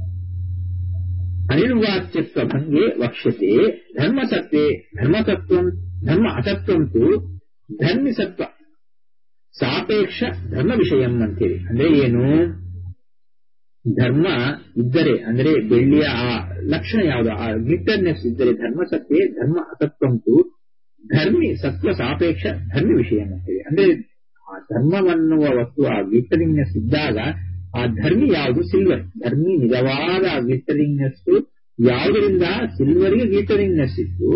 ಅನಿರ್ವಾಚ್ಯತ್ವ ಭಂಗೆ ವಕ್ಷ್ಯತೆ ಧರ್ಮಸತ್ವೇ ಧರ್ಮಸತ್ವಂ ಧರ್ಮ ಅಸತ್ವಂ ತು ಧರ್ಮಿಸತ್ವ ಸಾಪೇಕ್ಷ ಧರ್ಮ ವಿಷಯಂ ಅಂತೇಳಿ ಅಂದ್ರೆ ಏನು ಧರ್ಮ ಇದ್ದರೆ ಅಂದ್ರೆ ಬೆಳ್ಳಿಯ ಆ ಲಕ್ಷಣ ಯಾವುದು ಆ ಗಿಟ್ಟರ್ನೆಸ್ ಇದ್ದರೆ ಧರ್ಮ ಸತ್ವೇ ಧರ್ಮ ಅಸತ್ವಂತು ಧರ್ಮಿ ಸತ್ವ ಸಾಪೇಕ್ಷ ಧರ್ಮ ವಿಷಯ ಅಂತೇಳಿ ಅಂದ್ರೆ ಆ ಧರ್ಮವನ್ನುವ ವಸ್ತು ಆ ಗಿಟ್ಟರಿಂಗ್ನೆಸ್ ಇದ್ದಾಗ ಆ ಧರ್ಮಿ ಯಾವುದು ಸಿಲ್ವರ್ ಧರ್ಮಿ ನಿಜವಾದ ಆ ಗಿಟ್ಟರಿಂಗ್ನೆಸ್ ಯಾವುದರಿಂದ ಸಿಲ್ವರ್ಗೆ ಗಿಟ್ಟರಿಂಗ್ನೆಸ್ ಇತ್ತು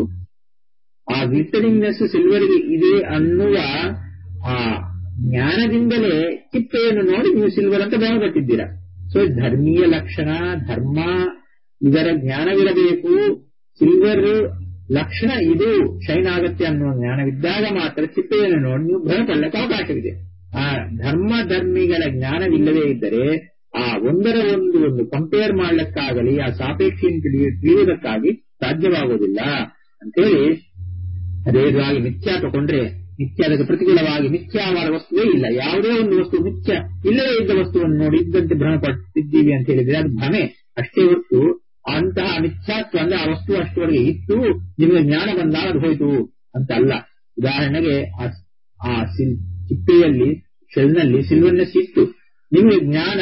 ಆ ಗಿಟ್ಟರಿಂಗ್ನೆಸ್ ಸಿಲ್ವರ್ಗೆ ಇದೆ ಅನ್ನುವ ಆ ಜ್ಞಾನದಿಂದಲೇ ಚಿಪ್ಪೆಯನ್ನು ನೋಡಿ ನೀವು ಸಿಲ್ವರ್ ಅಂತ ಭಯಪಟ್ಟಿದ್ದೀರಾ ಸೊ ಧರ್ಮೀಯ ಲಕ್ಷಣ ಧರ್ಮ ಇದರ ಜ್ಞಾನವಿರಬೇಕು ಸಿಲ್ವರ್ ಲಕ್ಷಣ ಇದು ಶೈನ್ ಆಗತ್ತೆ ಅನ್ನುವ ಜ್ಞಾನವಿದ್ದಾಗ ಮಾತ್ರ ಚಿಪ್ಪೆಯನ್ನು ನೋಡಿ ನೀವು ಭಯಪಡಲಿಕ್ಕೆ ಅವಕಾಶವಿದೆ ಆ ಧರ್ಮ ಧರ್ಮಿಗಳ ಜ್ಞಾನವಿಲ್ಲದೇ ಇದ್ದರೆ ಆ ಒಂದರ ಒಂದು ಒಂದು ಕಂಪೇರ್ ಮಾಡ್ಲಿಕ್ಕಾಗಲಿ ಆ ಸಾಪೇಕ್ಷೆಯನ್ನು ತಿಳಿಯ ತಿಳಿಯುವುದಕ್ಕಾಗಿ ಸಾಧ್ಯವಾಗುವುದಿಲ್ಲ ಅಂತೇಳಿ ಅದೇ ವಿಧವಾಗಿ ಮಿಥ್ಯಾ ತಗೊಂಡ್ರೆ ಮಿಥ್ಯಾದಕ್ಕೆ ಪ್ರತಿಕೂಲವಾಗಿ ಮಿಥ್ಯಾವಾದ ವಸ್ತುವೇ ಇಲ್ಲ ಯಾವುದೇ ಒಂದು ವಸ್ತು ಮಿಥ್ಯ ಇಲ್ಲದೇ ಇದ್ದ ವಸ್ತುವನ್ನು ನೋಡಿ ಇದ್ದಂತೆ ಭ್ರಮ ಪಟ್ಟಿದ್ದೀವಿ ಅಂತ ಹೇಳಿದ್ರೆ ಅದು ಭ್ರಮೆ ಅಷ್ಟೇ ಹೊರತು ಅಂತಹ ಮಿಥ್ಯಾತ್ವ ಅಂದ್ರೆ ಆ ವಸ್ತು ಅಷ್ಟುವರೆಗೆ ಇತ್ತು ನಿಮಗೆ ಜ್ಞಾನ ಬಂದಾಗ ಅದು ಹೋಯ್ತು ಅಂತ ಅಲ್ಲ ಉದಾಹರಣೆಗೆ ಆ ಸಿಲ್ ಚಿಪ್ಪೆಯಲ್ಲಿ ಶೆಲ್ನಲ್ಲಿ ಸಿಲ್ವರ್ನೆಸ್ ಇತ್ತು ನಿಮಗೆ ಜ್ಞಾನ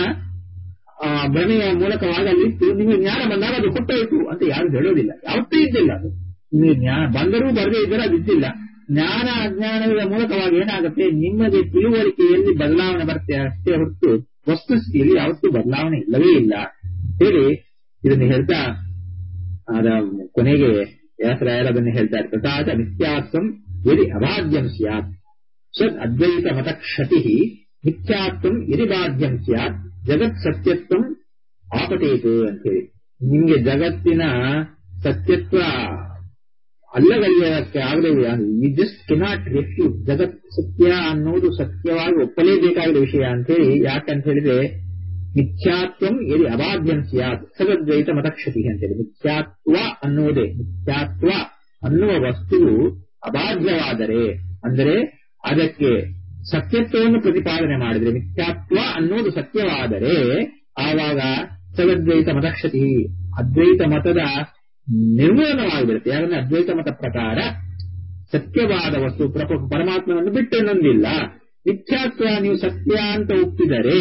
ಆ ಭ್ರಮೆಯ ಮೂಲಕವಾಗಿ ಅಲ್ಲಿತ್ತು ನಿಮಗೆ ಜ್ಞಾನ ಬಂದಾಗ ಅದು ಹೊಟ್ಟೋಯ್ತು ಅಂತ ಯಾರು ಹೇಳೋದಿಲ್ಲ ಯಾವತ್ತೂ ಇದ್ದಿಲ್ಲ ಅದು ನಿಮಗೆ ಜ್ಞಾನ ಬಂದರೂ ಬರದೇ ಇದ್ದರೆ ಅದು ಇದ್ದಿಲ್ಲ ಜ್ಞಾನ ಅಜ್ಞಾನದ ಮೂಲಕವಾಗಿ ಏನಾಗುತ್ತೆ ನಿಮಗೆ ತಿಳುವಳಿಕೆಯಲ್ಲಿ ಬದಲಾವಣೆ ಬರುತ್ತೆ ಅಷ್ಟೇ ಹೊರತು ವಸ್ತುಸ್ಥಿತಿಯಲ್ಲಿ ಯಾವತ್ತೂ ಬದಲಾವಣೆ ಇಲ್ಲವೇ ಇಲ್ಲ ಹೇಳಿ ಇದನ್ನು ಹೇಳ್ತಾ ಅದ ಕೊನೆಗೆ ವ್ಯಾಸರಾಯರು ಅದನ್ನು ಹೇಳ್ತಾರೆ ತಥಾಚ ನಿತ್ಯಾತ್ವಂ ಯದಿ ಅಭಾಗ್ಯಂ ಸ್ಯಾತ್ ಸದ್ ಅದ್ವೈತ ಮತ ಕ್ಷತಿ ಮಿಥ್ಯಾತ್ವಂ ಯದಿ ಬಾಧ್ಯಂ ಸ್ಯಾತ್ ಜಗತ್ ಸತ್ಯತ್ವಂ ಆಪಟೇತು ಅಂತೇಳಿ ನಿಮ್ಗೆ ಜಗತ್ತಿನ ಸತ್ಯತ್ವ ಅಲ್ಲಗಲಿಯಕ್ಕೆ ಆಗದೆ ಯು ಜಸ್ಟ್ ಕೆನಾಟ್ ರೆಫ್ಯೂಟ್ ಜಗತ್ ಸತ್ಯ ಅನ್ನೋದು ಸತ್ಯವಾಗಿ ಒಪ್ಪಲೇಬೇಕಾಗಿರೋ ವಿಷಯ ಅಂತೇಳಿ ಯಾಕಂತ ಹೇಳಿದ್ರೆ ಮಿಥ್ಯಾತ್ವಂ ಎಲ್ಲಿ ಅಬಾಧ್ಯಂ ಸ್ಯಾತ್ ಸಗದ್ವೈತ ಮತಕ್ಷತಿ ಅಂತೇಳಿ ಮಿಥ್ಯಾತ್ವ ಅನ್ನುವುದೇ ಮಿಥ್ಯಾತ್ವ ಅನ್ನುವ ವಸ್ತುವು ಅಬಾಧ್ಯವಾದರೆ ಅಂದರೆ ಅದಕ್ಕೆ ಸತ್ಯತ್ವವನ್ನು ಪ್ರತಿಪಾದನೆ ಮಾಡಿದ್ರೆ ಮಿಥ್ಯಾತ್ವ ಅನ್ನೋದು ಸತ್ಯವಾದರೆ ಆವಾಗ ಸಗದ್ವೈತ ಮತಕ್ಷತಿ ಅದ್ವೈತ ಮತದ ನಿರ್ಮೂಲನವಾಗಿಬಿಡುತ್ತೆ ಯಾಕಂದ್ರೆ ಅದ್ವೈತ ಮತ ಪ್ರಕಾರ ಸತ್ಯವಾದ ವಸ್ತು ಪರಮಾತ್ಮನನ್ನು ಬಿಟ್ಟು ಇನ್ನೊಂದಿಲ್ಲ ಮಿಥ್ಯಾತ್ವ ನೀವು ಸತ್ಯ ಅಂತ ಒಪ್ಪಿದರೆ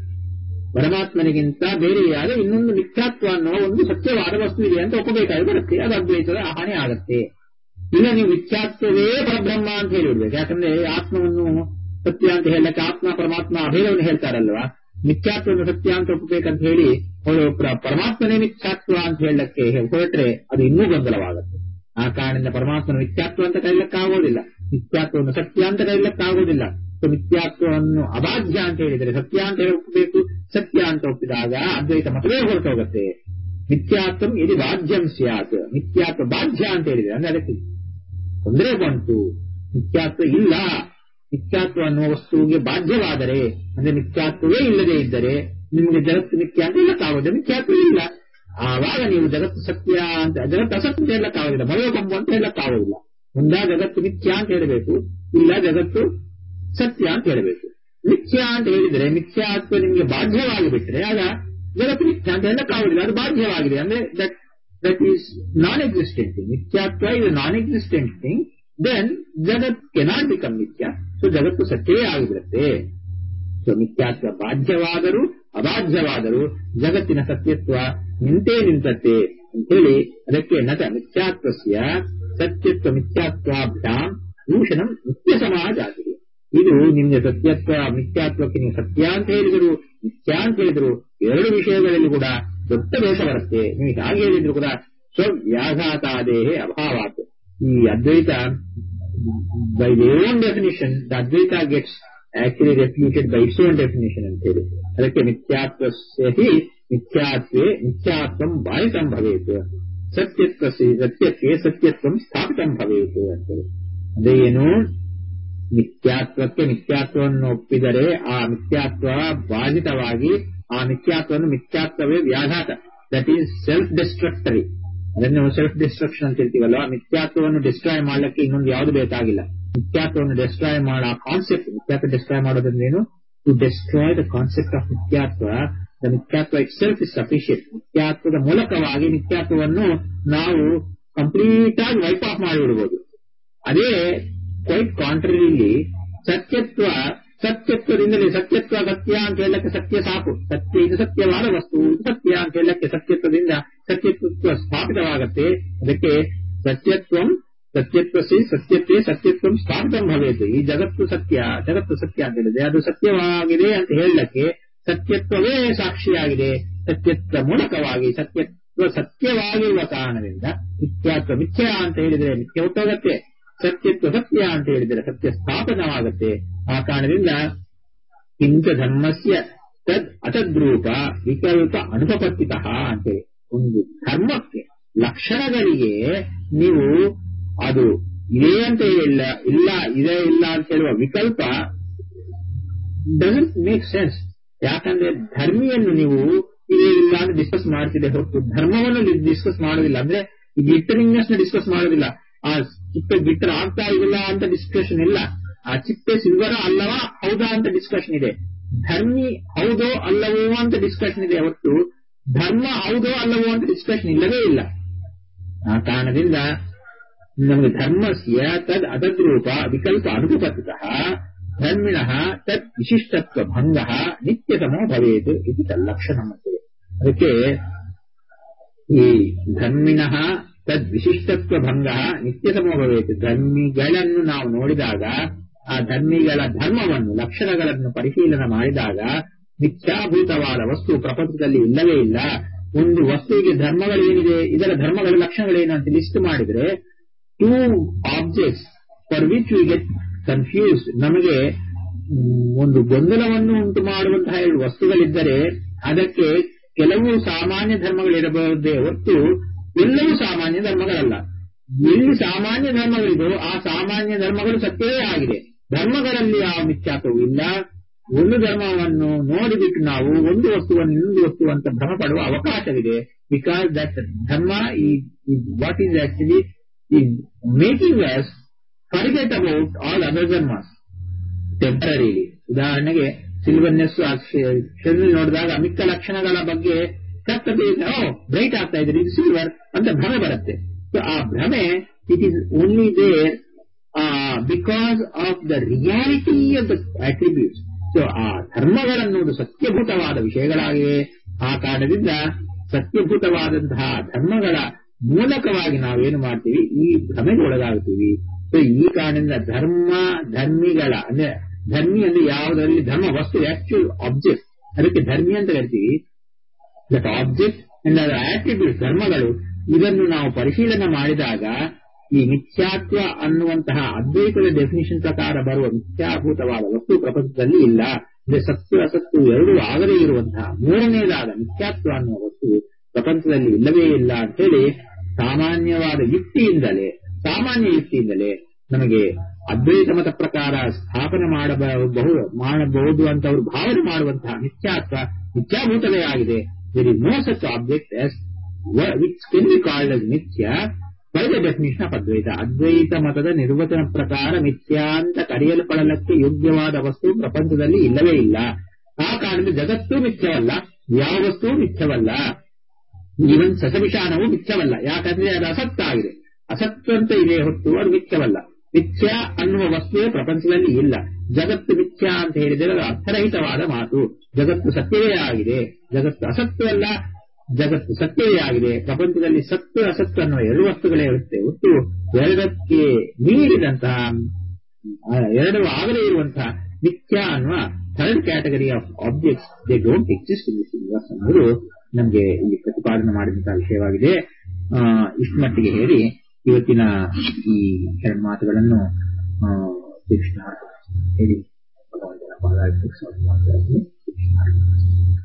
ಪರಮಾತ್ಮನಿಗಿಂತ ಬೇರೆಯಾದ ಇನ್ನೊಂದು ಮಿಥ್ಯಾತ್ವ ಅನ್ನೋ ಒಂದು ಸತ್ಯವಾದ ವಸ್ತು ಇದೆ ಅಂತ ಒಪ್ಪಬೇಕಾಗಿ ಬರುತ್ತೆ ಅದು ಅದ್ವೈತದ ಹಾನಿ ಆಗತ್ತೆ ಇಲ್ಲ ನೀವು ಮಿಥ್ಯಾತ್ವವೇ ಪರಬ್ರಹ್ಮ ಅಂತ ಹೇಳಿಬಿಡ್ಬೇಕು ಯಾಕಂದ್ರೆ ಆತ್ಮವನ್ನು ಸತ್ಯ ಅಂತ ಹೇಳಕ್ಕೆ ಆತ್ಮ ಪರಮಾತ್ಮ ಅಭೇದವನ್ನು ಹೇಳ್ತಾರಲ್ವಾ ಮಿಥ್ಯಾತ್ವವನ್ನು ಸತ್ಯ ಅಂತ ಒಪ್ಪಬೇಕಂತ ಹೇಳಿ ಅವರು ಪರಮಾತ್ಮನೇ ಮಿಥ್ಯಾತ್ವ ಅಂತ ಹೇಳಕ್ಕೆ ಹೊರಟ್ರೆ ಅದು ಇನ್ನೂ ಗೊಂದಲವಾಗುತ್ತೆ ಆ ಕಾರಣದಿಂದ ಪರಮಾತ್ಮನ ಮಿಥ್ಯಾತ್ವ ಅಂತ ಕರೀಲಕ್ಕಾಗೋದಿಲ್ಲ ಮಿಥ್ಯಾತ್ವವನ್ನು ಸತ್ಯ ಅಂತ ಕರೀಲಕ್ಕಾಗೋದಿಲ್ಲ ಸೊ ಮಿಥ್ಯಾತ್ವವನ್ನು ಅಬಾಧ್ಯ ಅಂತ ಹೇಳಿದರೆ ಸತ್ಯ ಅಂತ ಹೇಳಿ ಒಪ್ಪಬೇಕು ಸತ್ಯ ಅಂತ ಒಪ್ಪಿದಾಗ ಅದ್ವೈತ ಮತವೇ ಹೊರಟೋಗುತ್ತೆ ಮಿಥ್ಯಾತ್ವಂ ಇದು ಬಾಧ್ಯಂ ಸ್ಯಾತ್ ಮಿಥ್ಯಾತ್ವ ಬಾಧ್ಯ ಅಂತ ಹೇಳಿದ್ರೆ ಅಂದ್ರೆ ಅದಕ್ಕೆ ತೊಂದರೆ ಬಂತು ಮಿಥ್ಯಾತ್ವ ಇಲ್ಲ ಮಿಥ್ಯಾತ್ವ ಅನ್ನುವ ವಸ್ತುವಿಗೆ ಬಾಧ್ಯವಾದರೆ ಅಂದ್ರೆ ಮಿಥ್ಯಾತ್ವವೇ ಇಲ್ಲದೆ ಇದ್ದರೆ ನಿಮಗೆ ಜಗತ್ತು ಮಿಥ್ಯ ಅಂತ ಹೇಳಕ್ಕಾಗೋದಿಲ್ಲ ಮಿಥ್ಯಾತ್ವ ಇಲ್ಲ ಆವಾಗ ನೀವು ಜಗತ್ತು ಸತ್ಯ ಅಂತ ಜಗತ್ತು ಅಸತ್ಯ ಅಂತ ಹೇಳಕ್ಕಾಗೋದಿಲ್ಲ ಮರಳಕೊಂಬು ಅಂತ ಹೇಳಕ್ಕಾಗೋದಿಲ್ಲ ಮುಂದಾ ಜಗತ್ತು ಮಿಥ್ಯ ಅಂತ ಹೇಳಬೇಕು ಇಲ್ಲ ಜಗತ್ತು ಸತ್ಯ ಅಂತ ಹೇಳಬೇಕು ಮಿಥ್ಯ ಅಂತ ಹೇಳಿದ್ರೆ ಮಿಥ್ಯಾತ್ವ ನಿಮಗೆ ಬಾಧ್ಯವಾಗಿ ಬಿಟ್ರೆ ಆಗ ಜಗತ್ತು ಮಿಥ್ಯ ಅಂತ ಹೇಳಕ್ಕಾಗೋದಿಲ್ಲ ಅದು ಬಾಧ್ಯವಾಗಿದೆ ಅಂದ್ರೆ that that is non existent thing ಮಿಥ್ಯಾತ್ವ ಇದು ನಾನ್ ಎಕ್ಸಿಸ್ಟೆಂಟ್ ಥಿಂಗ್ ದೆನ್ ಜಗತ್ ಕೆನಾಟ್ ಬಿಕಮ್ ಮಿಥ್ಯ ಸೊ ಜಗತ್ತು ಸತ್ಯವೇ ಆಗಿಬಿಡುತ್ತೆ ಸೊ ಮಿಥ್ಯಾತ್ವ ಬಾಧ್ಯವಾದರೂ ಅಬಾಧ್ಯವಾದರೂ ಜಗತ್ತಿನ ಸತ್ಯತ್ವ ನಿಂತೇ ನಿಂತತ್ತೆ ಅಂತೇಳಿ ಅದಕ್ಕೆ ನಟ ಮಿಥ್ಯಾತ್ವಸ್ಯ ಸತ್ಯತ್ವ ಮಿಥ್ಯಾತ್ವಾಭ್ಯಾಂ ದೂಷಣಂ ನಿತ್ಯ ಸಮಾಜ ಆಗಿದೆ ಇದು ನಿಮ್ಗೆ ಸತ್ಯತ್ವ ಮಿಥ್ಯಾತ್ವಕ್ಕೆ ನೀವು ಸತ್ಯ ಅಂತ ಹೇಳಿದರು ಮಿಥ್ಯಾ ಅಂತ ಹೇಳಿದ್ರು ಎರಡು ವಿಷಯಗಳಲ್ಲಿ ಕೂಡ ದೊಡ್ಡ ದೋಷ ಬರುತ್ತೆ ನೀವು ಹಾಗೆ ಹೇಳಿದ್ರು ಕೂಡ ಸೊ ವ್ಯಾಘಾತಾದೇಹೇ ಅಭಾವಾತ್ ಈ Advaita by they own definition the Advaita gets actually refuted by its own definition ಅಂತ ಹೇಳಿ ಅದಕ್ಕೆ ಮಿಥ್ಯಾತ್ವಸ್ಯ ಹಿ ಮಿಥ್ಯಾತ್ವೇ ಮಿಥ್ಯಾತ್ವಂ ಬಾಧಿತಂ ಭವೇತ್ ಸತ್ಯತ್ವ ಸತ್ಯಕ್ಕೆ ಸತ್ಯತ್ವಂ ಸ್ಥಾಪಿತಂ ಭವೇತ್ ಅಂತೇಳಿ ಅದೇ ಏನು ಮಿಥ್ಯಾತ್ವಕ್ಕೆ ಮಿಥ್ಯಾತ್ವವನ್ನು ಒಪ್ಪಿದರೆ ಆ ಮಿಥ್ಯಾತ್ವ ಬಾಧಿತವಾಗಿ ಆ ಮಿಥ್ಯಾತ್ವವನ್ನು ಮಿಥ್ಯಾತ್ವವೇ ವ್ಯಾಘಾತ ದಟ್ ಈಸ್ ಸೆಲ್ಫ್ ಡಿಸ್ಟ್ರಕ್ಟರಿ ಅದನ್ನು ಸೆಲ್ಫ್ ಡಿಸ್ಟ್ರಕ್ಷನ್ ಅಂತ ಹೇಳ್ತೀವಲ್ಲ ಆ ಮಿಥ್ಯಾತ್ವವನ್ನು ಡಿಸ್ಟ್ರಾಯ್ ಮಾಡ್ಲಿಕ್ಕೆ ಇನ್ನೊಂದು ಯಾವುದು ಬೇಕಾಗಿಲ್ಲ ಮಿಥ್ಯಾತ್ವವನ್ನು ಡಿಸ್ಟ್ರಾಯ್ ಮಾಡೋ ಕಾನ್ಸೆಪ್ಟ್ ಮಿಥ್ಯಾತ್ವ ಡಿಸ್ಟ್ರಾಯ್ ಮಾಡೋದ್ರಿಂದ ಏನು to destroy the concept of ಮಿಥ್ಯಾತ್ವ ದ ಮಿಥ್ಯಾತ್ವ ಇಟ್ ಸೆಲ್ಫ್ ಇಸ್ ಸಫಿಷಿಯಂಟ್ ಮಿಥ್ಯಾತ್ವದ ಮೂಲಕವಾಗಿ ಮಿಥ್ಯಾತ್ವವನ್ನು ನಾವು ಕಂಪ್ಲೀಟ್ ಆಗಿ ವೈಪ್ ಆಫ್ ಮಾಡಿಬಿಡ್ಬೋದು ಅದೇ ಕ್ವೈಟ್ ಕಾಂಟ್ರರಿಲಿ ಸತ್ಯತ್ವ ಸತ್ಯತ್ವದಿಂದಲೇ ಸತ್ಯತ್ವ ಸತ್ಯ ಅಂತ ಹೇಳಕ್ಕೆ ಸತ್ಯ ಸಾಕು ಸತ್ಯ ಇದು ಸತ್ಯವಾದ ವಸ್ತು ಇದು ಸತ್ಯ ಅಂತ ಹೇಳಕ್ಕೆ ಸತ್ಯತ್ವದಿಂದ ಸತ್ಯತ್ವ ಸ್ಥಾಪಿತವಾಗತ್ತೆ ಅದಕ್ಕೆ ಸತ್ಯತ್ವಂ ಸತ್ಯತ್ವಸಿ ಸತ್ಯತ್ವೇ ಸತ್ಯತ್ವಂ ಸ್ಥಾಪಿತಂ ಭವೇತು ಈ ಜಗತ್ತು ಸತ್ಯ ಜಗತ್ತು ಸತ್ಯ ಅಂತ ಹೇಳಿದೆ ಅದು ಸತ್ಯವಾಗಿದೆ ಅಂತ ಹೇಳಕ್ಕೆ ಸತ್ಯತ್ವವೇ ಸಾಕ್ಷಿಯಾಗಿದೆ ಸತ್ಯತ್ವ ಮೂಲಕವಾಗಿ ಸತ್ಯತ್ವ ಸತ್ಯವಾಗಿರುವ ಕಾರಣದಿಂದ ಮಿಥ್ಯಾತ್ವ ಮಿಥ್ಯ ಅಂತ ಹೇಳಿದ್ರೆ ಮಿಥ್ಯ ಹುಟ್ಟೋಗತ್ತೆ ಸತ್ಯತ್ವ ಸತ್ಯ ಅಂತ ಹೇಳಿದರೆ ಸತ್ಯ ಸ್ಥಾಪನವಾಗುತ್ತೆ ಆ ಕಾರಣದಿಂದ ಕಿಂಚ ಧರ್ಮಸ್ಯ ತದ್ ಅತದ್ರೂಪ ವಿಕಲ್ಪ ಅನುಪಪತ್ತಿತಃ ಅಂತೇಳಿ ಒಂದು ಧರ್ಮಕ್ಕೆ ಲಕ್ಷಣಗಳಿಗೆ ನೀವು ಅದು ಇದೇ ಅಂತ ಇಲ್ಲ ಇಲ್ಲ ಇದೇ ಇಲ್ಲ ಅಂತ ಹೇಳುವ ವಿಕಲ್ಪ ಡಸಂಟ್ ಮೇಕ್ ಸೆನ್ಸ್ ಯಾಕಂದ್ರೆ ಧರ್ಮಿಯನ್ನು ನೀವು ಇದೇ ಇಲ್ಲ ಅಂತ ಡಿಸ್ಕಸ್ ಮಾಡ್ತಿದೆ ಹೊರತು ಧರ್ಮವನ್ನು ಡಿಸ್ಕಸ್ ಮಾಡೋದಿಲ್ಲ ಅಂದ್ರೆ ಈ ಗಿಟ್ಟರಿಂಗ್ನೆಸ್ ನ ಡಿಸ್ಕಸ್ ಮಾಡೋದಿಲ್ಲ ಆ ಚಿಪ್ಪೆ ಗಿಟ್ಟರ್ ಆಗ್ತಾ ಇಲ್ಲ ಅಂತ ಡಿಸ್ಕಷನ್ ಇಲ್ಲ ಆ ಚಿಪ್ಪೆ ಸಿಲ್ವರ ಅಲ್ಲವಾ ಹೌದಾ ಅಂತ ಡಿಸ್ಕಷನ್ ಇದೆ ಧರ್ಮಿ ಹೌದೋ ಅಲ್ಲವೋ ಅಂತ ಡಿಸ್ಕಷನ್ ಇದೆ ಹೊರತು ಧರ್ಮ ಹೌದೋ ಅಲ್ಲವೋ ಅಂತ ಡಿಸ್ಕಷನ್ ಇಲ್ಲವೇ ಇಲ್ಲ ಆ ಕಾರಣದಿಂದ ನಮಗೆ ಧರ್ಮಸ್ಯ ತದ್ ಅದದ್ರೂಪ ವಿಕಲ್ಪ ಅನುಪಪತ್ತಿತಃ ಧರ್ಮಿಣಃ ತದ್ ವಿಶಿಷ್ಟತ್ವ ಭಂಗ ನಿತ್ಯತಮೋ ಭವೇತ್ ಇದು ತಲ್ಲಕ್ಷಣ ಅಂತೇಳಿ ಅದಕ್ಕೆ ಈ ಧರ್ಮಿಣಃ ತದ್ ವಿಶಿಷ್ಟತ್ವ ಭಂಗ ನಿತ್ಯತಮೋ ಭವೇತ್ ಧರ್ಮಿಗಳನ್ನು ನಾವು ನೋಡಿದಾಗ ಆ ಧರ್ಮಿಗಳ ಧರ್ಮವನ್ನು ಲಕ್ಷಣಗಳನ್ನು ಪರಿಶೀಲನೆ ಮಾಡಿದಾಗ ಮಿಥ್ಯಾಭೂತವಾದ ವಸ್ತು ಪ್ರಪಂಚದಲ್ಲಿ ಇಲ್ಲವೇ ಇಲ್ಲ ಒಂದು ವಸ್ತುವಿಗೆ ಧರ್ಮಗಳೇನಿದೆ ಇದರ ಧರ್ಮಗಳ ಲಕ್ಷಣಗಳೇನು ಅಂತ ಲಿಸ್ಟ್ ಮಾಡಿದ್ರೆ two objects for which we get confused ನಮಗೆ ಒಂದು ಗೊಂದಲವನ್ನು ಉಂಟು ಮಾಡುವಂತಹ ಎರಡು ವಸ್ತುಗಳಿದ್ದರೆ ಅದಕ್ಕೆ ಕೆಲವು ಸಾಮಾನ್ಯ ಧರ್ಮಗಳಿರಬಹುದೇ ಹೊರತು ಎಲ್ಲವೂ ಸಾಮಾನ್ಯ ಧರ್ಮಗಳಲ್ಲ ಎಲ್ಲಿ ಸಾಮಾನ್ಯ ಧರ್ಮಗಳಿದೋ ಆ ಸಾಮಾನ್ಯ ಧರ್ಮಗಳು ಸತ್ಯವೇ ಆಗಿದೆ ಧರ್ಮಗಳಲ್ಲಿ ಆ ಮಿಥ್ಯಾತ್ವವು ಇಲ್ಲ ಒಂದು ಧರ್ಮವನ್ನು ನೋಡಿಬಿಟ್ಟು ನಾವು ಒಂದು ವಸ್ತುವನ್ನು ಇನ್ನೊಂದು ವಸ್ತು ಅಂತ ಭ್ರಮ ಪಡುವ ಅವಕಾಶವಿದೆ ಬಿಕಾಸ್ ದಟ್ ಧರ್ಮ what is actually is making us forget about all other ಧರ್ಮಸ್ ಟೆಂಪರರಿಲಿ ಉದಾಹರಣೆಗೆ ಸಿಲ್ವರ್ನೆಸ್ ಶರೀರ ನೋಡಿದಾಗ ಮಿಕ್ಕ ಲಕ್ಷಣಗಳ ಬಗ್ಗೆ ಕರ್ತದೆ ಬ್ರೈಟ್ ಆಗ್ತಾ ಇದೆ ಇದು ಸಿಲ್ವರ್ ಅಂತ ಭ್ರಮೆ ಬರುತ್ತೆ ಸೊ ಆ ಭ್ರಮೆ it is only there because of the reality of the attributes so ಆ ಧರ್ಮಗಳನ್ನುವುದು ಸತ್ಯಭೂತವಾದ ವಿಷಯಗಳಾಗಿವೆ ಆ ಕಾರಣದಿಂದ ಸತ್ಯಭೂತವಾದಂತಹ ಧರ್ಮಗಳ ಮೂಲಕವಾಗಿ ನಾವೇನು ಮಾಡ್ತೀವಿ ಈ ಭ್ರಮೆಗೆ ಒಳಗಾಗ್ತೀವಿ ಸೊ ಈ ಕಾರಣದಿಂದ ಧರ್ಮ ಧರ್ಮಿಗಳ ಅಂದ್ರೆ ಧರ್ಮಿ ಅಂದ್ರೆ ಯಾವುದರಲ್ಲಿ ಧರ್ಮ ವಸ್ತು ಆಕ್ಚುಲ್ ಆಬ್ಜೆಕ್ಟ್ ಅದಕ್ಕೆ ಧರ್ಮಿ ಅಂತ ಹೇಳ್ತೀವಿ ದಟ್ ಆಬ್ಜೆಕ್ಟ್ ಅಂಡ್ ಅದರ ಆಟ್ರಿಬ್ಯೂಟ್ ಧರ್ಮಗಳು ಇದನ್ನು ನಾವು ಪರಿಶೀಲನೆ ಮಾಡಿದಾಗ ಈ ಮಿಥ್ಯಾತ್ವ ಅನ್ನುವಂತಹ ಅದ್ವೈತದ ಡೆಫಿನಿಷನ್ ಪ್ರಕಾರ ಬರುವ ಮಿಥ್ಯಾಭೂತವಾದ ವಸ್ತು ಪ್ರಪಂಚದಲ್ಲಿ ಇಲ್ಲ ಅಂದ್ರೆ ಸತ್ಯ ಅಸತ್ತು ಎರಡೂ ಆಗದೇ ಇರುವಂತಹ ಮೂರನೇದಾದ ಮಿಥ್ಯಾತ್ವ ಅನ್ನುವ ವಸ್ತು ಪ್ರಪಂಚದಲ್ಲಿ ಇಲ್ಲವೇ ಇಲ್ಲ ಅಂತೇಳಿ ಸಾಮಾನ್ಯವಾದ ಯುಕ್ತಿಯಿಂದಲೇ ಸಾಮಾನ್ಯ ಯುಕ್ತಿಯಿಂದಲೇ ನಮಗೆ ಅದ್ವೈತ ಮತ ಪ್ರಕಾರ ಸ್ಥಾಪನೆ ಮಾಡಬಹುದು ಮಾಡಬಹುದು ಅಂತ ಅವರು ಭಾವನೆ ಮಾಡುವಂತಹ ಮಿಥ್ಯಾತ್ವ ಮಿಥ್ಯಾಭೂತವೇ ಆಗಿದೆ there is no such object as which can be called as ಮಿಥ್ಯ by the definition of Advaita Advaita ಮತದ ನಿರ್ವಚನ ಪ್ರಕಾರ ಮಿಥ್ಯಾ ಅಂತ ಕರೆಯಲ್ಪಡಲಕ್ಕೆ ಯೋಗ್ಯವಾದ ವಸ್ತು ಪ್ರಪಂಚದಲ್ಲಿ ಇಲ್ಲವೇ ಇಲ್ಲ ಆ ಕಾರಣದಿಂದ ಜಗತ್ತು ಮಿಥ್ಯವಲ್ಲ ಯಾವ ವಸ್ತುವು ಮಿಥ್ಯವಲ್ಲ ಈವನ್ ಸಸವಿಷಾನವು ಮಿಥ್ಯವಲ್ಲ ಯಾಕಂದ್ರೆ ಅದು ಅಸತ್ತಾಗಿದೆ ಅಸತ್ತು ಅಂತ ಇದೆ ಹೊತ್ತು ಅದು ಮಿಥ್ಯವಲ್ಲ ಮಿಥ್ಯ ಅನ್ನುವ ವಸ್ತುವೇ ಪ್ರಪಂಚದಲ್ಲಿ ಇಲ್ಲ ಜಗತ್ತು ಮಿಥ್ಯ ಅಂತ ಹೇಳಿದರೆ ಅದು ಅರ್ಥರಹಿತವಾದ ಮಾತು ಜಗತ್ತು ಸತ್ಯವೇ ಆಗಿದೆ ಜಗತ್ತು ಅಸತ್ಯವಲ್ಲ ಜಗತ್ತು ಸತ್ಯವೇ ಆಗಿದೆ ಪ್ರಪಂಚದಲ್ಲಿ ಸತ್ತು ಅಸತ್ತು ಅನ್ನುವ ಎರಡು ವಸ್ತುಗಳೇ ಇರುತ್ತೆ ಹೊತ್ತು ಎರಡಕ್ಕೆ ಮೀರಿದಂತಹ ಎರಡು ಆಗದೇ ಇರುವಂತಹ ಮಿಥ್ಯ ಅನ್ನುವ third category of objects they don't exist in this universe ಅನ್ನೋದು ನಮಗೆ ಇಲ್ಲಿ ಪ್ರತಿಪಾದನೆ ಮಾಡಿದಂತಹ ವಿಷಯವಾಗಿದೆ ಇಷ್ಟು ಮಟ್ಟಿಗೆ ಹೇಳಿ ಇವತ್ತಿನ ಈ ಎರಡು ಮಾತುಗಳನ್ನು ಕೃಷ್ಣ ಹೇಳಿ ಭಗವಂತನ ಪಾದಾರ್ಥಕ್ಕೆ ಸಮರ್ಪಣೆ ಮಾಡ್ತಾ ಇದ್ದೀನಿ. ಕೃಷ್ಣ